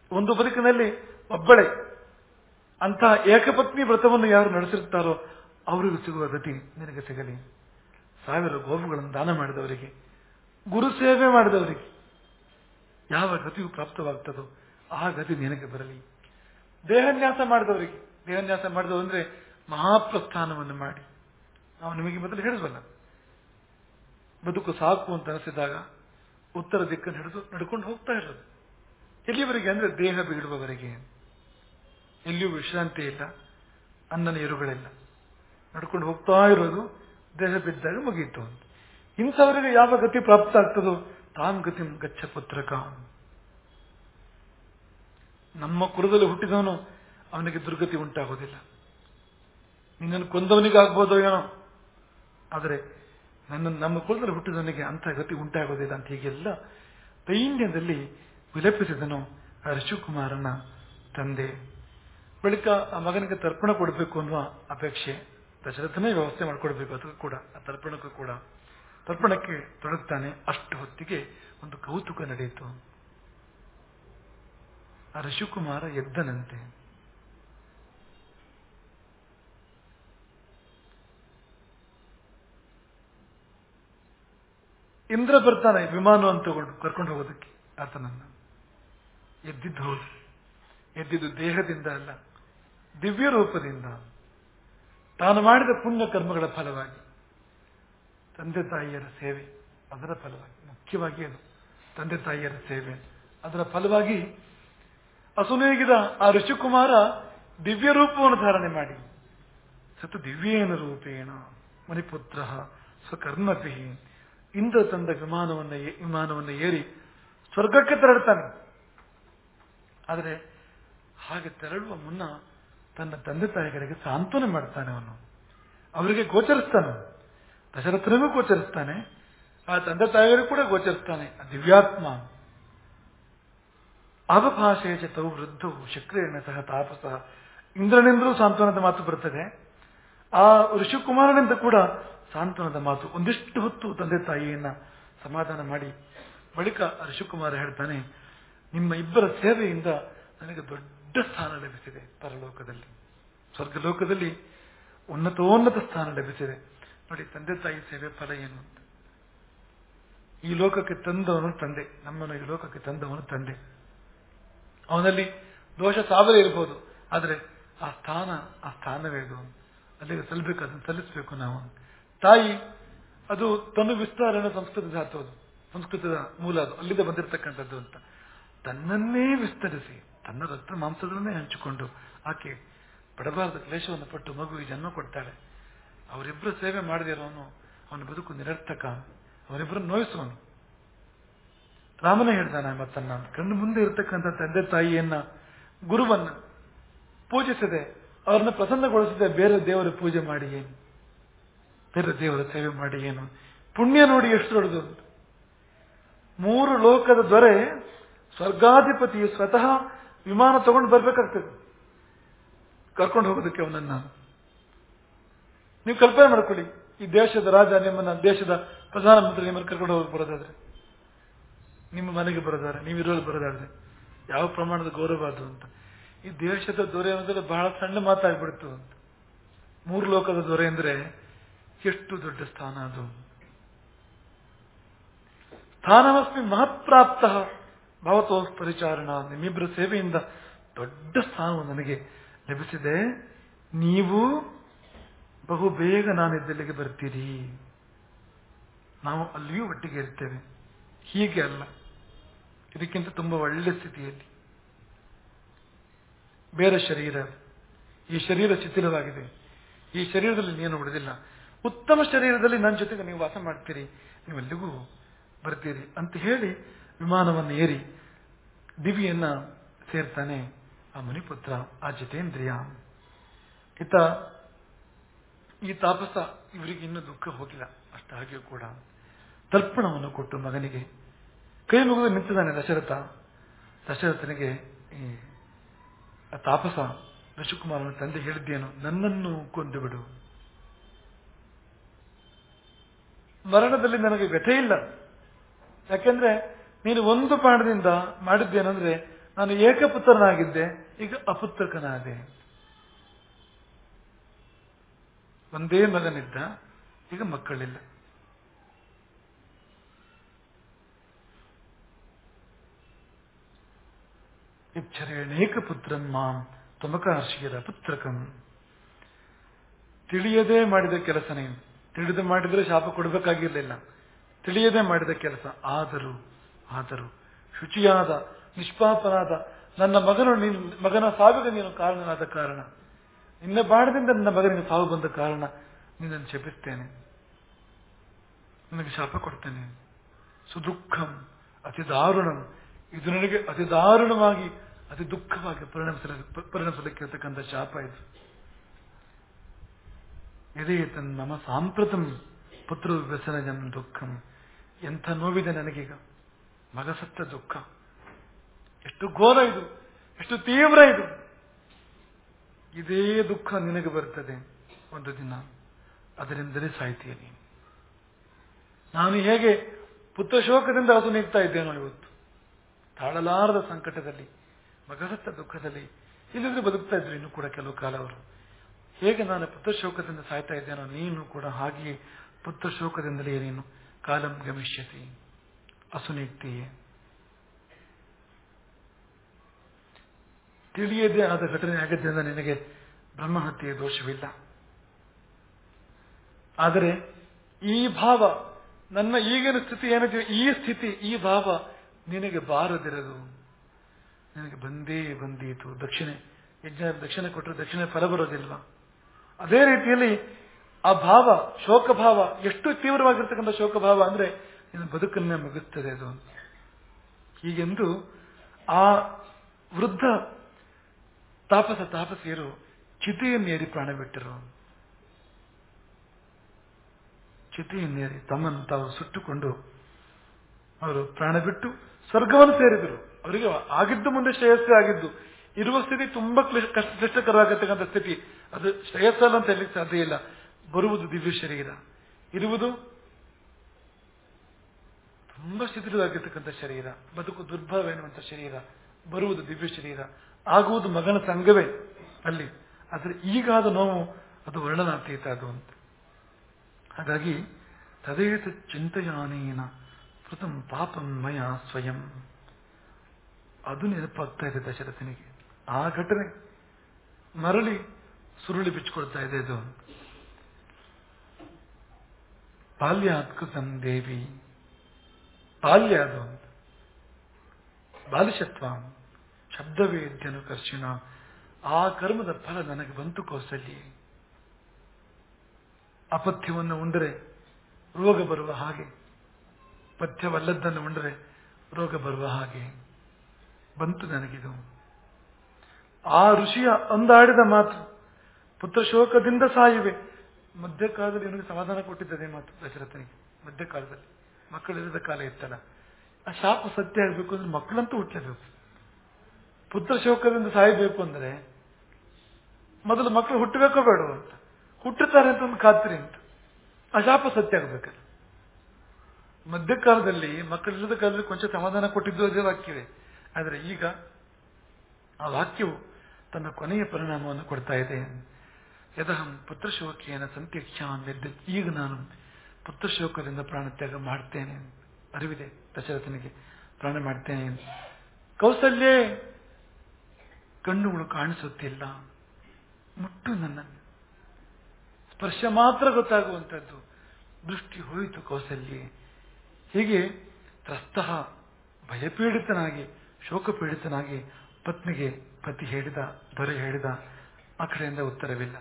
ಒಂದು ಬದುಕಿನಲ್ಲಿ ಒಬ್ಬಳೆ ಅಂತಹ ಏಕಪತ್ನಿ ವ್ರತವನ್ನು ಯಾರು ನಡೆಸಿರ್ತಾರೋ ಅವರಿಗೂ ಸಿಗುವ ಗತಿ ನಿನಗೆ ಸಿಗಲಿ ಸಾವಿರ ಗೋವುಗಳನ್ನು ದಾನ ಮಾಡಿದವರಿಗೆ ಗುರು ಸೇವೆ ಮಾಡಿದವರಿಗೆ ಯಾವ ಗತಿಯು ಪ್ರಾಪ್ತವಾಗ್ತದೋ ಆ ಗತಿ ನಿನಗೆ ಬರಲಿ ದೇಹನ್ಯಾಸ ಮಾಡಿದವರಿಗೆ ದೇಹನ್ಯಾಸ ಮಾಡಿದವರು ಅಂದ್ರೆ ಮಹಾಪ್ರಸ್ಥಾನವನ್ನು ಮಾಡಿ ನಾವು ನಿಮಗೆ ಮೊದಲು ಹೇಳಿದ್ವಲ್ಲ ಬದುಕು ಸಾಕು ಅಂತ ಅನಿಸಿದಾಗ ಉತ್ತರ ದಿಕ್ಕನ್ನು ಹಿಡಿದು ನಡ್ಕೊಂಡು ಹೋಗ್ತಾ ಇರೋದು ಎಲ್ಲಿವರೆಗೆ ಅಂದ್ರೆ ದೇಹ ಬಿಡುವವರೆಗೆ ಎಲ್ಲಿಯೂ ವಿಶ್ರಾಂತಿ ಇಲ್ಲ ಅನ್ನ ನೀರುಗಳಿಲ್ಲ ನಡ್ಕೊಂಡು ಹೋಗ್ತಾ ಇರೋದು ದೇಹ ಬಿದ್ದಾಗ ಮುಗೀತು ಅಂತ ಇಂಥವರಿಗೆ ಯಾವ ಗತಿ ಪ್ರಾಪ್ತ ಆಗ್ತದೋ ತಾಂ ಗತಿ ಗಚ್ಚ ಪುತ್ರಕ ನಮ್ಮ ಕುಲದಲ್ಲಿ ಹುಟ್ಟಿದವನು ಅವನಿಗೆ ದುರ್ಗತಿ ಉಂಟಾಗೋದಿಲ್ಲ ನಿನ್ನನ್ನು ಕೊಂದವನಿಗಾಗ್ಬೋದೋ ಏನೋ ಆದರೆ ನನ್ನ ನಮ್ಮ ಕುಲದಲ್ಲಿ ಹುಟ್ಟಿದವನಿಗೆ ಅಂಥ ಗತಿ ಉಂಟಾಗೋದಿಲ್ಲ ಅಂತ ಹೀಗೆಲ್ಲ ದೈನ್ಯದಲ್ಲಿ ವಿಲಪಿಸಿದನು ಆ ಋಷಿಕುಮಾರನ ತಂದೆ ಬಳಿಕ ಆ ಮಗನಿಗೆ ತರ್ಪಣ ಕೊಡಬೇಕು ಅನ್ನುವ ಅಪೇಕ್ಷೆ ದಶರಥನೇ ವ್ಯವಸ್ಥೆ ಮಾಡಿಕೊಡ್ಬೇಕು ಅದಕ್ಕೂ ಕೂಡ ಆ ತರ್ಪಣಕ್ಕೂ ಕೂಡ ತರ್ಪಣಕ್ಕೆ ತೊಡಗ್ತಾನೆ ಅಷ್ಟು ಹೊತ್ತಿಗೆ ಒಂದು ಕೌತುಕ ನಡೆಯಿತು ಆ ಋಷಿಕುಮಾರ ಎದ್ದನಂತೆ ಇಂದ್ರ ಬರ್ತಾನೆ ವಿಮಾನವನ್ನು ತಗೊಂಡು ಕರ್ಕೊಂಡು ಹೋಗೋದಕ್ಕೆ ಆತನನ್ನ ಎದ್ದಿದ್ದು ಹೌದು ಎದ್ದಿದ್ದು ದೇಹದಿಂದ ಅಲ್ಲ ದಿವ್ಯ ರೂಪದಿಂದ ತಾನು ಮಾಡಿದ ಪುಣ್ಯ ಕರ್ಮಗಳ ಫಲವಾಗಿ ತಂದೆ ತಾಯಿಯರ ಸೇವೆ ಅದರ ಫಲವಾಗಿ ಮುಖ್ಯವಾಗಿ ಅದು ತಂದೆ ತಾಯಿಯರ ಸೇವೆ ಅದರ ಫಲವಾಗಿ ಅಸುನೇಗಿದ ಆ ಋಷಿಕುಮಾರ ದಿವ್ಯ ರೂಪವನ್ನು ಧಾರಣೆ ಮಾಡಿ ಸತು ದಿವ್ಯೇನ ರೂಪೇಣ ಮಣಿಪುತ್ರ ಸ್ವಕರ್ಮಪಿ ಇಂದ್ರ ತಂದ ವಿಮಾನವನ್ನು ವಿಮಾನವನ್ನು ಏರಿ ಸ್ವರ್ಗಕ್ಕೆ ತೆರಳುತ್ತಾನೆ ಆದರೆ ಹಾಗೆ ತೆರಳುವ ಮುನ್ನ ತನ್ನ ತಂದೆ ತಾಯಿಗಳಿಗೆ ಸಾಂತ್ವನ ಮಾಡ್ತಾನೆ ಅವನು ಅವರಿಗೆ ಗೋಚರಿಸ್ತಾನೆ ದಶರಥನಿಗೂ ಗೋಚರಿಸ್ತಾನೆ ಆ ತಂದೆ ತಾಯಿಗಳಿಗೂ ಕೂಡ ಗೋಚರಿಸ್ತಾನೆ ಆ ದಿವ್ಯಾತ್ಮ ಅವಭಾಷೆ ಚತೌ ವೃದ್ಧವು ಶಕ್ರೇಣ ಸಹ ತಾಪಸ ಇಂದ್ರನಿಂದಲೂ ಸಾಂತ್ವನದ ಮಾತು ಬರುತ್ತದೆ ಆ ಋಷಿಕುಮಾರನಿಂದ ಕೂಡ ಸಾಂತ್ವನದ ಮಾತು ಒಂದಿಷ್ಟು ಹೊತ್ತು ತಂದೆ ತಾಯಿಯನ್ನ ಸಮಾಧಾನ ಮಾಡಿ ಬಳಿಕ ಋಷಿಕುಮಾರ ಹೇಳ್ತಾನೆ ನಿಮ್ಮ ಇಬ್ಬರ ಸೇವೆಯಿಂದ ನನಗೆ ದೊಡ್ಡ ಸ್ಥಾನ ಲಭಿಸಿದೆ ಪರಲೋಕದಲ್ಲಿ ಸ್ವರ್ಗಲೋಕದಲ್ಲಿ ಉನ್ನತೋನ್ನತ ಸ್ಥಾನ ಲಭಿಸಿದೆ ನೋಡಿ ತಂದೆ ತಾಯಿ ಸೇವೆ ಫಲ ಏನು ಅಂತ ಈ ಲೋಕಕ್ಕೆ ತಂದವನು ತಂದೆ ನಮ್ಮನ್ನು ಈ ಲೋಕಕ್ಕೆ ತಂದವನು ತಂದೆ ಅವನಲ್ಲಿ ದೋಷ ಸಾವಿರ ಇರಬಹುದು ಆದರೆ ಆ ಸ್ಥಾನ ಆ ಸ್ಥಾನವೇ ಅದು ಅಲ್ಲಿಗೆ ಸಲ್ಲಬೇಕು ಅದನ್ನು ಸಲ್ಲಿಸಬೇಕು ನಾವು ತಾಯಿ ಅದು ತನು ವಿಸ್ತಾರಣ ಸಂಸ್ಕೃತ ಧಾತು ಅದು ಸಂಸ್ಕೃತದ ಮೂಲ ಅದು ಅಲ್ಲಿಂದ ಬಂದಿರತಕ್ಕಂಥದ್ದು ಅಂತ ತನ್ನನ್ನೇ ವಿಸ್ತರಿಸಿ ತನ್ನ ರಕ್ತ ಮಾಂಸಗಳನ್ನೇ ಹಂಚಿಕೊಂಡು ಆಕೆ ಪಡಬಾರದ ಕ್ಲೇಶವನ್ನು ಪಟ್ಟು ಮಗುವಿಗೆ ಜನ್ಮ ಕೊಡ್ತಾಳೆ ಅವರಿಬ್ಬರು ಸೇವೆ ಮಾಡದಿರೋನು ಅವನ ಬದುಕು ನಿರರ್ಥಕ ಅವರಿಬ್ಬರು ನೋಯಿಸುವನು ರಾಮನೇ ಹೇಳ್ತಾನೆ ಮತ್ತನ್ನ ಕಣ್ಣು ಮುಂದೆ ಇರತಕ್ಕಂಥ ತಂದೆ ತಾಯಿಯನ್ನ ಗುರುವನ್ನ ಪೂಜಿಸದೆ ಅವ್ರನ್ನ ಪ್ರಸನ್ನಗೊಳಿಸದೆ ಬೇರೆ ದೇವರ ಪೂಜೆ ಮಾಡಿ ಏನು ಬೇರೆ ದೇವರ ಸೇವೆ ಮಾಡಿ ಏನು ಪುಣ್ಯ ನೋಡಿ ಎಷ್ಟು ದೊಡ್ಡದು ಅಂತ ಮೂರು ಲೋಕದ ದೊರೆ ಸ್ವರ್ಗಾಧಿಪತಿ ಸ್ವತಃ ವಿಮಾನ ತಗೊಂಡು ಬರ್ಬೇಕಾಗ್ತದೆ ಕರ್ಕೊಂಡು ಹೋಗೋದಕ್ಕೆ ಅವನನ್ನ ನೀವು ಕಲ್ಪನೆ ಮಾಡ್ಕೊಳ್ಳಿ ಈ ದೇಶದ ರಾಜ ನಿಮ್ಮನ್ನ ದೇಶದ ಪ್ರಧಾನಮಂತ್ರಿ ನಿಮ್ಮನ್ನು ಕರ್ಕೊಂಡು ಹೋಗಿ ಬರೋದಾದ್ರೆ ನಿಮ್ಮ ಮನೆಗೆ ಬರೋದಾದ್ರೆ ನೀವು ಇರೋದು ಬರೋದಾದ್ರೆ ಯಾವ ಪ್ರಮಾಣದ ಗೌರವ ಅದು ಅಂತ ಈ ದೇಶದ ದೊರೆ ಅಂದ್ರೆ ಬಹಳ ಸಣ್ಣ ಮಾತಾಗ್ಬಿಡ್ತು ಅಂತ ಮೂರು ಲೋಕದ ದೊರೆ ಅಂದ್ರೆ ಎಷ್ಟು ದೊಡ್ಡ ಸ್ಥಾನ ಅದು ಸ್ಥಾನಮಸ್ಮಿ ಮಹತ್ಪ್ರಾಪ್ತ ಭವತೋ ಪರಿಚಾರಣ ನಿಮ್ಮಿಬ್ಬರ ಸೇವೆಯಿಂದ ದೊಡ್ಡ ಸ್ಥಾನವು ನನಗೆ ಲಭಿಸಿದೆ ನೀವು ಬಹು ಬೇಗ ನಾನಿದ್ದಲ್ಲಿಗೆ ಬರ್ತೀರಿ ನಾವು ಅಲ್ಲಿಯೂ ಒಟ್ಟಿಗೆ ಇರ್ತೇವೆ ಹೀಗೆ ಅಲ್ಲ ಇದಕ್ಕಿಂತ ತುಂಬಾ ಒಳ್ಳೆ ಸ್ಥಿತಿಯಲ್ಲಿ ಬೇರೆ ಶರೀರ ಈ ಶರೀರ ಶಿಥಿಲವಾಗಿದೆ ಈ ಶರೀರದಲ್ಲಿ ನೀನು ಉಳಿದಿಲ್ಲ ಉತ್ತಮ ಶರೀರದಲ್ಲಿ ನನ್ನ ಜೊತೆಗೆ ನೀವು ವಾಸ ಮಾಡ್ತೀರಿ ನೀವೆಲ್ಲಿಗೂ ಬರ್ತೀರಿ ಅಂತ ಹೇಳಿ ವಿಮಾನವನ್ನು ಏರಿ ದಿವಿಯನ್ನ ಸೇರ್ತಾನೆ ಆ ಮುನಿಪುತ್ರ ಆ ಜಿತೇಂದ್ರಿಯ ಇತ ಈ ತಾಪಸ ಇವರಿಗೆ ಇನ್ನೂ ದುಃಖ ಹೋಗಿಲ್ಲ ಅಷ್ಟಾಗಿಯೂ ಕೂಡ ತರ್ಪಣವನ್ನು ಕೊಟ್ಟು ಮಗನಿಗೆ ಕೈ ಮುಗಿದು ನಿಂತಿದ್ದಾನೆ ದಶರಥ ದಶರಥನಿಗೆ ಈ ಆ ತಾಪಸ ಋಷಿಕುಮಾರನ ತಂದೆ ಹೇಳಿದ್ದೇನು ನನ್ನನ್ನು ಕೊಂದು ಬಿಡು ಮರಣದಲ್ಲಿ ನನಗೆ ವ್ಯಥೆ ಇಲ್ಲ ಯಾಕೆಂದ್ರೆ ನೀನು ಒಂದು ಬಾಣದಿಂದ ಮಾಡಿದ್ದೇನೆಂದ್ರೆ ನಾನು ಏಕಪುತ್ರನಾಗಿದ್ದೆ ಈಗ ಅಪುತ್ರಕನಾದೆ ಒಂದೇ ಮಗನಿದ್ದ ಈಗ ಮಕ್ಕಳಿಲ್ಲ ಇಚ್ಛರೇಣೇಕ ಪುತ್ರನ್ ಮಾಂ ತುಮಕಾರ್ಷಿಯದ ಪುತ್ರಕಂ ತಿಳಿಯದೆ ಮಾಡಿದ ಕೆಲಸ ನೀನು ತಿಳಿದು ಮಾಡಿದ್ರೆ ಶಾಪ ಕೊಡಬೇಕಾಗಿರ್ಲಿಲ್ಲ ತಿಳಿಯದೆ ಮಾಡಿದ ಕೆಲಸ ಆದರೂ ಆದರೂ ಶುಚಿಯಾದ ನಿಷ್ಪಾಪನಾದ ನನ್ನ ಮಗನು ನೀನು ಮಗನ ಸಾವಿಗೆ ನೀನು ಕಾರಣನಾದ ಕಾರಣ ನಿನ್ನ ಬಾಣದಿಂದ ನನ್ನ ಮಗನಿಗೆ ಸಾವು ಬಂದ ಕಾರಣ ನಿನ್ನನ್ನು ಶಪಿಸ್ತೇನೆ ನಿನಗೆ ಶಾಪ ಕೊಡ್ತೇನೆ ಸುದುಃಖಂ ಅತಿ ದಾರುಣಂ ಇದು ನನಗೆ ಅತಿ ದಾರುಣವಾಗಿ ಅತಿ ದುಃಖವಾಗಿ ಪರಿಣಮಿಸಲ ಪರಿಣಮಿಸಲಿಕ್ಕೆ ಇರತಕ್ಕಂಥ ಶಾಪ ಇದು ಇದೇ ತನ್ನ ನಮ್ಮ ಸಾಂಪ್ರತಂ ಪುತ್ರ ವ್ಯಸನಜಂ ದುಃಖಂ ಎಂಥ ನೋವಿದೆ ನನಗೀಗ ಮಗ ಸತ್ತ ದುಃಖ ಎಷ್ಟು ಘೋರ ಇದು ಎಷ್ಟು ತೀವ್ರ ಇದು ಇದೇ ದುಃಖ ನಿನಗೆ ಬರ್ತದೆ ಒಂದು ದಿನ ಅದರಿಂದಲೇ ಸಾಯ್ತೀಯ ನೀನು ನಾನು ಹೇಗೆ ಪುತ್ರ ಶೋಕದಿಂದ ಹಸು ನೀಗ್ತಾ ಇದ್ದೇನೋ ಇವತ್ತು ತಾಳಲಾರದ ಸಂಕಟದಲ್ಲಿ ಮಗಸತ್ತ ದುಃಖದಲ್ಲಿ ಇಲ್ಲಿದ್ರೆ ಬದುಕ್ತಾ ಇದ್ರು ಇನ್ನು ಕೂಡ ಕೆಲವು ಕಾಲ ಅವರು ಹೇಗೆ ನಾನು ಪುತ್ರ ಶೋಕದಿಂದ ಸಾಯ್ತಾ ಇದ್ದೇನೋ ನೀನು ಕೂಡ ಹಾಗೆಯೇ ಪುತ್ರ ಶೋಕದಿಂದಲೇ ನೀನು ಕಾಲಂ ಗಮಿಷ್ಯತಿ ಅಸುನೀಗ್ತೀಯೇ ತಿಳಿಯದೇ ಆದ ಘಟನೆ ಆಗಿದ್ದರಿಂದ ನಿನಗೆ ಬ್ರಹ್ಮಹತ್ಯೆಯ ದೋಷವಿಲ್ಲ ಆದರೆ ಈ ಭಾವ ನನ್ನ ಈಗಿನ ಸ್ಥಿತಿ ಏನಿದೆ ಈ ಸ್ಥಿತಿ ಈ ಭಾವ ನಿನಗೆ ಬಾರದಿರದು ನಿನಗೆ ಬಂದೇ ಬಂದೀತು ದಕ್ಷಿಣೆ ಯಜ್ಞ ದಕ್ಷಿಣೆ ಕೊಟ್ಟರೆ ದಕ್ಷಿಣೆ ಫಲ ಬರೋದಿಲ್ವಾ ಅದೇ ರೀತಿಯಲ್ಲಿ ಆ ಭಾವ ಶೋಕ ಭಾವ ಎಷ್ಟು ತೀವ್ರವಾಗಿರ್ತಕ್ಕಂಥ ಶೋಕ ಭಾವ ಅಂದ್ರೆ ನಿನ್ನ ಬದುಕನ್ನೇ ಮುಗಿಸ್ತದೆ ಅದು ಹೀಗೆಂದು ಆ ವೃದ್ಧ ತಾಪಸ ತಾಪಸಿಯರು ಚಿತೆಯನ್ನೇರಿ ಪ್ರಾಣ ಬಿಟ್ಟರು ಚಿತೆಯನ್ನೇರಿ ತಮ್ಮನ್ನು ತಾವು ಸುಟ್ಟುಕೊಂಡು ಅವರು ಪ್ರಾಣ ಬಿಟ್ಟು ಸ್ವರ್ಗವನ್ನು ಸೇರಿದರು ಅವರಿಗೆ ಆಗಿದ್ದು ಮುಂದೆ ಶ್ರೇಯಸ್ಸೇ ಆಗಿದ್ದು ಇರುವ ಸ್ಥಿತಿ ತುಂಬಾ ಕ್ಲಿಷ್ಟ ಕಷ್ಟ ಕ್ಲಿಷ್ಟಕರವಾಗಿರ್ತಕ್ಕಂಥ ಸ್ಥಿತಿ ಅದು ಶ್ರೇಯಸ್ಸಲ್ಲ ಅಂತ ಹೇಳಲಿಕ್ಕೆ ಸಾಧ್ಯ ಇಲ್ಲ ಬರುವುದು ದಿವ್ಯ ಶರೀರ ಇರುವುದು ತುಂಬಾ ಶಿಥಿಲವಾಗಿರ್ತಕ್ಕಂಥ ಶರೀರ ಬದುಕು ದುರ್ಭವ ಎನ್ನುವಂಥ ಶರೀರ ಬರುವುದು ದಿವ್ಯ ಶರೀರ ಆಗುವುದು ಮಗನ ಸಂಘವೇ ಅಲ್ಲಿ ಆದರೆ ಈಗಾದ ನೋವು ಅದು ವರ್ಣನಾತೀತ ಅದು ಅಂತ ಹಾಗಾಗಿ ತದೇತ ಚಿಂತೆಯಾನೇನ ಕೃತಂ ಪಾಪಂ ಮಯ ಸ್ವಯಂ ಅದು ನೆನಪಾಗ್ತಾ ಇದೆ ದಶರಥನಿಗೆ ಆ ಘಟನೆ ಮರಳಿ ಸುರುಳಿ ಬಿಚ್ಚಿಕೊಳ್ತಾ ಇದೆ ಅದು ಬಾಲ್ಯಾತ್ಕೃತಂ ದೇವಿ ಬಾಲ್ಯ ಅದು ಅಂತ ಬಾಲಿಶತ್ವ ಶಬ್ದವೇದ್ಯನು ಕರ್ಷಿಣ ಆ ಕರ್ಮದ ಫಲ ನನಗೆ ಬಂತು ಕೌಸಲ್ಯ ಅಪಥ್ಯವನ್ನು ಉಂಡರೆ ರೋಗ ಬರುವ ಹಾಗೆ ಪಥ್ಯವಲ್ಲದ್ದನ್ನು ಉಂಡರೆ ರೋಗ ಬರುವ ಹಾಗೆ ಬಂತು ನನಗಿದು ಆ ಋಷಿಯ ಒಂದಾಡಿದ ಮಾತು ಪುತ್ರ ಶೋಕದಿಂದ ಸಾಯುವೆ ಮಧ್ಯಕಾಲದಲ್ಲಿ ಇವನಿಗೆ ಸಮಾಧಾನ ಕೊಟ್ಟಿದ್ದದೆ ಮಾತು ದಶರಥನಿಗೆ ಮಧ್ಯಕಾಲದಲ್ಲಿ ಮಕ್ಕಳಿಲ್ಲದ ಕಾಲ ಇತ್ತಲ್ಲ ಆ ಶಾಪ ಸತ್ಯ ಆಗಬೇಕು ಅಂದ್ರೆ ಮಕ್ಕಳಂತೂ ಹುಟ್ಟಲೇಬೇಕು ಪುತ್ರ ಶೋಕದಿಂದ ಸಾಯಬೇಕು ಅಂದ್ರೆ ಮೊದಲು ಮಕ್ಕಳು ಹುಟ್ಟಬೇಕೋ ಬೇಡ ಅಂತ ಹುಟ್ಟುತ್ತಾರೆ ಅಂತ ಒಂದು ಖಾತ್ರಿ ಅಂತ ಆ ಶಾಪ ಸತ್ಯ ಆಗಬೇಕಲ್ಲ ಮಧ್ಯಕಾಲದಲ್ಲಿ ಮಕ್ಕಳಿಲ್ಲದ ಕಾಲದಲ್ಲಿ ಕೊಂಚ ಸಮಾಧಾನ ಕೊಟ್ಟಿದ್ದು ಅದೇ ವಾಕ್ಯವೇ ಆದರೆ ಈಗ ಆ ವಾಕ್ಯವು ತನ್ನ ಕೊನೆಯ ಪರಿಣಾಮವನ್ನು ಕೊಡ್ತಾ ಇದೆ ಯದಹಂ ಪುತ್ರಶೋಕೇನ ಸಂತ್ಯಕ್ಷಾನ್ ವಿದ್ಯುತ್ ಈಗ ನಾನು ಪುತ್ರಶೋಕದಿಂದ ಪ್ರಾಣತ್ಯಾಗ ಮಾಡ್ತೇನೆ ಅರಿವಿದೆ ದಶರಥನಿಗೆ ಪ್ರಾಣ ಮಾಡ್ತೇನೆ ಕೌಸಲ್ಯೇ ಕಣ್ಣುಗಳು ಕಾಣಿಸುತ್ತಿಲ್ಲ ಮುಟ್ಟು ನನ್ನನ್ನು ಸ್ಪರ್ಶ ಮಾತ್ರ ಗೊತ್ತಾಗುವಂಥದ್ದು ದೃಷ್ಟಿ ಹೋಯಿತು ಕೌಸಲ್ಯೆ ಹೀಗೆ ತ್ರಸ್ತಃ ಭಯಪೀಡಿತನಾಗಿ ಶೋಕಪೀಡಿತನಾಗಿ ಪತ್ನಿಗೆ ಪತಿ ಹೇಳಿದ ದೊರೆ ಹೇಳಿದ ಆ ಕಡೆಯಿಂದ ಉತ್ತರವಿಲ್ಲ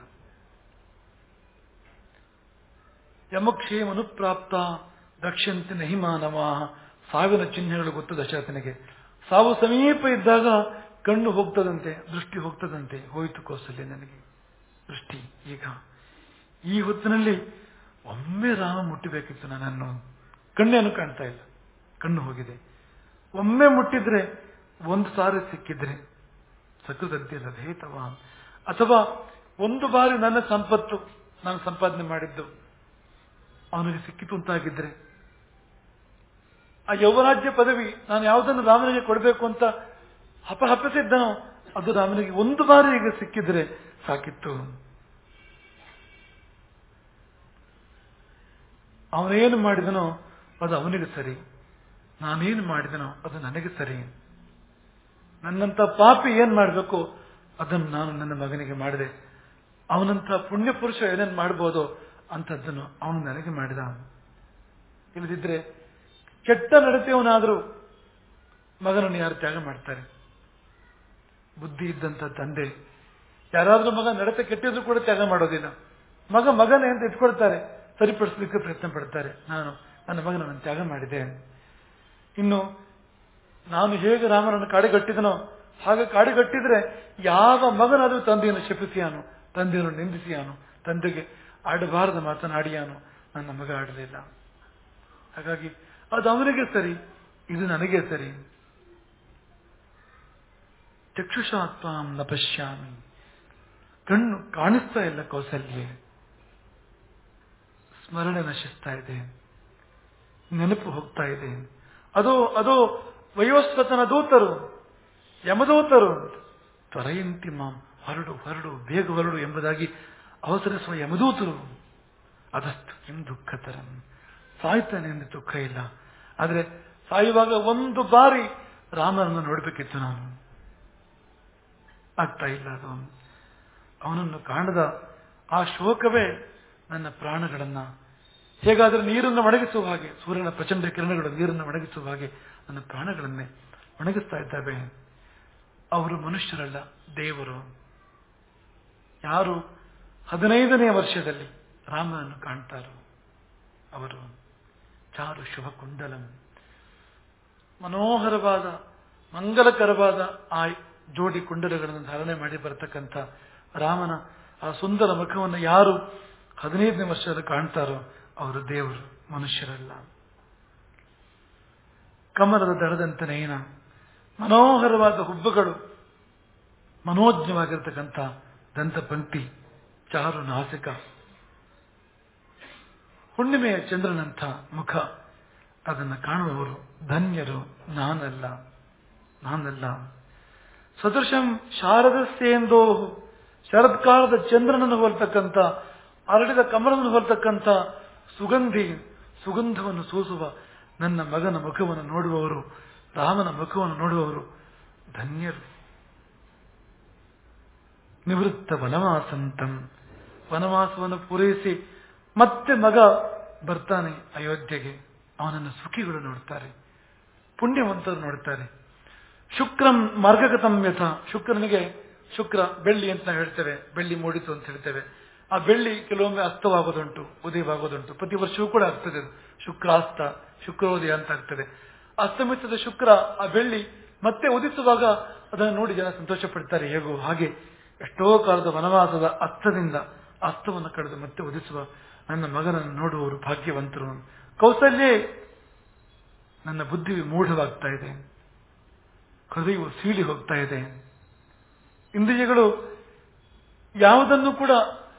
ಯಮಕ್ಷೇಮನುಪ್ರಾಪ್ತ ದಕ್ಷಂತಿ ನಹಿ ಮಾನವ ಸಾವಿನ ಚಿಹ್ನೆಗಳು ಗೊತ್ತು ದಶರಥನಿಗೆ ಸಾವು ಸಮೀಪ ಇದ್ದಾಗ ಕಣ್ಣು ಹೋಗ್ತದಂತೆ ದೃಷ್ಟಿ ಹೋಗ್ತದಂತೆ ಹೋಯಿತು ಕೌಸಲ್ಯ ನನಗೆ ದೃಷ್ಟಿ ಈಗ ಈ ಹೊತ್ತಿನಲ್ಲಿ ಒಮ್ಮೆ ರಾಮ ಮುಟ್ಟಬೇಕಿತ್ತು ನನ್ನನ್ನು ಕಣ್ಣೇನು ಕಾಣ್ತಾ ಇಲ್ಲ ಕಣ್ಣು ಹೋಗಿದೆ ಒಮ್ಮೆ ಮುಟ್ಟಿದ್ರೆ ಒಂದು ಸಾರಿ ಸಿಕ್ಕಿದ್ರೆ ಸಕೃತದ್ಯ ಲಭೇತವ ಅಥವಾ ಒಂದು ಬಾರಿ ನನ್ನ ಸಂಪತ್ತು ನಾನು ಸಂಪಾದನೆ ಮಾಡಿದ್ದು ಅವನಿಗೆ ಸಿಕ್ಕಿತು ಅಂತಾಗಿದ್ರೆ ಆ ಯೌವರಾಜ್ಯ ಪದವಿ ನಾನು ಯಾವುದನ್ನು ರಾಮನಿಗೆ ಕೊಡಬೇಕು ಅಂತ ಹಪಹಪಿಸಿದ್ದನೋ ಅದು ರಾಮನಿಗೆ ಒಂದು ಬಾರಿ ಈಗ ಸಿಕ್ಕಿದ್ರೆ ಸಾಕಿತ್ತು ಅವನೇನು ಮಾಡಿದನೋ ಅದು ಅವನಿಗೆ ಸರಿ ನಾನೇನು ಮಾಡಿದನೋ ಅದು ನನಗೆ ಸರಿ ನನ್ನಂತ ಪಾಪಿ ಏನ್ ಮಾಡಬೇಕು ಅದನ್ನು ನಾನು ನನ್ನ ಮಗನಿಗೆ ಮಾಡಿದೆ ಅವನಂತ ಪುಣ್ಯ ಪುರುಷ ಏನೇನು ಮಾಡ್ಬೋದೋ ಅಂಥದ್ದನ್ನು ಅವನು ನನಗೆ ಮಾಡಿದ ಇಲ್ಲದಿದ್ರೆ ಕೆಟ್ಟ ನಡತೆಯವನಾದರೂ ಮಗನನ್ನು ಯಾರು ತ್ಯಾಗ ಮಾಡ್ತಾರೆ ಬುದ್ಧಿ ಇದ್ದಂತ ತಂದೆ ಯಾರಾದ್ರೂ ಮಗ ನಡತೆ ಕೆಟ್ಟಿದ್ರು ಕೂಡ ತ್ಯಾಗ ಮಾಡೋದಿಲ್ಲ ಮಗ ಮಗನೇ ಅಂತ ಇಟ್ಕೊಳ್ತಾರೆ ಸರಿಪಡಿಸಲಿಕ್ಕೆ ಪ್ರಯತ್ನ ಪಡ್ತಾರೆ ನಾನು ನನ್ನ ಮಗನನ್ನು ತ್ಯಾಗ ಮಾಡಿದೆ ಇನ್ನು ನಾನು ಹೇಗೆ ರಾಮನನ್ನು ಕಾಡಿಗಟ್ಟಿದನೋ ಹಾಗೆ ಕಾಡಿಗಟ್ಟಿದ್ರೆ ಯಾವ ಮಗನಾದರೂ ತಂದೆಯನ್ನು ಶಪಿಸಿಯಾನು ತಂದೆಯನ್ನು ನಿಂದಿಸಿಯಾನು ತಂದೆಗೆ ಆಡಬಾರದ ಮಾತನಾಡಿಯಾನು ನನ್ನ ಮಗ ಆಡಲಿಲ್ಲ ಹಾಗಾಗಿ ಅದು ಅವನಿಗೆ ಸರಿ ಇದು ನನಗೆ ಸರಿ ಚಕ್ಷುಷಾತ್ಮಾಂ ನ ಪಶ್ಯಾಮಿ ಕಣ್ಣು ಕಾಣಿಸ್ತಾ ಇಲ್ಲ ಕೌಸಲ್ಯ ಸ್ಮರಣೆ ನಶಿಸ್ತಾ ಇದೆ ನೆನಪು ಹೋಗ್ತಾ ಇದೆ ಅದು ಅದು ವಯೋಸ್ವತನ ದೂತರು ಯಮದೂತರು ತ್ವರಯಂತಿ ಮಾಂ ಹೊರಡು ಹೊರಡು ಬೇಗ ಹೊರಡು ಎಂಬುದಾಗಿ ಅವಸರಿಸುವ ಯಮದೂತರು ಅದಷ್ಟು ಕಿಂ ದುಃಖತರಂ ಸಾಯ್ತಾನೆ ಎಂದು ದುಃಖ ಇಲ್ಲ ಆದರೆ ಸಾಯುವಾಗ ಒಂದು ಬಾರಿ ರಾಮನನ್ನು ನೋಡಬೇಕಿತ್ತು ನಾನು ಆಗ್ತಾ ಇಲ್ಲ ಅದು ಅವನನ್ನು ಕಾಣದ ಆ ಶೋಕವೇ ನನ್ನ ಪ್ರಾಣಗಳನ್ನ ಹೇಗಾದ್ರೆ ನೀರನ್ನು ಒಣಗಿಸುವ ಹಾಗೆ ಸೂರ್ಯನ ಪ್ರಚಂಡ ಕಿರಣಗಳು ನೀರನ್ನು ಒಣಗಿಸುವ ಹಾಗೆ ನನ್ನ ಪ್ರಾಣಗಳನ್ನೇ ಒಣಗಿಸ್ತಾ ಇದ್ದಾವೆ ಅವರು ಮನುಷ್ಯರಲ್ಲ ದೇವರು ಯಾರು ಹದಿನೈದನೇ ವರ್ಷದಲ್ಲಿ ರಾಮನನ್ನು ಕಾಣ್ತಾರೋ ಅವರು ಚಾರು ಶುಭ ಕುಂಡಲಂ ಮನೋಹರವಾದ ಮಂಗಲಕರವಾದ ಆ ಜೋಡಿ ಕುಂಡಲಗಳನ್ನು ಧಾರಣೆ ಮಾಡಿ ಬರತಕ್ಕಂಥ ರಾಮನ ಆ ಸುಂದರ ಮುಖವನ್ನು ಯಾರು ಹದಿನೈದನೇ ವರ್ಷದಲ್ಲಿ ಕಾಣ್ತಾರೋ ಅವರು ದೇವರು ಮನುಷ್ಯರಲ್ಲ ಕಮಲದ ದಡದಂತ ನಯನ ಮನೋಹರವಾದ ಹುಬ್ಬುಗಳು ಮನೋಜ್ಞವಾಗಿರ್ತಕ್ಕಂಥ ದಂತಪಂಕ್ತಿ ಚಾರು ನಾಸಿಕ ಹುಣ್ಣಿಮೆಯ ಚಂದ್ರನಂಥ ಮುಖ ಅದನ್ನು ಕಾಣುವವರು ಧನ್ಯರು ನಾನಲ್ಲ ನಾನಲ್ಲ ಸದೃಶಂ ಶಾರದಸ್ಯೇಂದೋ ಶರತ್ಕಾಲದ ಚಂದ್ರನನ್ನು ಹೋಲ್ತಕ್ಕಂಥ ಅರಳಿದ ಕಮಲವನ್ನು ಹೋಲ್ತಕ್ಕಂಥ ಸುಗಂಧಿ ಸುಗಂಧವನ್ನು ಸೂಸುವ ನನ್ನ ಮಗನ ಮುಖವನ್ನು ನೋಡುವವರು ರಾಮನ ಮುಖವನ್ನು ನೋಡುವವರು ಧನ್ಯರು ನಿವೃತ್ತ ವನವಾಸಂತಂ ವನವಾಸವನ್ನು ಪೂರೈಸಿ ಮತ್ತೆ ಮಗ ಬರ್ತಾನೆ ಅಯೋಧ್ಯೆಗೆ ಅವನನ್ನು ಸುಖಿಗಳು ನೋಡ್ತಾರೆ ಪುಣ್ಯವಂತರು ನೋಡ್ತಾರೆ ಶುಕ್ರಂ ಮಾರ್ಗಗತಂ ಯಥ ಶುಕ್ರನಿಗೆ ಶುಕ್ರ ಬೆಳ್ಳಿ ಅಂತ ನಾವು ಹೇಳ್ತೇವೆ ಬೆಳ್ಳಿ ಮೂಡಿತು ಅಂತ ಹೇಳ್ತೇವೆ ಆ ಬೆಳ್ಳಿ ಕೆಲವೊಮ್ಮೆ ಅಸ್ತವಾಗೋದುಂಟು ಉದಯವಾಗೋದುಂಟು ಪ್ರತಿ ವರ್ಷವೂ ಕೂಡ ಆಗ್ತದೆ ಅದು ಶುಕ್ರಾಸ್ತ ಶುಕ್ರೋದಯ ಅಂತ ಆಗ್ತದೆ ಅಸ್ತಮಿತದ ಶುಕ್ರ ಆ ಬೆಳ್ಳಿ ಮತ್ತೆ ಉದಿಸುವಾಗ ಅದನ್ನು ನೋಡಿ ಜನ ಸಂತೋಷ ಪಡ್ತಾರೆ ಹೇಗೋ ಹಾಗೆ ಎಷ್ಟೋ ಕಾಲದ ವನವಾಸದ ಅಸ್ತದಿಂದ ಅಸ್ತವನ್ನು ಕಳೆದು ಮತ್ತೆ ಉದಿಸುವ ನನ್ನ ಮಗನನ್ನು ನೋಡುವವರು ಭಾಗ್ಯವಂತರು ಕೌಸಲ್ಯೇ ನನ್ನ ಬುದ್ಧಿ ಮೂಢವಾಗ್ತಾ ಇದೆ ಹೃದಯವು ಸೀಳಿ ಹೋಗ್ತಾ ಇದೆ ಇಂದ್ರಿಯಗಳು ಯಾವುದನ್ನು ಕೂಡ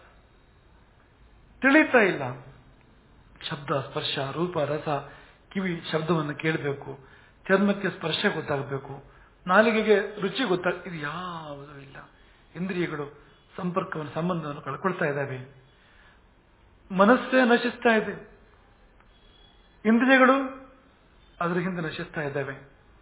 ತಿಳಿತಾ ಇಲ್ಲ ಶಬ್ದ ಸ್ಪರ್ಶ ರೂಪ ರಸ ಕಿವಿ ಶಬ್ದವನ್ನು ಕೇಳಬೇಕು ಚರ್ಮಕ್ಕೆ ಸ್ಪರ್ಶ ಗೊತ್ತಾಗಬೇಕು ನಾಲಿಗೆಗೆ ರುಚಿ ಗೊತ್ತಾಗ ಇದು ಯಾವುದೂ ಇಲ್ಲ ಇಂದ್ರಿಯಗಳು ಸಂಪರ್ಕವನ್ನು ಸಂಬಂಧವನ್ನು ಕಳ್ಕೊಳ್ತಾ ಇದ್ದಾವೆ ಮನಸ್ಸೇ ನಶಿಸ್ತಾ ಇದೆ ಇಂದ್ರಿಯಗಳು ಅದರ ಹಿಂದೆ ನಶಿಸ್ತಾ ಇದ್ದಾವೆ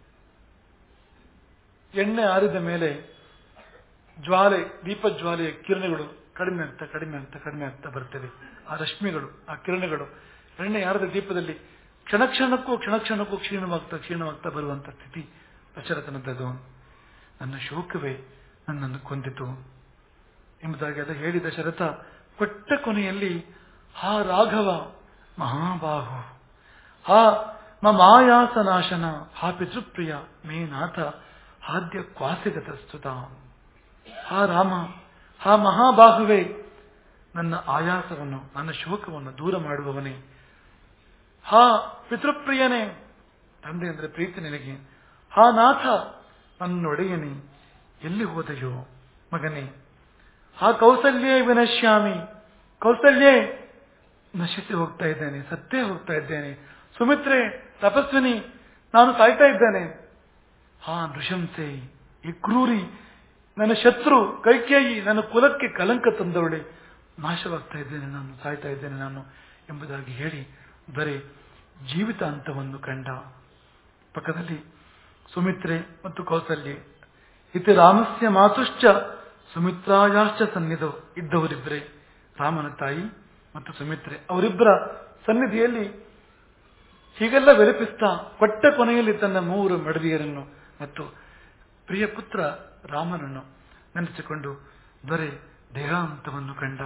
ಎಣ್ಣೆ ಆರಿದ ಮೇಲೆ ಜ್ವಾಲೆ ದೀಪ ಜ್ವಾಲೆಯ ಕಿರಣಗಳು ಕಡಿಮೆ ಆಗ್ತಾ ಕಡಿಮೆ ಆಗ್ತಾ ಕಡಿಮೆ ಆಗ್ತಾ ಬರ್ತವೆ ಆ ರಶ್ಮಿಗಳು ಆ ಕಿರಣಗಳು ಎಣ್ಣೆ ಆರಿದ ದೀಪದಲ್ಲಿ ಕ್ಷಣ ಕ್ಷಣಕ್ಕೂ ಕ್ಷಣ ಕ್ಷಣಕ್ಕೂ ಕ್ಷೀಣವಾಗ್ತಾ ಕ್ಷೀಣವಾಗ್ತಾ ಬರುವಂತ ಸ್ಥಿತಿ ದಶರಥನದ್ದು ನನ್ನ ಶೋಕವೇ ನನ್ನನ್ನು ಕೊಂದಿತು ಎಂಬುದಾಗಿ ಎಲ್ಲ ಹೇಳಿ ದಶರಥ ಕೊಟ್ಟ ಕೊನೆಯಲ್ಲಿ ಹಾ ರಾಘವ ಮಹಾಬಾಹು ಹಾ ಮಮಾಯಾಸ ನಾಶನ ಹಾ ಪಿತೃಪ್ರಿಯ ಮೇ ನಾಥ ಹಾದ್ಯ ಕ್ವಾಸಿಗತ ಸ್ತುತ ಹಾ ರಾಮ ಹಾ ಮಹಾಬಾಹುವೆ ನನ್ನ ಆಯಾಸವನ್ನು ನನ್ನ ಶೋಕವನ್ನು ದೂರ ಮಾಡುವವನೇ ಹಾ ಪಿತೃಪ್ರಿಯನೇ ತಂದೆ ಅಂದ್ರೆ ಪ್ರೀತಿ ನಿನಗೆ ಹಾ ನಾಥ ನನ್ನೊಡೆಯನೇ ಎಲ್ಲಿ ಹೋದೆಯೋ ಮಗನೇ ಹಾ ಕೌಸಲ್ಯೇ ವಿನಶ್ಯಾಮಿ ಕೌಸಲ್ಯೇ ನಶಿಸಿ ಹೋಗ್ತಾ ಇದ್ದೇನೆ ಸತ್ತೇ ಹೋಗ್ತಾ ಇದ್ದೇನೆ ಸುಮಿತ್ರೆ ತಪಸ್ವಿನಿ ನಾನು ಸಾಯ್ತಾ ಇದ್ದೇನೆ ಹಾ ನೃಶಂಸೆ ಈ ಕ್ರೂರಿ ನನ್ನ ಶತ್ರು ಕೈಕೇಯಿ ನನ್ನ ಕುಲಕ್ಕೆ ಕಲಂಕ ತಂದವಳೆ ನಾಶವಾಗ್ತಾ ಇದ್ದೇನೆ ನಾನು ಸಾಯ್ತಾ ಇದ್ದೇನೆ ನಾನು ಎಂಬುದಾಗಿ ಹೇಳಿ ದೊರೆ ಜೀವಿತ ಅಂತವನ್ನು ಕಂಡ ಪಕ್ಕದಲ್ಲಿ ಸುಮಿತ್ರೆ ಮತ್ತು ಕೌಸಲ್ಯೆ ಇತಿ ರಾಮಸ್ಯ ಮಾತುಶ್ಚ ಸುಮಿತ್ರಾಯಾಶ್ಚ ಸನ್ನಿಧವು ಇದ್ದವರಿಬ್ಬರೇ ರಾಮನ ತಾಯಿ ಮತ್ತು ಸುಮಿತ್ರೆ ಅವರಿಬ್ಬರ ಸನ್ನಿಧಿಯಲ್ಲಿ ಹೀಗೆಲ್ಲ ವಿಲಪಿಸ್ತಾ ಕೊಟ್ಟ ಕೊನೆಯಲ್ಲಿ ತನ್ನ ಮೂವರು ಮಡದಿಯರನ್ನು ಮತ್ತು ಪ್ರಿಯ ಪುತ್ರ ರಾಮನನ್ನು ನೆನೆಸಿಕೊಂಡು ದೊರೆ ದೇಹಾಂತವನ್ನು ಕಂಡ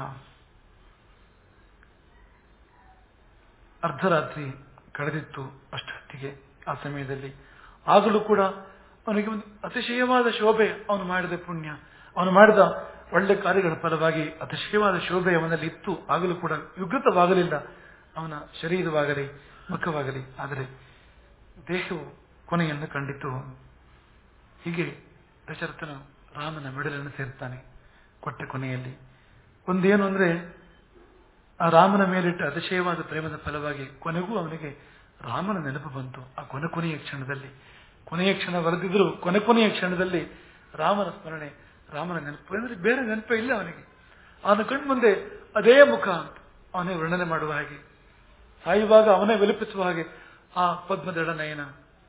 ಅರ್ಧರಾತ್ರಿ ಕಳೆದಿತ್ತು ಅಷ್ಟೊತ್ತಿಗೆ ಆ ಸಮಯದಲ್ಲಿ ಆಗಲೂ ಕೂಡ ಅವನಿಗೆ ಒಂದು ಅತಿಶಯವಾದ ಶೋಭೆ ಅವನು ಮಾಡಿದ ಪುಣ್ಯ ಅವನು ಮಾಡಿದ ಒಳ್ಳೆ ಕಾರ್ಯಗಳ ಫಲವಾಗಿ ಅತಿಶಯವಾದ ಶೋಭೆ ಅವನಲ್ಲಿ ಇತ್ತು ಆಗಲೂ ಕೂಡ ವಿಕೃತವಾಗಲಿಲ್ಲ ಅವನ ಶರೀರವಾಗಲಿ ಮುಖವಾಗಲಿ ಆದರೆ ದೇಹವು ಕೊನೆಯನ್ನು ಕಂಡಿತು ಹೀಗೆ ದಶರಥನು ರಾಮನ ಮೆಡಲನ್ನು ಸೇರ್ತಾನೆ ಕೊಟ್ಟ ಕೊನೆಯಲ್ಲಿ ಒಂದೇನು ಅಂದ್ರೆ ಆ ರಾಮನ ಮೇಲಿಟ್ಟ ಅತಿಶಯವಾದ ಪ್ರೇಮದ ಫಲವಾಗಿ ಕೊನೆಗೂ ಅವನಿಗೆ ರಾಮನ ನೆನಪು ಬಂತು ಆ ಕೊನೆ ಕೊನೆಯ ಕ್ಷಣದಲ್ಲಿ ಕೊನೆಯ ಕ್ಷಣ ಬರೆದಿದ್ರು ಕೊನೆ ಕೊನೆಯ ಕ್ಷಣದಲ್ಲಿ ರಾಮನ ಸ್ಮರಣೆ ರಾಮನ ನೆನಪು ಅಂದ್ರೆ ಬೇರೆ ನೆನಪೇ ಇಲ್ಲ ಅವನಿಗೆ ಅವನ ಕಣ್ಣು ಮುಂದೆ ಅದೇ ಮುಖ ಅಂತ ಅವನೇ ವರ್ಣನೆ ಮಾಡುವ ಹಾಗೆ ಸಾಯುವಾಗ ಅವನೇ ವಿಲಪಿಸುವ ಹಾಗೆ ಆ ಪದ್ಮದಳ ನಯನ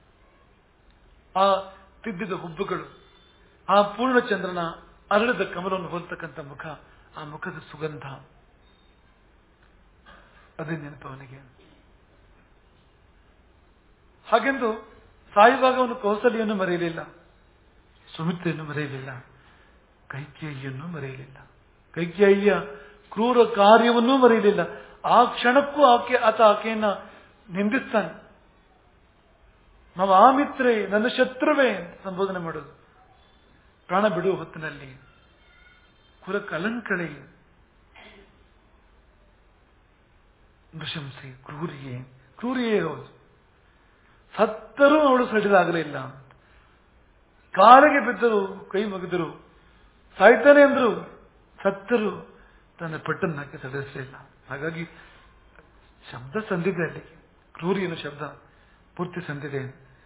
ಆ ತಿದ್ದಿದ ಹುಬ್ಬುಗಳು ಆ ಪೂರ್ಣಚಂದ್ರನ ಅರಳಿದ ಕಮಲವನ್ನು ಹೋಲ್ತಕ್ಕಂಥ ಮುಖ ಆ ಮುಖದ ಸುಗಂಧ ಅದೇ ನೆನಪು ಅವನಿಗೆ ಹಾಗೆಂದು ಸಾಯುವಾಗ ಅವನು ಕೌಸಲ್ಯನ್ನು ಮರೆಯಲಿಲ್ಲ ಸುಮಿತ್ರೆಯನ್ನು ಮರೆಯಲಿಲ್ಲ ಕೈಕೇಯಿಯನ್ನು ಮರೆಯಲಿಲ್ಲ ಕೈಕೇಯಿಯ ಕ್ರೂರ ಕಾರ್ಯವನ್ನೂ ಮರೆಯಲಿಲ್ಲ ಆ ಕ್ಷಣಕ್ಕೂ ಆಕೆ ಆತ ಆಕೆಯನ್ನ ನಿಂದಿಸ್ತಾನೆ ನಾವು ಆ ಮಿತ್ರೆ ನನ್ನ ಶತ್ರುವೇ ಅಂತ ಸಂಬೋಧನೆ ಮಾಡೋದು ಪ್ರಾಣ ಬಿಡುವ ಹೊತ್ತಿನಲ್ಲಿ ಕುಲ ಕಲಂಕಳೆ ನೃಶಂಸೆ ಕ್ರೂರಿಯೇ ಕ್ರೂರಿಯೇ ಹೌದು ಸತ್ತರೂ ಅವಳು ಸಡಿಲಾಗಲಿಲ್ಲ ಕಾಲಿಗೆ ಬಿದ್ದರು ಕೈ ಮುಗಿದರು ಸಾಯ್ತಾನೆ ಅಂದ್ರು ಸತ್ತರು ತನ್ನ ಪಟ್ಟನ್ನು ಹಾಕಿ ಸಡಿಲಿಸಲಿಲ್ಲ ಹಾಗಾಗಿ ಶಬ್ದ ಸಂದಿದೆ ಅಲ್ಲಿ ಕ್ರೂರಿಯನ ಶಬ್ದ ಪೂರ್ತಿ ಸಂದಿದೆ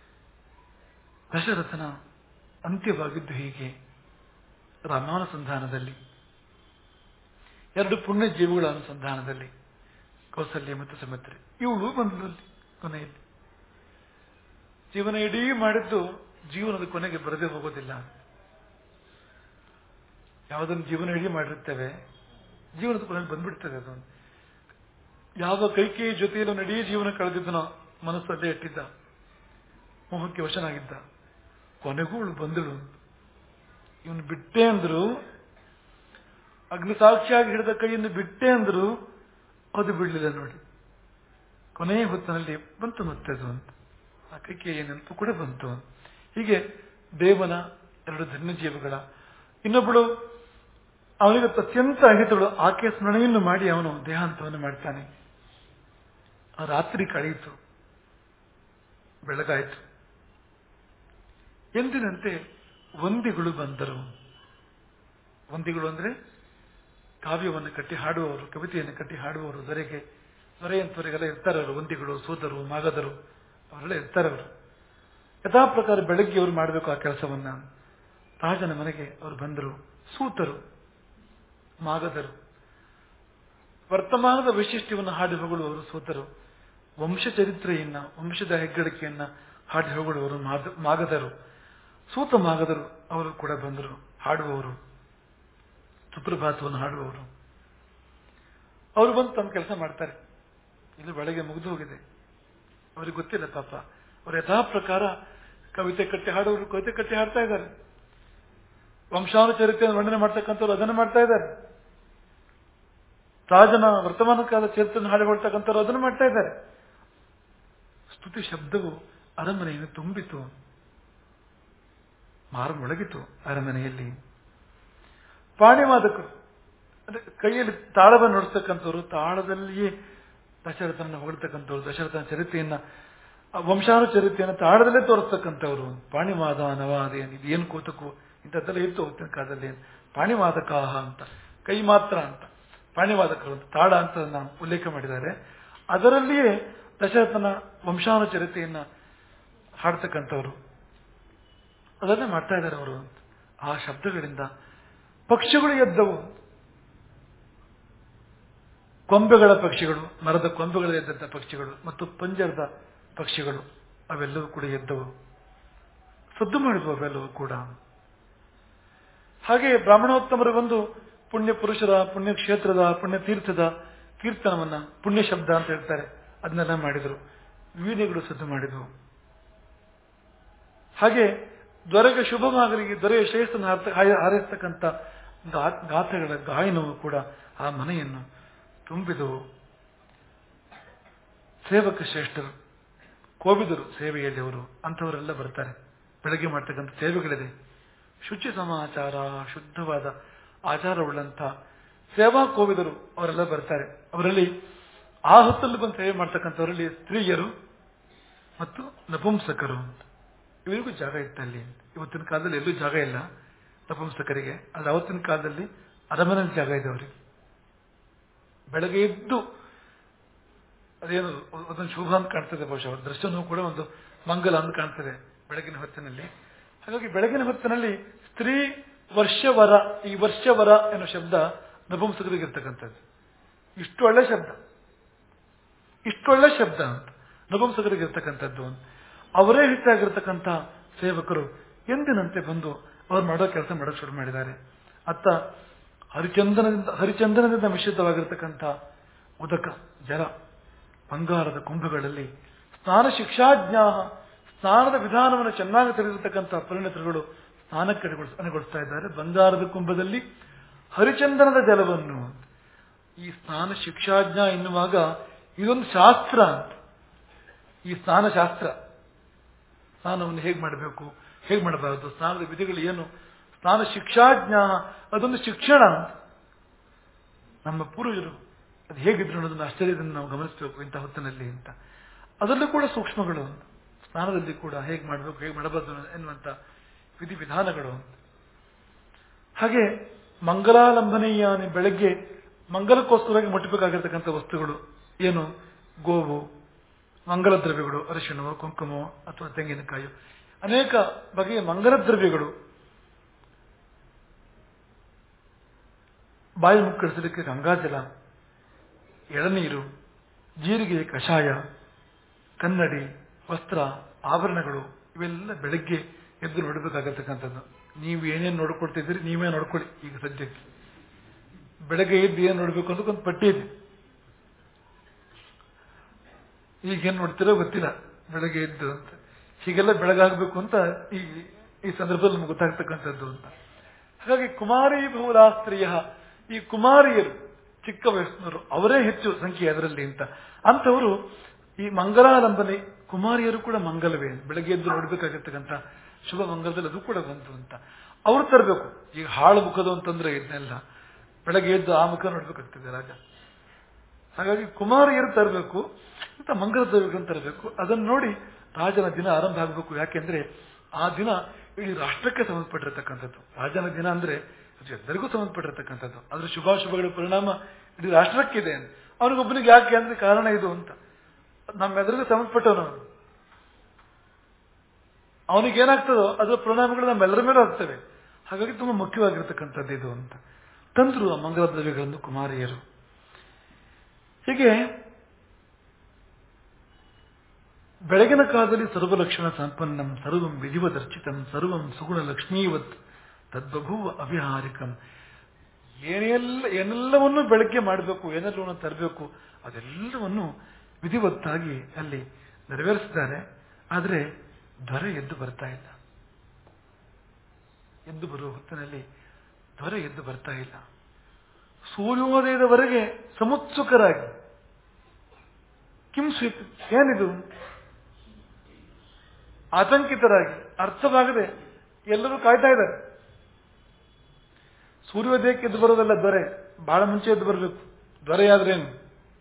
ದಶರಥನ ಅಂತ್ಯವಾಗಿದ್ದು ಹೀಗೆ ರಾಮಾನುಸಂಧಾನದಲ್ಲಿ ಎರಡು ಪುಣ್ಯ ಜೀವಿಗಳ ಅನುಸಂಧಾನದಲ್ಲಿ ಕೌಸಲ್ಯ ಮತ್ತು ಸುಮಿತ್ರೆ ಇವಳು ಬಂದಲ್ಲಿ ಕೊನೆಯಲ್ಲಿ ಜೀವನ ಇಡೀ ಮಾಡಿದ್ದು ಜೀವನದ ಕೊನೆಗೆ ಬರದೇ ಹೋಗೋದಿಲ್ಲ ಯಾವುದನ್ನು ಜೀವನ ಇಡೀ ಮಾಡಿರ್ತೇವೆ ಜೀವನದ ಕೊನೆಯಲ್ಲಿ ಬಂದ್ಬಿಡ್ತದೆ ಅದು ಯಾವ ಕೈಕೇಯ ಜೊತೆಯಲ್ಲೂ ಇಡೀ ಜೀವನ ಕಳೆದಿದ್ದನೋ ಮನಸ್ಸಲ್ಲೇ ಇಟ್ಟಿದ್ದ ಮೋಹಕ್ಕೆ ವಶನಾಗಿದ್ದ ಕೊನೆಗೂ ಅವಳು ಬಂದಳು ಇವನು ಬಿಟ್ಟೆ ಅಂದ್ರು ಅಗ್ನಿ ಸಾಕ್ಷಿಯಾಗಿ ಹಿಡಿದ ಕೈಯನ್ನು ಬಿಟ್ಟೆ ಅಂದ್ರು ಅದು ಬಿಡ್ಲಿಲ್ಲ ನೋಡಿ ಕೊನೆಯ ಹೊತ್ತಿನಲ್ಲಿ ಬಂತು ಮತ್ತೆ ಅದು ಅಂತ ಆ ಕೈಕೇಯ ನೆನಪು ಕೂಡ ಬಂತು ಹೀಗೆ ದೇವನ ಎರಡು ಧನ್ಯಜೀವಿಗಳ ಇನ್ನೊಬ್ಬಳು ಅವನಿಗೆ ಅತ್ಯಂತ ಅಹಿತಳು ಆಕೆ ಸ್ಮರಣೆಯನ್ನು ಮಾಡಿ ಅವನು ದೇಹಾಂತವನ್ನು ಮಾಡ್ತಾನೆ ಆ ರಾತ್ರಿ ಕಳೆಯಿತು ಬೆಳಗಾಯಿತು ಎಂದಿನಂತೆ ವಂದಿಗಳು ಬಂದರು ವಂದಿಗಳು ಅಂದ್ರೆ ಕಾವ್ಯವನ್ನು ಕಟ್ಟಿ ಹಾಡುವವರು ಕವಿತೆಯನ್ನು ಕಟ್ಟಿ ಹಾಡುವವರು ದೊರೆಗೆ ದೊರೆಯಂತವರಿಗೆಲ್ಲ ಇರ್ತಾರೆ ಅವರು ವಂದಿಗಳು ಸೋದರು ಮಾಗದರು ಅವರೆಲ್ಲ ಇರ್ತಾರೆ ಅವರು ಯಥಾ ಪ್ರಕಾರ ಬೆಳಗ್ಗೆ ಅವರು ಮಾಡಬೇಕು ಆ ಕೆಲಸವನ್ನ ರಾಜನ ಮನೆಗೆ ಅವರು ಬಂದರು ಸೂತರು ಮಾಗದರು ವರ್ತಮಾನದ ವೈಶಿಷ್ಟ್ಯವನ್ನು ಹಾಡಿ ಹೊಗಳುವವರು ಸೂತರು ವಂಶ ಚರಿತ್ರೆಯನ್ನ ವಂಶದ ಹೆಗ್ಗಳಿಕೆಯನ್ನ ಹಾಡಿ ಹೊಗಳುವವರು ಮಾದ- ಮಾಗದರು ಸೂತ ಮಾಗದರು ಅವರು ಕೂಡ ಬಂದರು ಹಾಡುವವರು ಸುಪ್ರಭಾತವನ್ನು ಹಾಡುವವರು ಅವರು ಬಂದು ತಮ್ಮ ಕೆಲಸ ಮಾಡ್ತಾರೆ ಇಲ್ಲಿ ಬೆಳಗ್ಗೆ ಮುಗಿದು ಹೋಗಿದೆ ಅವ್ರಿಗೆ ಗೊತ್ತಿಲ್ಲ ಪಾಪ ಅವ್ರ ಯಥಾ ಪ್ರಕಾರ ಕವಿತೆ ಕಟ್ಟಿ ಹಾಡುವವರು ಕವಿತೆ ಕಟ್ಟಿ ಹಾಡ್ತಾ ಇದ್ದಾರೆ ವಂಶಾನುಚರಿತೆಯನ್ನು ವರ್ಣನೆ ಮಾಡ್ತಕ್ಕಂಥವ್ರು ಅದನ್ನು ಮಾಡ್ತಾ ಇದ್ದಾರೆ ರಾಜನ ವರ್ತಮಾನ ಕಾಲ ಚರಿತ್ರೆಯನ್ನು ಹಾಡಿಕೊಳ್ತಕ್ಕಂಥವ್ರು ಅದನ್ನು ಮಾಡ್ತಾ ಇದ್ದಾರೆ ಸ್ತುತಿ ಶಬ್ದವು ಅರಮನೆಯನ್ನು ತುಂಬಿತು ಮಾರಮೊಳಗಿತು ಅರಮನೆಯಲ್ಲಿ ಪಾಣಿವಾದಕರು ಅಂದ್ರೆ ಕೈಯಲ್ಲಿ ತಾಳವನ್ನು ನುಡಿಸ್ತಕ್ಕಂಥವ್ರು ತಾಳದಲ್ಲಿಯೇ ದಶರಥನ ಹೊಗಳ್ತಕ್ಕಂಥವ್ರು ದಶರಥನ ಚರಿತ್ರೆಯನ್ನ ಆ ವಂಶಾನುಚರಿತೆಯನ್ನು ತಾಳದಲ್ಲೇ ತೋರಿಸ್ತಕ್ಕಂಥವ್ರು ಪಾಣಿವಾದ ನವಾದ ಇದು ಏನು ಕೂತಕು ಇಂಥದ್ದೆಲ್ಲ ಇತ್ತು ಹೊತ್ತಿನ ಕಾಲದಲ್ಲಿ ಪಾಣಿವಾದಕಾಹ ಅಂತ ಕೈ ಮಾತ್ರ ಅಂತ ಪಾಣಿವಾದಕರು ಅಂತ ತಾಳ ಅಂತ ನಾವು ಉಲ್ಲೇಖ ಮಾಡಿದ್ದಾರೆ ಅದರಲ್ಲಿಯೇ ದಶರಥನ ವಂಶಾನುಚರಿತೆಯನ್ನ ಹಾಡ್ತಕ್ಕಂಥವ್ರು ಅದನ್ನೇ ಮಾಡ್ತಾ ಇದ್ದಾರೆ ಅವರು ಆ ಶಬ್ದಗಳಿಂದ ಪಕ್ಷಿಗಳು ಎದ್ದವು ಕೊಂಬೆಗಳ ಪಕ್ಷಿಗಳು ಮರದ ಕೊಂಬೆಗಳ ಎದ್ದಂಥ ಪಕ್ಷಿಗಳು ಮತ್ತು ಪಂಜರದ ಪಕ್ಷಿಗಳು ಅವೆಲ್ಲವೂ ಕೂಡ ಎದ್ದವು ಸದ್ದು ಮಾಡಿದ್ವು ಅವೆಲ್ಲವೂ ಕೂಡ ಹಾಗೆ ಬ್ರಾಹ್ಮಣೋತ್ತಮರು ಬಂದು ಪುಣ್ಯ ಪುರುಷರ ಪುಣ್ಯ ಕ್ಷೇತ್ರದ ಪುಣ್ಯ ತೀರ್ಥದ ಕೀರ್ತನವನ್ನ ಪುಣ್ಯ ಶಬ್ದ ಅಂತ ಹೇಳ್ತಾರೆ ಅದನ್ನೆಲ್ಲ ಮಾಡಿದರು ವೀಣೆಗಳು ಸದ್ದು ಮಾಡಿದವು ಹಾಗೆ ದೊರೆಗೆ ಶುಭವಾಗಲಿ ದೊರೆಯ ಶ್ರೇಷ್ಠನ ಹಾರೈಸ್ತಕ್ಕಂಥ ಗಾಥೆಗಳ ಗಾಯನವು ಕೂಡ ಆ ಮನೆಯನ್ನು ತುಂಬಿದವು ಸೇವಕ ಶ್ರೇಷ್ಠರು ಕೋವಿದರು ಸೇವೆಯಲ್ಲಿ ಅವರು ಅಂಥವರೆಲ್ಲ ಬರ್ತಾರೆ ಬೆಳಗ್ಗೆ ಮಾಡ್ತಕ್ಕಂಥ ಸೇವೆಗಳಿದೆ ಶುಚಿ ಸಮಾಚಾರ ಶುದ್ಧವಾದ ಆಚಾರವುಳ್ಳಂಥ ಸೇವಾ ಕೋವಿದರು ಅವರೆಲ್ಲ ಬರ್ತಾರೆ ಅವರಲ್ಲಿ ಆ ಹೊತ್ತಲ್ಲಿ ಬಂದು ಸೇವೆ ಮಾಡ್ತಕ್ಕಂಥವರಲ್ಲಿ ಸ್ತ್ರೀಯರು ಮತ್ತು ನಪುಂಸಕರು ಅಂತ ಇವರಿಗೂ ಜಾಗ ಇತ್ತು ಅಲ್ಲಿ ಇವತ್ತಿನ ಕಾಲದಲ್ಲಿ ಎಲ್ಲೂ ಜಾಗ ಇಲ್ಲ ನಪುಂಸಕರಿಗೆ ಅದು ಅವತ್ತಿನ ಕಾಲದಲ್ಲಿ ಅರಮನೆಯಲ್ಲಿ ಜಾಗ ಇದೆ ಅವರಿಗೆ ಬೆಳಗ್ಗೆ ಎದ್ದು ಅದೇನು ಅದೊಂದು ಶುಭ ಅಂತ ಕಾಣ್ತದೆ ಬಹುಶಃ ಅವ್ರ ದೃಶ್ಯನೂ ಕೂಡ ಒಂದು ಮಂಗಲ ಅಂತ ಕಾಣ್ತದೆ ಬೆಳಗಿನ ಹೊತ್ತಿನಲ್ಲಿ ಹಾಗಾಗಿ ಬೆಳಗಿನ ಹೊತ್ತಿನಲ್ಲಿ ಸ್ತ್ರೀ ವರ್ಷವರ ಈ ವರ್ಷವರ ಎನ್ನುವ ಶಬ್ದ ನಪುಂಸಕರಿಗೆ ಇರ್ತಕ್ಕಂಥದ್ದು ಇಷ್ಟು ಒಳ್ಳೆ ಶಬ್ದ ಇಷ್ಟು ಒಳ್ಳೆ ಶಬ್ದ ಅಂತ ನಪುಂಸಕರಿಗೆ ಇರ್ತಕ್ಕಂಥದ್ದು ಅವರೇ ಹೆಚ್ಚಾಗಿರ್ತಕ್ಕಂಥ ಸೇವಕರು ಎಂದಿನಂತೆ ಬಂದು ಅವ್ರು ಮಾಡೋ ಕೆಲಸ ಮಾಡೋಕೆ ಶುರು ಮಾಡಿದ್ದಾರೆ ಅತ್ತ ಹರಿಚಂದನದಿಂದ ಹರಿಚಂದನದಿಂದ ಮಿಶ್ರಿತವಾಗಿರ್ತಕ್ಕಂಥ ಉದಕ ಜಲ ಬಂಗಾರದ ಕುಂಭಗಳಲ್ಲಿ ಸ್ನಾನ ಶಿಕ್ಷಾಜ್ಞಾ ಸ್ನಾನದ ವಿಧಾನವನ್ನು ಚೆನ್ನಾಗಿ ತಿಳಿದಿರ್ತಕ್ಕಂಥ ಪರಿಣಿತರುಗಳು ಸ್ನಾನಕ್ಕೆ ಅನುಗೊಳಿಸ್ತಾ ಇದ್ದಾರೆ ಬಂಗಾರದ ಕುಂಭದಲ್ಲಿ ಹರಿಚಂದನದ ಜಲವನ್ನು ಈ ಸ್ನಾನ ಶಿಕ್ಷಾಜ್ಞಾ ಎನ್ನುವಾಗ ಇದೊಂದು ಶಾಸ್ತ್ರ ಅಂತ ಈ ಸ್ನಾನ ಶಾಸ್ತ್ರ ಸ್ನಾನವನ್ನು ಹೇಗೆ ಮಾಡಬೇಕು ಹೇಗೆ ಮಾಡಬಾರದು ಸ್ನಾನದ ವಿಧಿಗಳು ಏನು ಸ್ನಾನ ಶಿಕ್ಷಾಜ್ಞಾ ಅದೊಂದು ಶಿಕ್ಷಣ ಅಂತ ನಮ್ಮ ಪೂರ್ವಜರು ಅದು ಹೇಗಿದ್ರು ಅನ್ನೋದನ್ನು ಆಶ್ಚರ್ಯದಿಂದ ನಾವು ಗಮನಿಸಬೇಕು ಇಂಥ ಹೊತ್ತಿನಲ್ಲಿ ಅಂತ ಅದರಲ್ಲೂ ಕೂಡ ಸೂಕ್ಷ್ಮಗಳು ಸ್ನಾನದಲ್ಲಿ ಕೂಡ ಹೇಗೆ ಮಾಡಬೇಕು ಹೇಗೆ ಮಾಡಬಾರ್ದು ಎನ್ನುವಂಥ ವಿಧಿವಿಧಾನಗಳು ಹಾಗೆ ಮಂಗಲಾಲಂಬನೆಯಾನಿ ಬೆಳಗ್ಗೆ ಮಂಗಲಕ್ಕೋಸ್ಕರವಾಗಿ ಮುಟ್ಟಬೇಕಾಗಿರ್ತಕ್ಕಂಥ ವಸ್ತುಗಳು ಏನು ಗೋವು ಮಂಗಲ ದ್ರವ್ಯಗಳು ಅರಿಶಿಣವೋ ಕುಂಕುಮವೋ ಅಥವಾ ತೆಂಗಿನಕಾಯಿ ಅನೇಕ ಬಗೆಯ ಮಂಗಲ ದ್ರವ್ಯಗಳು ಬಾಯಿ ಮುಕ್ಕಳಿಸಲಿಕ್ಕೆ ಗಂಗಾಜಲ ಎಳನೀರು ಜೀರಿಗೆ ಕಷಾಯ ಕನ್ನಡಿ ವಸ್ತ್ರ ಆಭರಣಗಳು ಇವೆಲ್ಲ ಬೆಳಗ್ಗೆ ಎದ್ದು ನೋಡಬೇಕಾಗಿರ್ತಕ್ಕಂಥದ್ದು ನೀವು ಏನೇನು ನೋಡ್ಕೊಳ್ತಿದ್ದೀರಿ ನೀವೇ ನೋಡ್ಕೊಳ್ಳಿ ಈಗ ಸದ್ಯಕ್ಕೆ ಬೆಳಗ್ಗೆ ಎದ್ದು ಏನು ನೋಡಬೇಕು ಅಂತ ಒಂದು ಪಟ್ಟಿ ಇದೆ ಈಗೇನು ನೋಡ್ತಿರೋ ಗೊತ್ತಿಲ್ಲ ಬೆಳಗ್ಗೆ ಎದ್ದು ಅಂತ ಹೀಗೆಲ್ಲ ಬೆಳಗಾಗಬೇಕು ಅಂತ ಈ ಈ ಸಂದರ್ಭದಲ್ಲಿ ನಮ್ಗೆ ಗೊತ್ತಾಗ್ತಕ್ಕಂಥದ್ದು ಅಂತ ಹಾಗಾಗಿ ಕುಮಾರಿ ಬಹುಲಾ ಸ್ತ್ರೀಯ ಈ ಕುಮಾರಿಯರು ಚಿಕ್ಕ ವಯಸ್ಸಿನವರು ಅವರೇ ಹೆಚ್ಚು ಸಂಖ್ಯೆ ಅದರಲ್ಲಿ ಅಂತ ಅಂಥವರು ಈ ಮಂಗಲಾಲಂಬನೆ ಕುಮಾರಿಯರು ಕೂಡ ಮಂಗಲವೇ ಬೆಳಗ್ಗೆ ಎದ್ದು ನೋಡ್ಬೇಕಾಗಿರ್ತಕ್ಕಂಥ ಶುಭ ಮಂಗಲದಲ್ಲಿ ಅದು ಕೂಡ ಬಂತು ಅಂತ ಅವ್ರು ತರಬೇಕು ಈಗ ಹಾಳು ಮುಖದ ಅಂತಂದ್ರೆ ಇದನ್ನೆಲ್ಲ ಬೆಳಗ್ಗೆ ಎದ್ದು ಆ ಮುಖ ನೋಡ್ಬೇಕಾಗ್ತದೆ ರಾಜ ಹಾಗಾಗಿ ಕುಮಾರಿಯರು ತರಬೇಕು ಅಂತ ಮಂಗಲ ದ್ರವ್ಯಗಳನ್ನು ತರಬೇಕು ಅದನ್ನು ನೋಡಿ ರಾಜನ ದಿನ ಆರಂಭ ಆಗಬೇಕು ಯಾಕೆಂದ್ರೆ ಆ ದಿನ ಇಡೀ ರಾಷ್ಟ್ರಕ್ಕೆ ಸಂಬಂಧಪಟ್ಟಿರ್ತಕ್ಕಂಥದ್ದು ರಾಜನ ದಿನ ಅಂದ್ರೆ ಅದು ಎಲ್ಲರಿಗೂ ಸಂಬಂಧಪಟ್ಟಿರ್ತಕ್ಕಂಥದ್ದು ಅದ್ರ ಶುಭಾಶುಭಗಳ ಪರಿಣಾಮ ಇಡೀ ರಾಷ್ಟ್ರಕ್ಕಿದೆ ಅವನಿಗೊಬ್ಬನಿಗೆ ಯಾಕೆ ಅಂದ್ರೆ ಕಾರಣ ಇದು ಅಂತ ನಮ್ಮೆಲ್ಲರಿಗೂ ಸಂಬಂಧಪಟ್ಟವನು ಅವನು ಅವನಿಗೆ ಏನಾಗ್ತದೋ ಅದರ ಪರಿಣಾಮಗಳು ನಮ್ಮೆಲ್ಲರ ಮೇಲೂ ಆಗ್ತವೆ ಹಾಗಾಗಿ ತುಂಬಾ ಮುಖ್ಯವಾಗಿರ್ತಕ್ಕಂಥದ್ದು ಇದು ಅಂತ ತಂದ್ರು ಆ ಮಂಗಲ ದ್ರವ್ಯಗಳನ್ನು ಕುಮಾರಿಯರು ಹೀಗೆ ಬೆಳಗಿನ ಕಾಲದಲ್ಲಿ ಸರ್ವಲಕ್ಷಣ ಸಂಪನ್ನಂ ಸರ್ವಂ ವಿಧಿವದರ್ಚಿತಂ ಸರ್ವಂ ಸುಗುಣ ಲಕ್ಷ್ಮೀವತ್ ತದ್ಬಭೂವ ಅವಿಹಾರಿಕಂ ಏನೆಲ್ಲ ಏನೆಲ್ಲವನ್ನು ಬೆಳಗ್ಗೆ ಮಾಡಬೇಕು ಏನೆಲ್ಲವನ್ನು ತರಬೇಕು ಅದೆಲ್ಲವನ್ನು ವಿಧಿವತ್ತಾಗಿ ಅಲ್ಲಿ ನೆರವೇರಿಸಿದ್ದಾರೆ ಆದರೆ ದೊರೆ ಎದ್ದು ಬರ್ತಾ ಇಲ್ಲ ಎದ್ದು ಬರುವ ಹೊತ್ತಿನಲ್ಲಿ ದೊರೆ ಎದ್ದು ಬರ್ತಾ ಇಲ್ಲ ಸೂರ್ಯೋದಯದವರೆಗೆ ಸಮುತ್ಸುಕರಾಗಿ ಕಿಂಸ್ವಿತ್ ಏನಿದು ಆತಂಕಿತರಾಗಿ ಅರ್ಥವಾಗದೆ ಎಲ್ಲರೂ ಕಾಯ್ತಾ ಇದ್ದಾರೆ ಸೂರ್ಯೋದಯಕ್ಕೆ ಎದ್ದು ಬರೋದಲ್ಲ ದೊರೆ ಬಹಳ ಮುಂಚೆ ಎದ್ದು ಬರಬೇಕು ದೊರೆಯಾದ್ರೇನು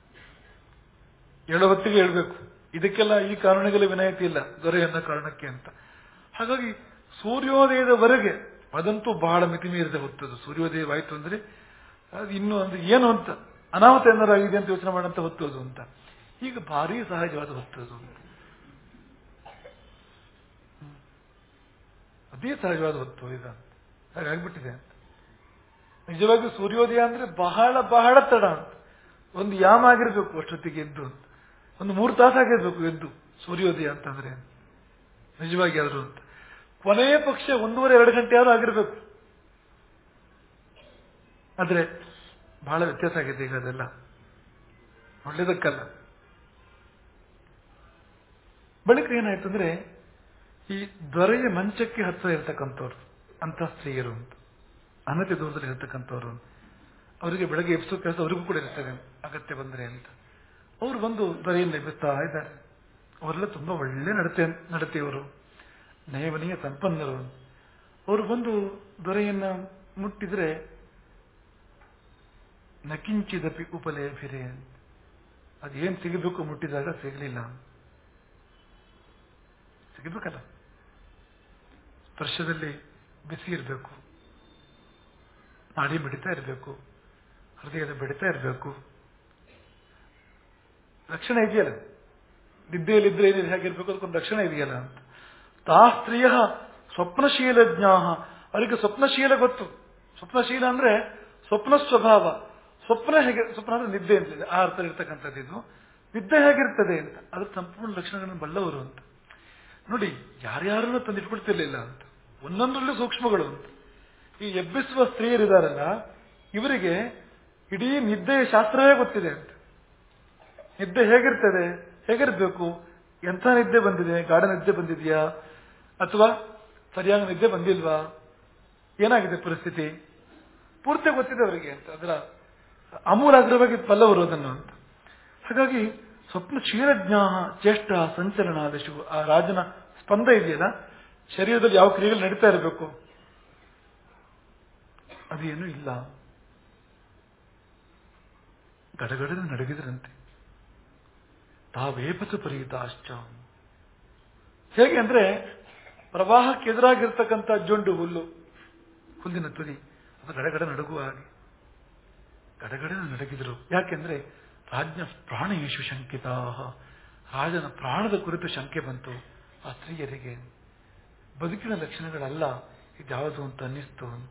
ಏಳು ಹೊತ್ತಿಗೆ ಹೇಳ್ಬೇಕು ಇದಕ್ಕೆಲ್ಲ ಈ ಕಾರಣಗಳಿಗೆ ವಿನಾಯಿತಿ ಇಲ್ಲ ದೊರೆ ಅನ್ನೋ ಕಾರಣಕ್ಕೆ ಅಂತ ಹಾಗಾಗಿ ಸೂರ್ಯೋದಯದವರೆಗೆ ಅದಂತೂ ಬಹಳ ಮಿತಿ ಮೀರಿದ ಹೊತ್ತದು ಸೂರ್ಯೋದಯವಾಯಿತು ಅಂದ್ರೆ ಅದು ಇನ್ನು ಅಂದ್ರೆ ಏನು ಅಂತ ಅನಾಹುತ ಏನಾರು ಆಗಿದೆ ಅಂತ ಯೋಚನೆ ಮಾಡಂತ ಹೊತ್ತದು ಅಂತ ಈಗ ಭಾರಿ ಸಹಜವಾದ ಹೊತ್ತದು ಅಂತ ಅದೇ ಸಹಜವಾದ ಹೊತ್ತು ಈಗ ಹಾಗಾಗ್ಬಿಟ್ಟಿದೆ ಅಂತ ನಿಜವಾಗಿ ಸೂರ್ಯೋದಯ ಅಂದ್ರೆ ಬಹಳ ಬಹಳ ತಡ ಅಂತ ಒಂದು ಯಾಮ ಆಗಿರ್ಬೇಕು ಅಷ್ಟೊತ್ತಿಗೆ ಎದ್ದು ಅಂತ ಒಂದು ಮೂರು ತಾಸಾಗಿರ್ಬೇಕು ಎದ್ದು ಸೂರ್ಯೋದಯ ಅಂತಂದ್ರೆ ನಿಜವಾಗಿ ಆದ್ರು ಅಂತ ಕೊನೆಯ ಪಕ್ಷ ಒಂದೂವರೆ ಎರಡು ಗಂಟೆ ಆದ್ರೂ ಆಗಿರ್ಬೇಕು ಆದ್ರೆ ಬಹಳ ವ್ಯತ್ಯಾಸ ಆಗಿದೆ ಈಗ ಅದೆಲ್ಲ ಒಳ್ಳೇದಕ್ಕಲ್ಲ ಬಳಿಕ ಏನಾಯ್ತು ಅಂದ್ರೆ ಈ ದೊರೆಯ ಮಂಚಕ್ಕೆ ಹತ್ತಿರ ಇರ್ತಕ್ಕಂಥವ್ರು ಅಂತ ಸ್ತ್ರೀಯರು ಅಂತ ಅನತಿ ದೂರದಲ್ಲಿ ಇರ್ತಕ್ಕಂಥವ್ರು ಅವರಿಗೆ ಬೆಳಗ್ಗೆ ಎಬ್ಸೋ ಕೆಲಸ ಅವರಿಗೂ ಕೂಡ ಇರ್ತದೆ ಅಗತ್ಯ ಬಂದ್ರೆ ಅಂತ ಅವರು ಬಂದು ದೊರೆಯನ್ನು ಎಬ್ಬಿಸ್ತಾ ಇದ್ದಾರೆ ಅವರೆಲ್ಲ ತುಂಬಾ ಒಳ್ಳೆ ನಡತೆ ನಡತೆಯವರು ನಯವನೀಯ ಸಂಪನ್ನರು ಅವರು ಬಂದು ದೊರೆಯನ್ನ ಮುಟ್ಟಿದ್ರೆ ನಕಿಂಚಿದಪಿ ಉಪಲಯ ಫಿರೆ ಅದೇನ್ ಸಿಗಬೇಕು ಮುಟ್ಟಿದಾಗ ಸಿಗಲಿಲ್ಲ ಸಿಗಬೇಕಲ್ಲ ಸ್ಪರ್ಶದಲ್ಲಿ ಬಿಸಿ ಇರಬೇಕು ನಾಡಿ ಬಿಡಿತಾ ಇರಬೇಕು ಹೃದಯದ ಬಿಡಿತಾ ಇರಬೇಕು ರಕ್ಷಣೆ ಇದೆಯಲ್ಲ ನಿದ್ದೆಯಲ್ಲಿದ್ರೆ ಏನಿದೆ ಹೇಗಿರ್ಬೇಕು ಅದಕ್ಕೊಂದು ರಕ್ಷಣೆ ಇದೆಯಲ್ಲ ಅಂತ ತಾ ಸ್ತ್ರೀಯ ಸ್ವಪ್ನಶೀಲ ಜ್ಞಾಹ ಅವರಿಗೆ ಸ್ವಪ್ನಶೀಲ ಗೊತ್ತು ಸ್ವಪ್ನಶೀಲ ಅಂದ್ರೆ ಸ್ವಪ್ನ ಸ್ವಭಾವ ಸ್ವಪ್ನ ಹೇಗೆ ಸ್ವಪ್ನ ಅಂದ್ರೆ ನಿದ್ದೆ ಅಂತಿದೆ ಆ ಅರ್ಥ ಇರ್ತಕ್ಕಂಥದ್ದು ಇದು ನಿದ್ದೆ ಹೇಗಿರ್ತದೆ ಅಂತ ಅದ್ರ ಸಂಪೂರ್ಣ ಲಕ್ಷಣಗಳನ್ನು ಬಲ್ಲವರು ಅಂತ ನೋಡಿ ಯಾರ್ಯಾರನ್ನು ತಂದಿಟ್ಕೊಳ್ತಿರ್ಲಿಲ್ಲ ಅಂತ ಒಂದೊಂದರಲ್ಲೂ ಸೂಕ್ಷ್ಮಗಳು ಅಂತ ಈ ಎಬ್ಬಿಸುವ ಸ್ತ್ರೀಯರಿದಾರಲ್ಲ ಇವರಿಗೆ ಇಡೀ ನಿದ್ದೆಯ ಶಾಸ್ತ್ರವೇ ಗೊತ್ತಿದೆ ಅಂತ ನಿದ್ದೆ ಹೇಗಿರ್ತದೆ ಹೇಗಿರ್ಬೇಕು ಎಂಥ ನಿದ್ದೆ ಬಂದಿದೆ ಗಾಢ ನಿದ್ದೆ ಬಂದಿದೆಯಾ ಅಥವಾ ಸರಿಯಾಗಿ ನಿದ್ದೆ ಬಂದಿಲ್ವಾ ಏನಾಗಿದೆ ಪರಿಸ್ಥಿತಿ ಪೂರ್ತಿ ಗೊತ್ತಿದೆ ಅವರಿಗೆ ಅಂತ ಅದರ ಅಮೂಲಾಗ್ರವಾಗಿ ಬಲ್ಲವರು ಅದನ್ನು ಅಂತ ಹಾಗಾಗಿ ಸ್ವಪ್ನ ಕ್ಷೀರಜ್ಞಾಹ ಚೇಷ್ಟ ಸಂಚಲನ ಆದಶು ಆ ರಾಜನ ಸ್ಪಂದ ಇದೆಯಲ್ಲ ಶರೀರದಲ್ಲಿ ಯಾವ ಕ್ರಿಯೆಗಳು ನಡೀತಾ ಇರಬೇಕು ಅದೇನು ಇಲ್ಲ ಗಡಗಡನೆ ನಡಗಿದ್ರಂತೆ ತಾವೇಪಸ ಪರೀತಾಶ್ಚ ಹೇಗೆ ಅಂದ್ರೆ ಪ್ರವಾಹಕ್ಕೆ ಎದುರಾಗಿರ್ತಕ್ಕಂಥ ಜೊಂಡು ಹುಲ್ಲು ಹುಲ್ಲಿನ ತುದಿ ಅದು ಗಡಗಡ ನಡುಗುವ ಹಾಗೆ ಗಡಗಡನೆ ನಡಗಿದ್ರು ಯಾಕೆಂದ್ರೆ ರಾಜ್ಯ ಪ್ರಾಣೇಶು ಶಂಕಿತಾ ರಾಜನ ಪ್ರಾಣದ ಕುರಿತು ಶಂಕೆ ಬಂತು ಆ ಸ್ತ್ರೀಯರಿಗೆ ಬದುಕಿನ ಲಕ್ಷಣಗಳಲ್ಲ ಇದ್ಯಾವುದು ಅಂತ ಅನ್ನಿಸ್ತು ಅಂತ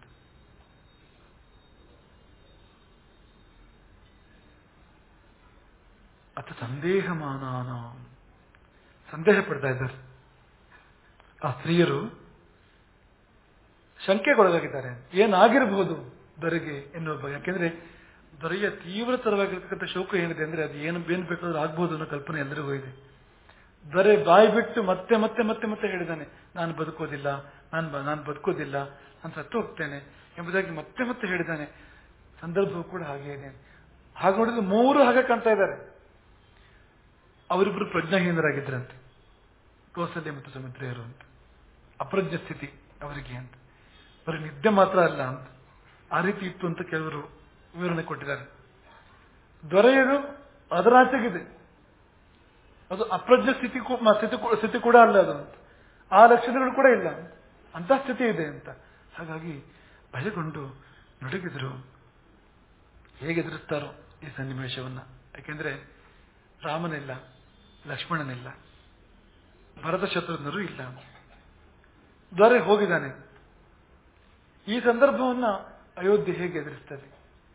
ಅಥ ಸಂದೇಹಮಾನಾನ ಸಂದೇಹ ಪಡ್ತಾ ಇದ್ದಾರೆ ಆ ಸ್ತ್ರೀಯರು ಶಂಕೆಗೊಳಗಾಗಿದ್ದಾರೆ ಏನಾಗಿರಬಹುದು ದೊರೆಗೆ ಎನ್ನುವ ಬಗ್ಗೆ ಯಾಕೆಂದ್ರೆ ದೊರೆಯ ತೀವ್ರತರವಾಗಿರ್ತಕ್ಕಂಥ ಶೋಕ ಏನಿದೆ ಅಂದ್ರೆ ಅದು ಏನು ಏನ್ ಬೇಕಾದ್ರೂ ಆಗ್ಬಹುದು ಅನ್ನೋ ಕಲ್ಪನೆ ಎಲ್ಲರಿಗೂ ಇದೆ ದೊರೆ ಬಾಯಿ ಬಿಟ್ಟು ಮತ್ತೆ ಮತ್ತೆ ಮತ್ತೆ ಮತ್ತೆ ಹೇಳಿದ್ದಾನೆ ನಾನು ಬದುಕೋದಿಲ್ಲ ನಾನು ನಾನು ಬದುಕೋದಿಲ್ಲ ನಾನು ಸತ್ತು ಹೋಗ್ತೇನೆ ಎಂಬುದಾಗಿ ಮತ್ತೆ ಮತ್ತೆ ಹೇಳಿದ್ದಾನೆ ಸಂದರ್ಭವು ಕೂಡ ಹಾಗೆ ಇದೆ ಹಾಗೆ ನೋಡಿದ್ರೆ ಮೂರು ಹಾಗೆ ಕಾಣ್ತಾ ಇದ್ದಾರೆ ಅವರಿಬ್ಬರು ಪ್ರಜ್ಞಾಹೀನರಾಗಿದ್ರಂತೆ ಕೌಸಲ್ಯ ಮತ್ತು ಸುಮಿತ್ರೆಯರು ಅಂತ ಅಪ್ರಜ್ಞ ಸ್ಥಿತಿ ಅವರಿಗೆ ಅಂತ ಬರೀ ನಿದ್ದೆ ಮಾತ್ರ ಅಲ್ಲ ಅಂತ ಆ ರೀತಿ ಇತ್ತು ಅಂತ ಕೆಲವರು ವಿವರಣೆ ಕೊಟ್ಟಿದ್ದಾರೆ ದೊರೆಯದು ಅದರಾಚೆಗಿದೆ ಅದು ಅಪ್ರಜ್ಞ ಸ್ಥಿತಿ ಕೂ- ಮ- ಸ್ಥಿತಿ ಕೂ- ಸ್ಥಿತಿ ಕೂಡ ಅಲ್ಲ ಅದು ಅಂತ ಆ ಲಕ್ಷಣಗಳು ಕೂಡ ಇಲ್ಲ ಅಂತ ಅಂತ ಸ್ಥಿತಿ ಇದೆ ಅಂತ ಹಾಗಾಗಿ ಭಯಗೊಂಡು ನಡುಗಿದ್ರು ಹೇಗೆ ಎದುರಿಸ್ತಾರೋ ಈ ಸನ್ನಿವೇಶವನ್ನ ಯಾಕೆಂದ್ರೆ ರಾಮನಿಲ್ಲ ಲಕ್ಷ್ಮಣನಿಲ್ಲ ಭರತ ಶತ್ರುಘ್ನರು ಇಲ್ಲ ದೊರೆ ಹೋಗಿದ್ದಾನೆ ಈ ಸಂದರ್ಭವನ್ನ ಅಯೋಧ್ಯೆ ಹೇಗೆ ಎದುರಿಸ್ತದೆ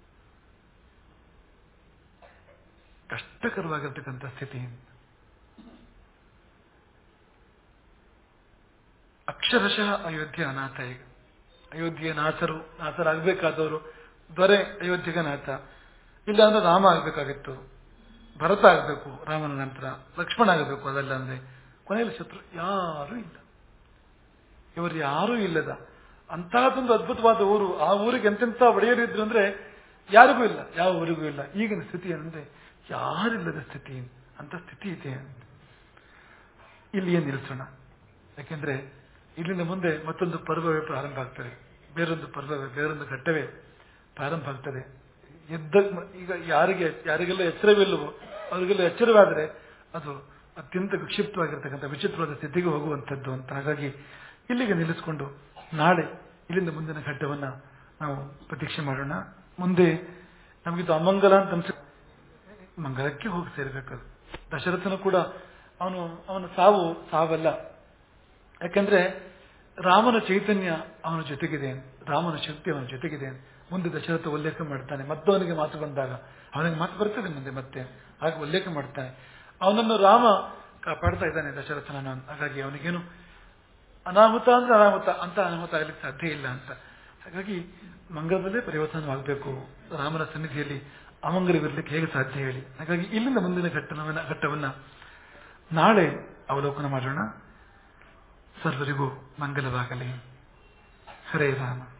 ಕಷ್ಟಕರವಾಗಿರ್ತಕ್ಕಂಥ ಸ್ಥಿತಿ ಅಕ್ಷರಶಃ ಅಯೋಧ್ಯೆ ಅನಾಥ ಈಗ ಅಯೋಧ್ಯೆಯ ನಾಥರು ನಾಥರಾಗಬೇಕಾದವರು ದೊರೆ ಅಯೋಧ್ಯೆಗೆ ನಾಥ ಇಲ್ಲ ಅಂದ್ರೆ ರಾಮ ಆಗ್ಬೇಕಾಗಿತ್ತು ಭರತ ಆಗಬೇಕು ರಾಮನ ನಂತರ ಲಕ್ಷ್ಮಣ ಆಗಬೇಕು ಅದೆಲ್ಲ ಅಂದ್ರೆ ಕೊನೆಯಲ್ಲಿ ಶತ್ರು ಯಾರೂ ಇಲ್ಲ ಇವರು ಯಾರೂ ಇಲ್ಲದ ಅಂತಹದೊಂದು ಅದ್ಭುತವಾದ ಊರು ಆ ಊರಿಗೆ ಎಂತೆಂಥ ಒಡೆಯರಿದ್ರು ಅಂದ್ರೆ ಯಾರಿಗೂ ಇಲ್ಲ ಯಾವ ಊರಿಗೂ ಇಲ್ಲ ಈಗಿನ ಸ್ಥಿತಿ ಏನಂದ್ರೆ ಯಾರಿಲ್ಲದ ಸ್ಥಿತಿ ಅಂತ ಸ್ಥಿತಿ ಇದೆ ಇಲ್ಲಿಯೇ ನಿಲ್ಲಿಸೋಣ ಯಾಕೆಂದ್ರೆ ಇಲ್ಲಿಂದ ಮುಂದೆ ಮತ್ತೊಂದು ಪರ್ವವೇ ಪ್ರಾರಂಭ ಆಗ್ತದೆ ಬೇರೊಂದು ಪರ್ವವೇ ಬೇರೊಂದು ಘಟ್ಟವೇ ಪ್ರಾರಂಭ ಆಗ್ತದೆ ಎದ್ದ ಈಗ ಯಾರಿಗೆ ಯಾರಿಗೆಲ್ಲ ಎಚ್ಚರವಿಲ್ಲವೋ ಅವರಿಗೆಲ್ಲ ಎಚ್ಚರವಾದರೆ ಅದು ಅತ್ಯಂತ ವಿಕ್ಷಿಪ್ತವಾಗಿರ್ತಕ್ಕಂಥ ವಿಚಿತ್ರವಾದ ಸ್ಥಿತಿಗೆ ಹೋಗುವಂಥದ್ದು ಅಂತ ಹಾಗಾಗಿ ಇಲ್ಲಿಗೆ ನಿಲ್ಲಿಸಿಕೊಂಡು ನಾಳೆ ಇಲ್ಲಿಂದ ಮುಂದಿನ ಘಟ್ಟವನ್ನ ನಾವು ಪ್ರತೀಕ್ಷೆ ಮಾಡೋಣ ಮುಂದೆ ನಮಗಿದು ಅಮಂಗಲ ಅಂತ ಅನ್ಸ ಮಂಗಲಕ್ಕೆ ಹೋಗಿ ಸೇರ್ಬೇಕದು ದಶರಥನು ಕೂಡ ಅವನು ಅವನ ಸಾವು ಸಾವಲ್ಲ ಯಾಕಂದ್ರೆ ರಾಮನ ಚೈತನ್ಯ ಅವನ ಜೊತೆಗಿದೆ ರಾಮನ ಶಕ್ತಿ ಅವನ ಜೊತೆಗಿದೆ ಮುಂದೆ ದಶರಥ ಉಲ್ಲೇಖ ಮಾಡ್ತಾನೆ ಮತ್ತವನಿಗೆ ಮಾತು ಬಂದಾಗ ಅವನಿಗೆ ಮಾತು ಬರ್ತದೆ ಮುಂದೆ ಮತ್ತೆ ಹಾಗೆ ಉಲ್ಲೇಖ ಮಾಡ್ತಾನೆ ಅವನನ್ನು ರಾಮ ಕಾಪಾಡ್ತಾ ಇದ್ದಾನೆ ದಶರಥನನ್ನು ಹಾಗಾಗಿ ಅವನಿಗೇನು ಅನಾಹುತ ಅಂದ್ರೆ ಅನಾಹುತ ಅಂತ ಅನಾಹುತ ಆಗ್ಲಿಕ್ಕೆ ಸಾಧ್ಯ ಇಲ್ಲ ಅಂತ ಹಾಗಾಗಿ ಮಂಗಲದಲ್ಲೇ ಪರಿವರ್ತನವಾಗಬೇಕು ರಾಮನ ಸನ್ನಿಧಿಯಲ್ಲಿ ಅಮಂಗಲವಿರ್ಲಿಕ್ಕೆ ಹೇಗೆ ಸಾಧ್ಯ ಹೇಳಿ ಹಾಗಾಗಿ ಇಲ್ಲಿಂದ ಮುಂದಿನ ಘಟ್ಟನವನ್ನ ಘಟ್ಟವನ್ನ ನಾಳೆ ಅವಲೋಕನ ಮಾಡೋಣ ಸರ್ವರಿಗೂ ಮಂಗಲವಾಗಲಿ ಹರೇ ರಾಮ